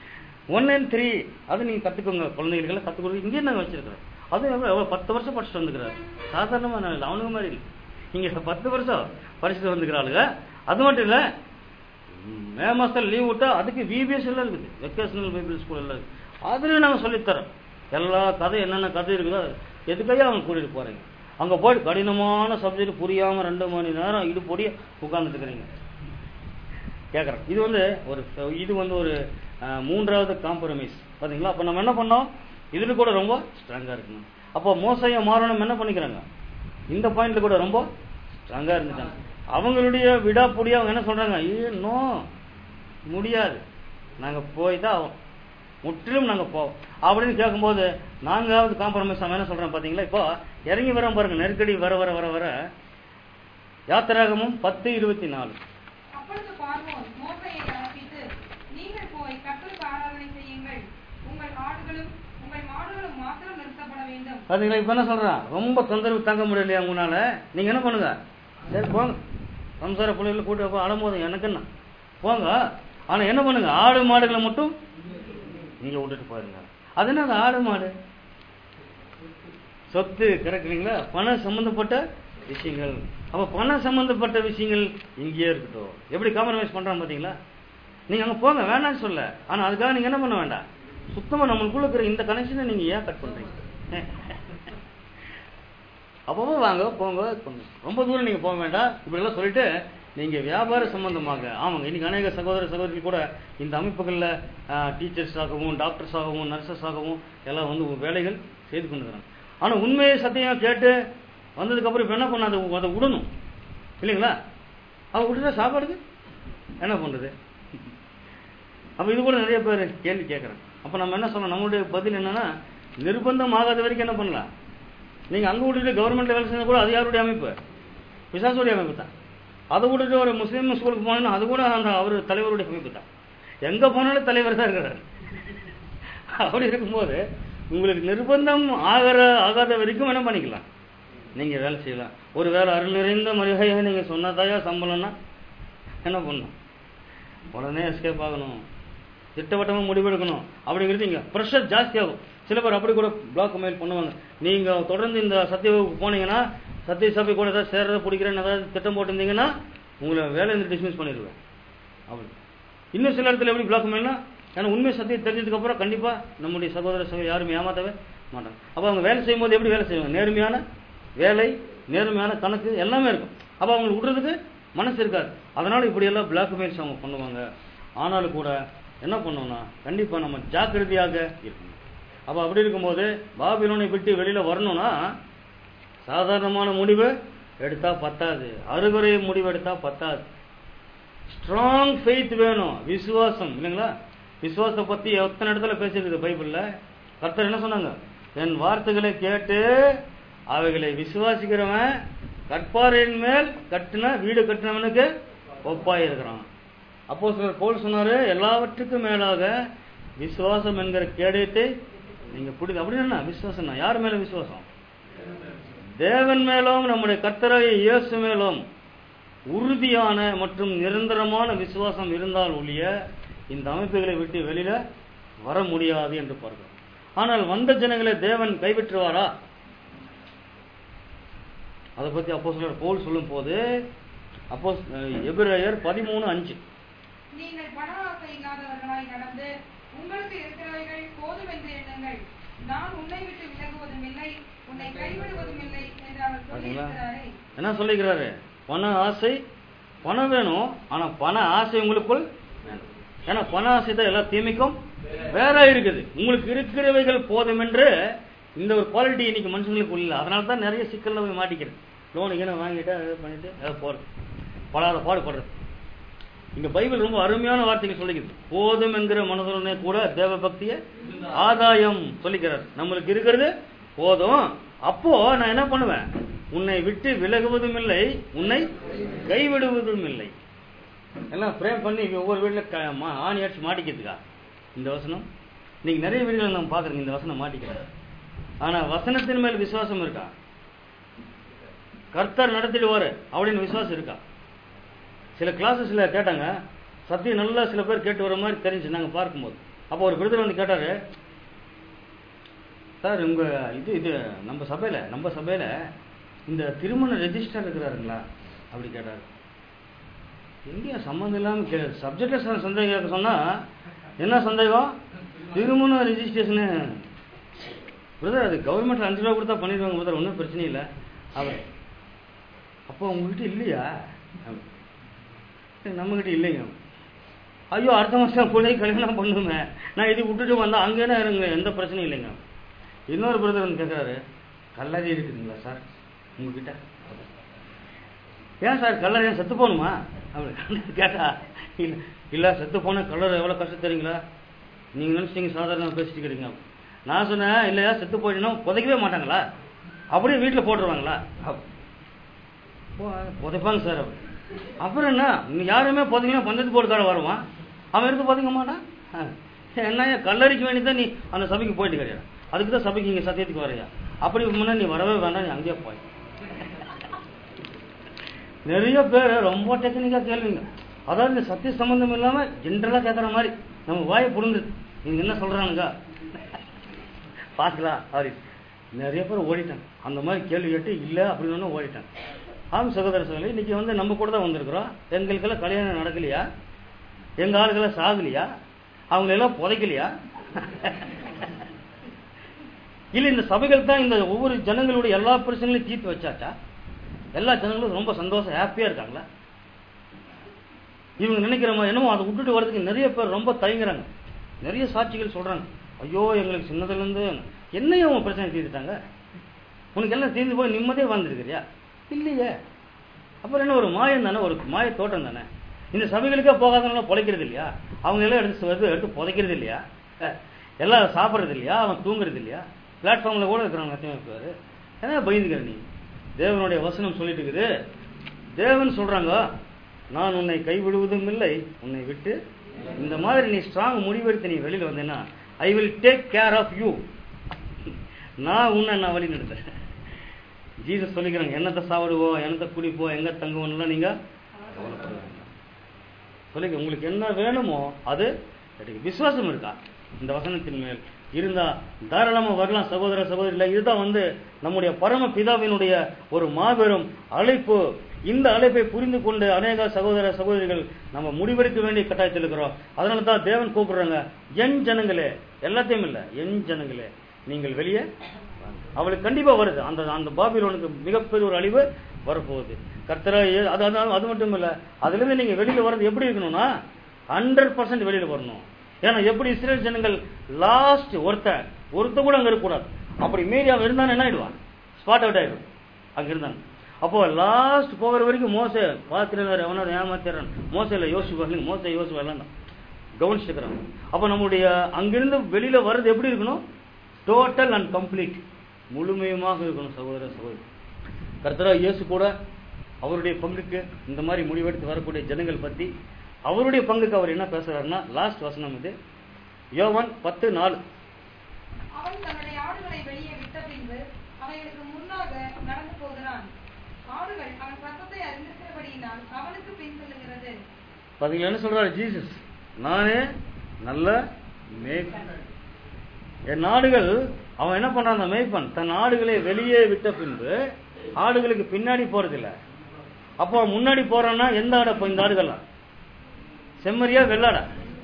ஒன் அண்ட் த்ரீ அது நீங்கள் கற்றுக்கோங்க குழந்தைகளுக்கெல்லாம் கற்றுக் கொடுக்க இங்கேயே நாங்கள் வச்சிருக்கிறோம் அது எவ்வளோ எவ்வளோ பத்து வருஷம் படிச்சுட்டு வந்துக்கிறாரு சாதாரணமாக நான் இல்லை அவனுக்கு மாதிரி இல்லை இங்கே பத்து வருஷம் படிச்சுட்டு வந்துக்கிறாளுங்க அது மட்டும் இல்லை ம், மே மாதத்தில் லீவ் விட்டா அதுக்கு விபிஎஸ் எல்லாம் இருக்குது வெக்கேஷனல் பைபிள் ஸ்கூல் எல்லாம் இருக்குது அதுலேயும் நாங்கள் சொல்லித்தரோம் எல்லா கதை என்னென்ன கதை இருக்குதோ எதுக்கையே அவங்க கூட்டிகிட்டு போகிறீங்க அங்கே போய் கடினமான சப்ஜெக்ட் புரியாமல் ரெண்டு மணி நேரம் இடுப்பொடிய உட்கார்ந்துட்டு இருக்கிறீங்க கேட்குறேன் இது வந்து ஒரு இது வந்து ஒரு அஹ், மூன்றாவது காம்ப்ரமைஸ் பார்த்தீங்களா அப்போ நம்ம என்ன பண்ணோம் இதில் கூட ரொம்ப ஸ்ட்ராங்காக இருக்கணும் அப்போ மோசைய மாறணும் என்ன பண்ணிக்கிறாங்க இந்த பாயிண்ட்ல கூட ரொம்ப ஸ்ட்ராங்காக இருந்துட்டாங்க அவங்களுடைய விடாப்புடி அவங்க என்ன சொல்றாங்க இன்னும் முடியாது நாங்கள் போய் தான் ஆகும் முற்றிலும் நாங்கள் போவோம் அப்படின்னு கேட்கும்போது நாங்காவது காம்ப்ரமைஸ் அவன் என்ன சொல்கிறோம் பார்த்தீங்களா இப்போ இறங்கி வரோம் பாருங்க நெருக்கடி வர வர வர வர யாத்திராகமும் பத்து இருபத்தி நாலு அப்பொழுது பார்வோன் மோசையை அழைப்பித்து நீங்கள் போய் கர்த்தருக்கு ஆராதனை செய்யுங்கள் உங்கள் ஆடுகளும் உங்கள் மாடுகளும் மாத்திரம் நிறுத்தப்பட வேண்டும் பார்த்தீங்களா இப்போ என்ன சொல்கிறான் ரொம்ப தொந்தரவு தாங்க முடியலையா உங்களால நீங்கள் என்ன பண்ணுங்க சரி போங்க சம்சார பிள்ளைகளை கூட்டு போ அலம்போது எனக்கு என்ன போங்க ஆனால் என்ன பண்ணுங்க ஆடு மாடுகளை மட்டும் நீங்கள் விட்டுட்டு போயிருங்க அது என்ன அது ஆடு மாடு சொத்து கிடைக்குறீங்களா பணம் சம்பந்தப்பட்ட விஷயங்கள் அப்போ பணம் சம்பந்தப்பட்ட விஷயங்கள் இங்கேயே இருக்கட்டும் எப்படி காம்ப்ரமைஸ் பண்ணுறான் பார்த்தீங்களா நீங்கள் அங்கே போங்க வேணாம்னு சொல்ல ஆனால் அதுக்காக நீங்கள் என்ன பண்ண வேண்டாம் சுத்தமாக நம்மளுக்குள்ள இருக்கிற இந்த கனெக்ஷனை நீங்கள் ஏன் கட் பண்ணுறீங்க அப்பப்போ வாங்க போங்க போங்க. ரொம்ப தூரம் நீங்கள் போக வேண்டாம் இப்படிலாம் சொல்லிட்டு நீங்கள் வியாபார சம்பந்தமாக ஆமாங்க இன்னைக்கு அநேக சகோதர சகோதரிகள் கூட இந்த அமைப்புகளில் டீச்சர்ஸ் ஆகவும் டாக்டர்ஸ் ஆகவும் நர்சஸ் ஆகவும் எல்லாம் வந்து வேலைகள் செய்து கொண்டுக்கிறாங்க ஆனால் உண்மையை சத்தியம் கேட்டு வந்ததுக்கப்புறம் இப்போ என்ன பண்ண அதை அதை விடணும் இல்லைங்களா அதை விட்டுட்டா சாப்பாடுக்கு என்ன பண்ணுறது அப்போ இது கூட நிறைய பேர் கேள்வி கேட்குறாங்க அப்போ நம்ம என்ன சொல்லணும் நம்மளுடைய பதில் என்னன்னா நிர்பந்தம் ஆகாத வரைக்கும் என்ன பண்ணலாம் நீங்கள் அங்கே விட்டுட்டு கவர்மெண்ட் வேலை செஞ்சா கூட அது யாருடைய அமைப்பு பிசாசுடைய அமைப்பு தான் அதை விட்டுட்டு ஒரு முஸ்லீம் ஸ்கூலுக்கு போனோம்னா அது கூட அந்த அவர் தலைவருடைய அமைப்பு தான் எங்கே போனாலும் தலைவர் தான் இருக்கிறார் அப்படி இருக்கும்போது உங்களுக்கு நிர்பந்தம் ஆகிற ஆகாத வரைக்கும் என்ன பண்ணிக்கலாம் நீங்கள் வேலை செய்யலாம் ஒரு வேலை அருள் நிறைந்த மரியாதையாக நீங்கள் சொன்னதாயா சம்பளம்னா என்ன பண்ணணும் உடனே எஸ்கேப் ஆகணும் திட்டவட்டமாக முடிவெடுக்கணும் அப்படிங்கிறது இங்கே ப்ரெஷர் ஜாஸ்தி ஆகும் சில பேர் அப்படி கூட பிளாக் மெயில் பண்ணுவாங்க நீங்கள் தொடர்ந்து இந்த சத்திய வகுப்பு போனீங்கன்னா சத்திய சபை கூட ஏதாவது சேர்றதை பிடிக்கிறேன்னு ஏதாவது திட்டம் போட்டிருந்தீங்கன்னா உங்களை வேலையிலிருந்து டிஸ்மிஸ் பண்ணிடுவேன் அப்படி இன்னும் சில இடத்துல எப்படி பிளாக் மெயில்னா ஏன்னா உண்மை சத்தியம் தெரிஞ்சதுக்கு அப்புறம் கண்டிப்பாக நம்முடைய சகோதர சகோதரி யாரும் ஏமாத்தவே மாட்டாங்க அப்போ அவங்க வேலை செய்யும்போது எப்படி வேலை செய்வாங்க நேர்மையான வேலை நேர்மையான கணக்கு எல்லாமே இருக்கும் அப்போ அவங்களுக்கு விடுறதுக்கு மனசு இருக்காது அதனால இப்படியெல்லாம் பிளாக் மெயில்ஸ் அவங்க பண்ணுவாங்க ஆனாலும் கூட என்ன பண்ணோம்னா கண்டிப்பாக நம்ம ஜாக்கிரதையாக இருக்கணும் அப்போ அப்படி இருக்கும்போது பாபிலோனை விட்டு வெளியில் வரணும்னா சாதாரணமான முடிவு எடுத்தா பத்தாது அறுகுறை முடிவு எடுத்தா பத்தாது ஸ்ட்ராங் ஃபெய்த் வேணும் விசுவாசம் இல்லைங்களா விசுவாசத்தை பத்தி எத்தனை இடத்துல பேசியிருக்குது பைபிள்ல கர்த்தர் என்ன சொன்னாங்க என் வார்த்தைகளை கேட்டு அவைகளை விசுவாசிக்கிறவன் கற்பாறையின் மேல் கட்டின வீடு கட்டினவனுக்கு ஒப்பாய் இருக்கிறான் அப்போ சிலர் போல் சொன்னாரு எல்லாவற்றுக்கும் மேலாக விசுவாசம் என்கிற கேடயத்தை நீங்க பிடிக்க அப்படி என்ன விசுவாசம் யார் மேல விசுவாசம் தேவன் மேலும் நம்முடைய கர்த்தராகிய இயேசு மேலும் உறுதியான மற்றும் நிரந்தரமான விசுவாசம் இருந்தால் ஒழிய இந்த அமைப்புகளை விட்டு வெளியில வர முடியாது என்று பார்க்கிறோம் ஆனால் வந்த ஜனங்களை தேவன் கைவிட்டுருவாரா அதை பத்தி அப்போ சொல்ற போல் சொல்லும் போது அப்போ எபிரேயர் பதிமூணு அஞ்சு நீங்கள் பண ஆசை இல்லாதவர்களாய் நடந்து உங்களுக்கு இருக்கிறவைகள் போதும் என்று எண்ணுங்கள் நான் உன்னை விட்டு விலகுவதும் இல்லை உன்னை கைவிடுவதும் இல்லை என்று அவர் பாத்தீங்களா சொல்லியிருக்கிறாரே என்ன சொல்லிக்கிறாரு பண ஆசை பணம் வேணும் ஆனா பண ஆசை உங்களுக்குள் வேணும். ஏன்னா பண ஆசை தான் எல்லா தீமைக்கும் வேற இருக்குது உங்களுக்கு இருக்கிறவைகள் போதும் என்று இந்த ஒரு குவாலிட்டி இன்னைக்கு மனுஷங்களுக்கு இல்லை அதனால தான் நிறைய சிக்கல்ல போய் மாட்டிக்கிறது லோனு கீழே வாங்கிட்டு அதை பண்ணிட்டு அதை போறது படாத பாடுபடுறது இங்க பைபிள் ரொம்ப அருமையான வார்த்தைகள் சொல்லிக்குது போதும் என்கிற மனதுடனே கூட தேவ பக்திய ஆதாயம் சொல்லிக்கிறார் நம்மளுக்கு இருக்கிறது போதும் அப்போ நான் என்ன பண்ணுவேன் உன்னை விட்டு விலகுவதும் இல்லை உன்னை கைவிடுவதும் இல்லை எல்லாம் பிரேம் பண்ணி ஒவ்வொரு வீட்டில் ஆணி அடிச்சு மாட்டிக்கிறதுக்கா இந்த வசனம் நீங்க நிறைய வீடுகள் நம்ம பார்க்குறோங்க இந்த வசனம் மாட்டிக்கிறேன் ஆனா வசனத்தின் மேல் விசுவாசம் இருக்கா கர்த்தர் நடத்திடுவாரு அப்படின்னு விசுவாசம் இருக்கா சில கிளாஸஸ்ல கேட்டாங்க சத்தியம் நல்லா சில பேர் கேட்டு வர மாதிரி தெரிஞ்சு நாங்க பார்க்கும்போது அப்போ ஒரு பிரதர் வந்து கேட்டாரு சார் உங்க இது இது நம்ம சபையில நம்ம சபையில இந்த திருமண ரெஜிஸ்டர் இருக்கிறாருங்களா அப்படி கேட்டாரு எங்கேயா சம்மந்தம் இல்லாம கே சப்ஜெக்ட்ல சந்தேகம் கேட்க சொன்னா என்ன சந்தேகம் திருமண ரெஜிஸ்ட்ரேஷனு பிரதர் அது கவர்மெண்ட்ல அஞ்சு ரூபா கொடுத்தா பண்ணிடுவாங்க பிரதர் ஒன்றும் பிரச்சனை இல்லை அவர் அப்போ உங்ககிட்ட இல்லையா நம்மகிட்ட இல்லைங்க ஐயோ அடுத்த மாதம் பிள்ளை கல்யாணம் பண்ணுமே நான் இது விட்டுட்டு வந்தா அங்கேனா இருங்க எந்த பிரச்சனையும் இல்லைங்க இன்னொரு பிரதர் வந்து கேட்குறாரு கல்லறை இருக்குதுங்களா சார் உங்ககிட்ட ஏன் சார் கல்லறை ஏன் செத்து போகணுமா அப்படி கேட்டா இல்லை இல்லை செத்து போன கல்லறை எவ்வளோ கஷ்டம் தெரியுங்களா நீங்கள் நினச்சிங்க சாதாரணமாக பேசிட்டு இருக்கிறீங்க நான் சொன்னேன் இல்லையா செத்து போயிட்டுனா புதைக்கவே மாட்டாங்களா அப்படியே வீட்டில் போட்டுருவாங்களா அப்~ போ- புதைப்பாங்க சார் அப்படி அப்புறம் என்ன நீ யாருமே புதைங்கன்னா பஞ்சத்து போட்டுக்கார வருவான் அவன் எடுத்து புதைக்க மாட்டான் ஆ. என்ன கல்லறிக்க வேண்டியதான் நீ அந்த சபைக்கு போயிட்டு கிடையாது அதுக்கு தான் சபைக்கு இங்கே சத்தியத்துக்கு வரையா அப்படி முன்னாடி நீ வரவே வேண்டாம் நீ அங்கேயே போய் நிறைய பேர் ரொம்ப டெக்னிக்கா கேள்விங்க அதாவது இந்த சத்திய சம்பந்தம் இல்லாம ஜென்ரலா கேட்கற மாதிரி நம்ம வாயை புடுங்குது நீங்க என்ன சொல்றானுங்க பார்க்கலாம் அப்படி நிறைய பேர் ஓடிட்டாங்க அந்த மாதிரி கேள்வி கேட்டு இல்லை அப்படின்னு ஓடிட்டாங்க ஆம் சகோதர சகோதரி இன்னைக்கு வந்து நம்ம கூட தான் வந்திருக்கிறோம் எங்களுக்கெல்லாம் கல்யாணம் நடக்கலையா எங்க ஆளுக்கெல்லாம் சாகலையா அவங்க எல்லாம் புதைக்கலையா இல்ல இந்த சபைகள் தான் இந்த ஒவ்வொரு ஜனங்களுடைய எல்லா பிரச்சனைகளையும் தீர்த்து வச்சாச்சா எல்லா ஜனங்களும் ரொம்ப சந்தோஷம் ஹாப்பியா இருக்காங்களா இவங்க நினைக்கிற மாதிரி என்னமோ அதை விட்டுட்டு வரதுக்கு நிறைய பேர் ரொம்ப தயங்குறாங்க நிறைய சாட்சிகள் சொல்றாங்க ஐயோ எங்களுக்கு சின்னதுல இருந்து என்னையும் அவங்க பிரச்சனை தீர்த்துட்டாங்க உனக்கு எல்லாம் தீர்ந்து போய் நிம்மதியே வாழ்ந்துருக்கிறியா இல்லையே அப்புறம் என்ன ஒரு மாயம் தானே ஒரு மாய தோட்டம் தானே இந்த சபைகளுக்கே போகாதனால பொழைக்கிறது இல்லையா அவங்க எல்லாம் எடுத்து வந்து எடுத்து புதைக்கிறது இல்லையா அஹ், எல்லாம் சாப்பிட்றது இல்லையா அவன் தூங்குறது இல்லையா பிளாட்ஃபார்ம்ல கூட இருக்கிறாங்க எத்தனை பேர் என்ன பயந்துக்கிற நீ தேவனுடைய வசனம் சொல்லிட்டு இருக்குது தேவன் சொல்றாங்க நான் உன்னை கைவிடுவதும் இல்லை உன்னை விட்டு இந்த மாதிரி நீ ஸ்ட்ராங் முடிவெடுத்து நீ வெளியில வந்தேன்னா I will take care of you நான் உன்னை நான் வழி நடத்துறேன் ஜீசஸ் சொல்லிக்கிறாங்க என்னத்தை சாப்பிடுவோம் என்னத்தை குடிப்போம் எங்க தங்குவோம்லாம் நீங்க கவலைப்பட வேண்டாம். சொல்லிக்க உங்களுக்கு என்ன வேணுமோ அது கிடைக்கும் விசுவாசம் இருக்கா இந்த வசனத்தின் மேல் இருந்தா தாராளமா வரலாம் சகோதர சகோதரில இதுதான் வந்து நம்முடைய பரம பிதாவினுடைய ஒரு மாபெரும் அழைப்பு இந்த அழைப்பை புரிந்து கொண்டு அநேக சகோதர சகோதரிகள் நம்ம முடிவெடுக்க வேண்டிய கட்டாயத்தில் இருக்கிறோம் அதனால தான் தேவன் கூப்பிடுறாங்க என் ஜனங்களே எல்லாத்தையும் இல்ல என் ஜனங்களே நீங்கள் வெளியே வாங்க. அவளுக்கு கண்டிப்பா வருது அந்த அந்த பாபிலோனுக்கு மிகப்பெரிய ஒரு அழிவு வரப்போகுது கர்த்தரா ஏ- அது அது அது மட்டும் இல்ல அதுல இருந்து நீங்க வெளியில வர்றது எப்படி இருக்கணும்னா ஹண்ட்ரட் பர்சன்ட் வெளியில வரணும் ஏன்னா எப்படி இஸ்ரேல் ஜனங்கள் லாஸ்ட் ஒருத்தன் ஒருத்த கூட அங்க இருக்கக்கூடாது அப்படி மீறி அவன் இருந்தான் என்ன ஆயிடுவான் ஸ்பாட் அவுட் ஆயிடும் அங்க இருந்தான் அப்போ லாஸ்ட் போகிற வரைக்கும் மோச பாத்திரம் எவனோ ஏமாத்திடுறான் மோசையில யோசிச்சு மோச யோசிச்சு வரலாம் கவனிச்சுக்கிறான் அப்போ நம்முடைய அங்கிருந்து வெளியில வர்றது எப்படி இருக்கணும் டோட்டல் அண்ட் கம்ப்ளீட் முழுமையுமாக இருக்கணும் சகோதர சகோதரி கர்த்தரா இயேசு கூட அவருடைய பங்குக்கு இந்த மாதிரி முடிவெடுத்து வரக்கூடிய ஜனங்கள் பத்தி அவருடைய பங்குக்கு அவர் என்ன பேசுறாருன்னா லாஸ்ட் வசனம் இது யோவான் பத்து நாலு அவன் தன்னுடைய ஆடுகளை வெளியே விட்ட பின்பு அவைகளுக்கு முன்னாக நடந்து போகிறான் ஆடுகள் அவன் சத்தத்தை அறிந்திருக்கிறபடியினால் அவனுக்கு பின் செல்லுகிறது பாத்தீங்களா என்ன சொல்றாரு ஜீசஸ் நானே நல்ல மேய்ப்பன் என் நாடுகள் அவன் என்ன பண்றான் அந்த மேய்ப்பன் தன் ஆடுகளை வெளியே விட்ட பின்பு ஆடுகளுக்கு பின்னாடி போறதில்ல அப்போ முன்னாடி போறான்னா எந்த ஆடை இப்போ இந்த ஆடுகள்லாம் செம்மறியா வெள்ளாடா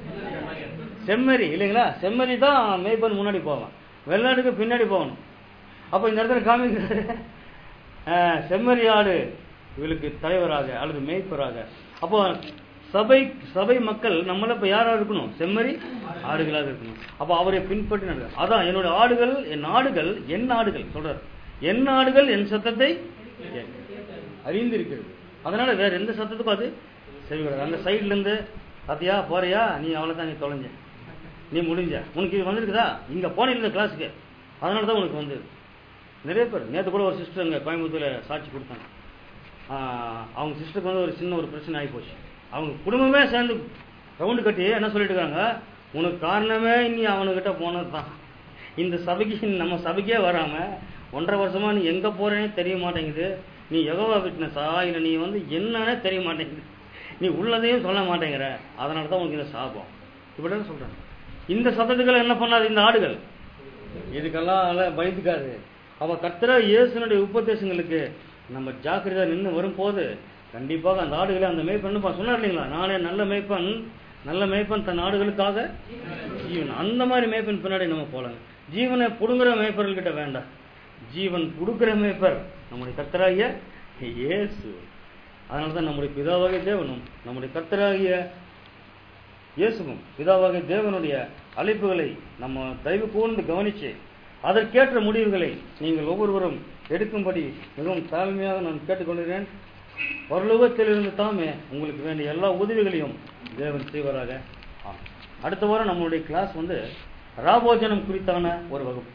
செம்மறி இல்லைங்களா செம்மறி தான் மேய்ப்பன் முன்னாடி போவான் வெள்ளாடுக்கு பின்னாடி போகணும் அப்போ இந்த இடத்துல காமிக்கிறாரு அஹ், செம்மறி ஆடு இவளுக்கு தலைவராக அல்லது மேய்ப்பராக அப்போ சபை சபை மக்கள் நம்மள இப்ப யாரா இருக்கணும் செம்மறி ஆடுகளாக இருக்கணும் அப்போ அவரை பின்பற்றி நடக்க அதான் என்னோட ஆடுகள் என் ஆடுகள் என் ஆடுகள் சொல்றாரு என் ஆடுகள் என் சத்தத்தை கேட்கும். அறிந்திருக்கிறது அதனால வேற எந்த சத்தத்துக்கும் அது செவிக்கூடாது அந்த சைடுல இருந்து பாத்தியா போறியா நீ அவ்வளவுதான் நீ தொலைஞ்ச நீ முடிஞ்ச உனக்கு இது வந்திருக்குதா இங்க போனீங்க கிளாஸுக்கு அதனால தான் உனக்கு வந்து நிறைய பேர் நேற்று கூட ஒரு சிஸ்டர் அங்கே கோயம்புத்தூர்ல சாட்சி கொடுத்தாங்க ஆஹ் அவங்க சிஸ்டருக்கு வந்து ஒரு சின்ன ஒரு பிரச்சனை ஆகி போச்சு அவங்க குடும்பமே சேர்ந்து ரவுண்டு கட்டி என்ன சொல்லிட்டு இருக்காங்க உனக்கு காரணமே நீ அவனுக்கிட்ட போனது தான் இந்த சபைக்கு நம்ம சபைக்கே வராம ஒன்றரை வருஷமா நீ எங்க போறேனே தெரிய மாட்டேங்குது நீ எகவா விட்னஸா இல்ல நீ வந்து என்னன்னே தெரிய மாட்டேங்குது நீ உள்ளதையும் சொல்ல மாட்டேங்கிற அதனால தான் உனக்கு இந்த சாபம் இப்படிதான் சொல்றாங்க இந்த சத்தத்துக்கள் என்ன பண்ணாது இந்த ஆடுகள் இதுக்கெல்லாம் அதெல்லாம் பயந்துக்காது அவ கர்த்தரா இயேசுனுடைய உபதேசங்களுக்கு நம்ம ஜாக்கிரதையா நின்று வரும்போது கண்டிப்பாக அந்த ஆடுகளை அந்த மேய்ப்பன் சொன்னார் இல்லைங்களா நானே நல்ல மேய்ப்பன் நல்ல மேய்ப்பன் தன் ஆடுகளுக்காக ஜீவன் அந்த மாதிரி மேய்ப்பன் பின்னாடி நம்ம போலாங்க ஜீவனை புடுங்குற மேய்ப்பர்கள்கிட்ட வேண்டாம் ஜீவன் கொடுக்கிற மேய்ப்பர் நம்முடைய கர்த்தராகிய இயேசு அதனால தான் நம்முடைய பிதாவாகிய தேவனும் நம்முடைய கர்த்தராகிய இயேசுவும் பிதாவாகிய தேவனுடைய அழைப்புகளை நம்ம தயவு கூர்ந்து கவனிச்சு அதற்கேற்ற முடிவுகளை நீங்கள் ஒவ்வொருவரும் எடுக்கும்படி மிகவும் தாழ்மையாக நான் கேட்டுக்கொள்கிறேன் பரலோகத்திலிருந்து தாமே உங்களுக்கு வேண்டிய எல்லா உதவிகளையும் தேவன் செய்வராக ஆமென். அடுத்த வாரம் நம்மளுடைய கிளாஸ் வந்து ராபோஜனம் குறித்தான ஒரு வகுப்பு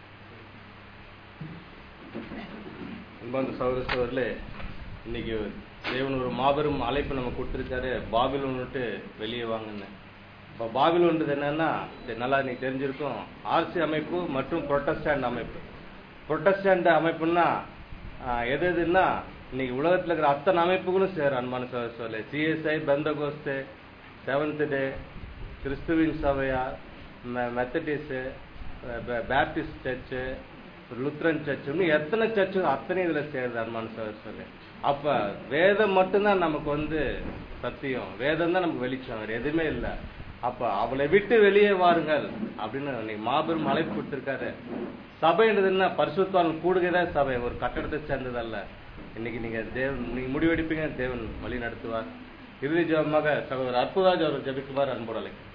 அன்பார்ந்த சகோதர சகோதரர்களே இன்னைக்கு தேவன் ஒரு மாபெரும் அழைப்பு நம்ம கொடுத்துருக்காரு பாபிலோன் விட்டு வெளியே வாங்கன்னு இப்போ பாபிலோன்றது என்னன்னா இது நல்லா இன்னைக்கு தெரிஞ்சிருக்கும் ஆர்சி அமைப்பு மற்றும் புரொட்டஸ்டாண்ட் அமைப்பு புரொட்டஸ்டாண்ட் அமைப்புன்னா ஆஹ், எது எதுன்னா இன்னைக்கு உலகத்தில் இருக்கிற அத்தனை அமைப்புகளும் சேரும் அன்பான சகோதர சகோதரர்களே சிஎஸ்ஐ பெந்தகோஸ்து செவன்த் டே கிறிஸ்துவின் சபையார் Methodist Baptist church Lutheran church இன்னும் எத்தனை சர்ச்சு அத்தனை இதுல சேருது அன்பான சகோதர சொல்லு அப்ப வேதம் மட்டும்தான் நமக்கு வந்து சத்தியம் வேதம் தான் நமக்கு வெளிச்சம் வேற எதுவுமே இல்லை அப்ப அவளை விட்டு வெளியே வாருங்கள் அப்படின்னு இன்னைக்கு மாபெரும் அழைப்பு கொடுத்திருக்காரு சபைன்றது என்ன பரிசுத்வான் கூடுகைதான் சபை ஒரு கட்டடத்தை சேர்ந்ததல்ல இன்னைக்கு நீங்க தேவன் நீங்க முடிவெடுப்பீங்க தேவன் வழி நடத்துவார் இறுதி ஜெபமாக சகோதரர் அற்புதராஜ் அவர் ஜெபிக்குமாறு அன்போடு அழைக்கிறேன்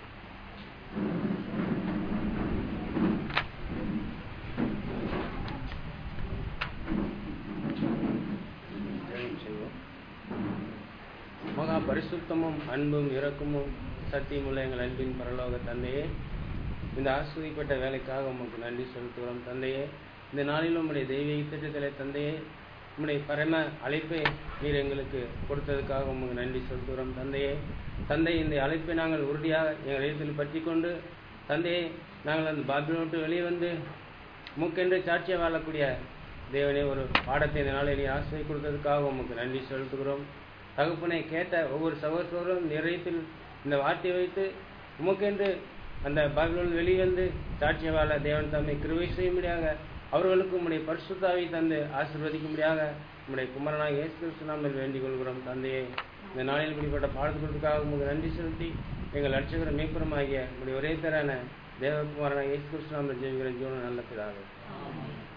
ஜெபம் செய்வோம் மகா பரிசுத்தமும் அன்பும் இரக்கமும் சத்தியமுள்ள எங்கள் அன்பின் பரலோக தந்தையே இந்த ஆஸ்வதிப்பட்ட வேலைக்காக உமக்கு நன்றி செலுத்துகிறோம் தந்தையே இந்த நாளில் உம்முடைய தெய்வீக திட்டத்திலே தந்தையே உம்முடைய பரம அழைப்பை நீர் எங்களுக்கு கொடுத்ததுக்காக உமக்கு நன்றி செலுத்துகிறோம் தந்தையே தந்தை இந்த அழைப்பை நாங்கள் உறுதியாக எங்கள் இடத்தில் பற்றி கொண்டு தந்தையே நாங்கள் அந்த பாபிலோன் விட்டு வெளியே வந்து மூக்கென்று சாட்சியை வாழக்கூடிய தேவனே ஒரு பாடத்தை இந்த நாளில் நீ ஆசிரியை கொடுத்ததுக்காக உமக்கு நன்றி செலுத்துகிறோம் தகுப்பனை கேட்ட ஒவ்வொரு சகோதரரும் நிறையத்தில் இந்த வார்த்தையை வைத்து உமக்கென்று அந்த பாபிலோன் வெளிவந்து சாட்சிய வாழ தேவன் தம்மை கிருவை செய்யும்படியாக அவர்களுக்கு உம்முடைய பரிசுத்தாவை தந்து ஆசீர்வதிக்கும்படியாக உம்முடைய குமரனாக இயேசு கிறிஸ்து நாமல் வேண்டிக் கொள்கிறோம் தந்தையே இந்த நாளில் இப்படிப்பட்ட பாடத்துகளுக்காக உங்களுக்கு நன்றி செலுத்தி எங்கள் அர்ச்சகர மேய்ப்புறமாகிய உங்களுடைய ஒரே தரான தேவகுமாரனாக இயேசு கிறிஸ்து நாமல் ஜெயிக்கிற ஜீவன நல்ல பிதாவே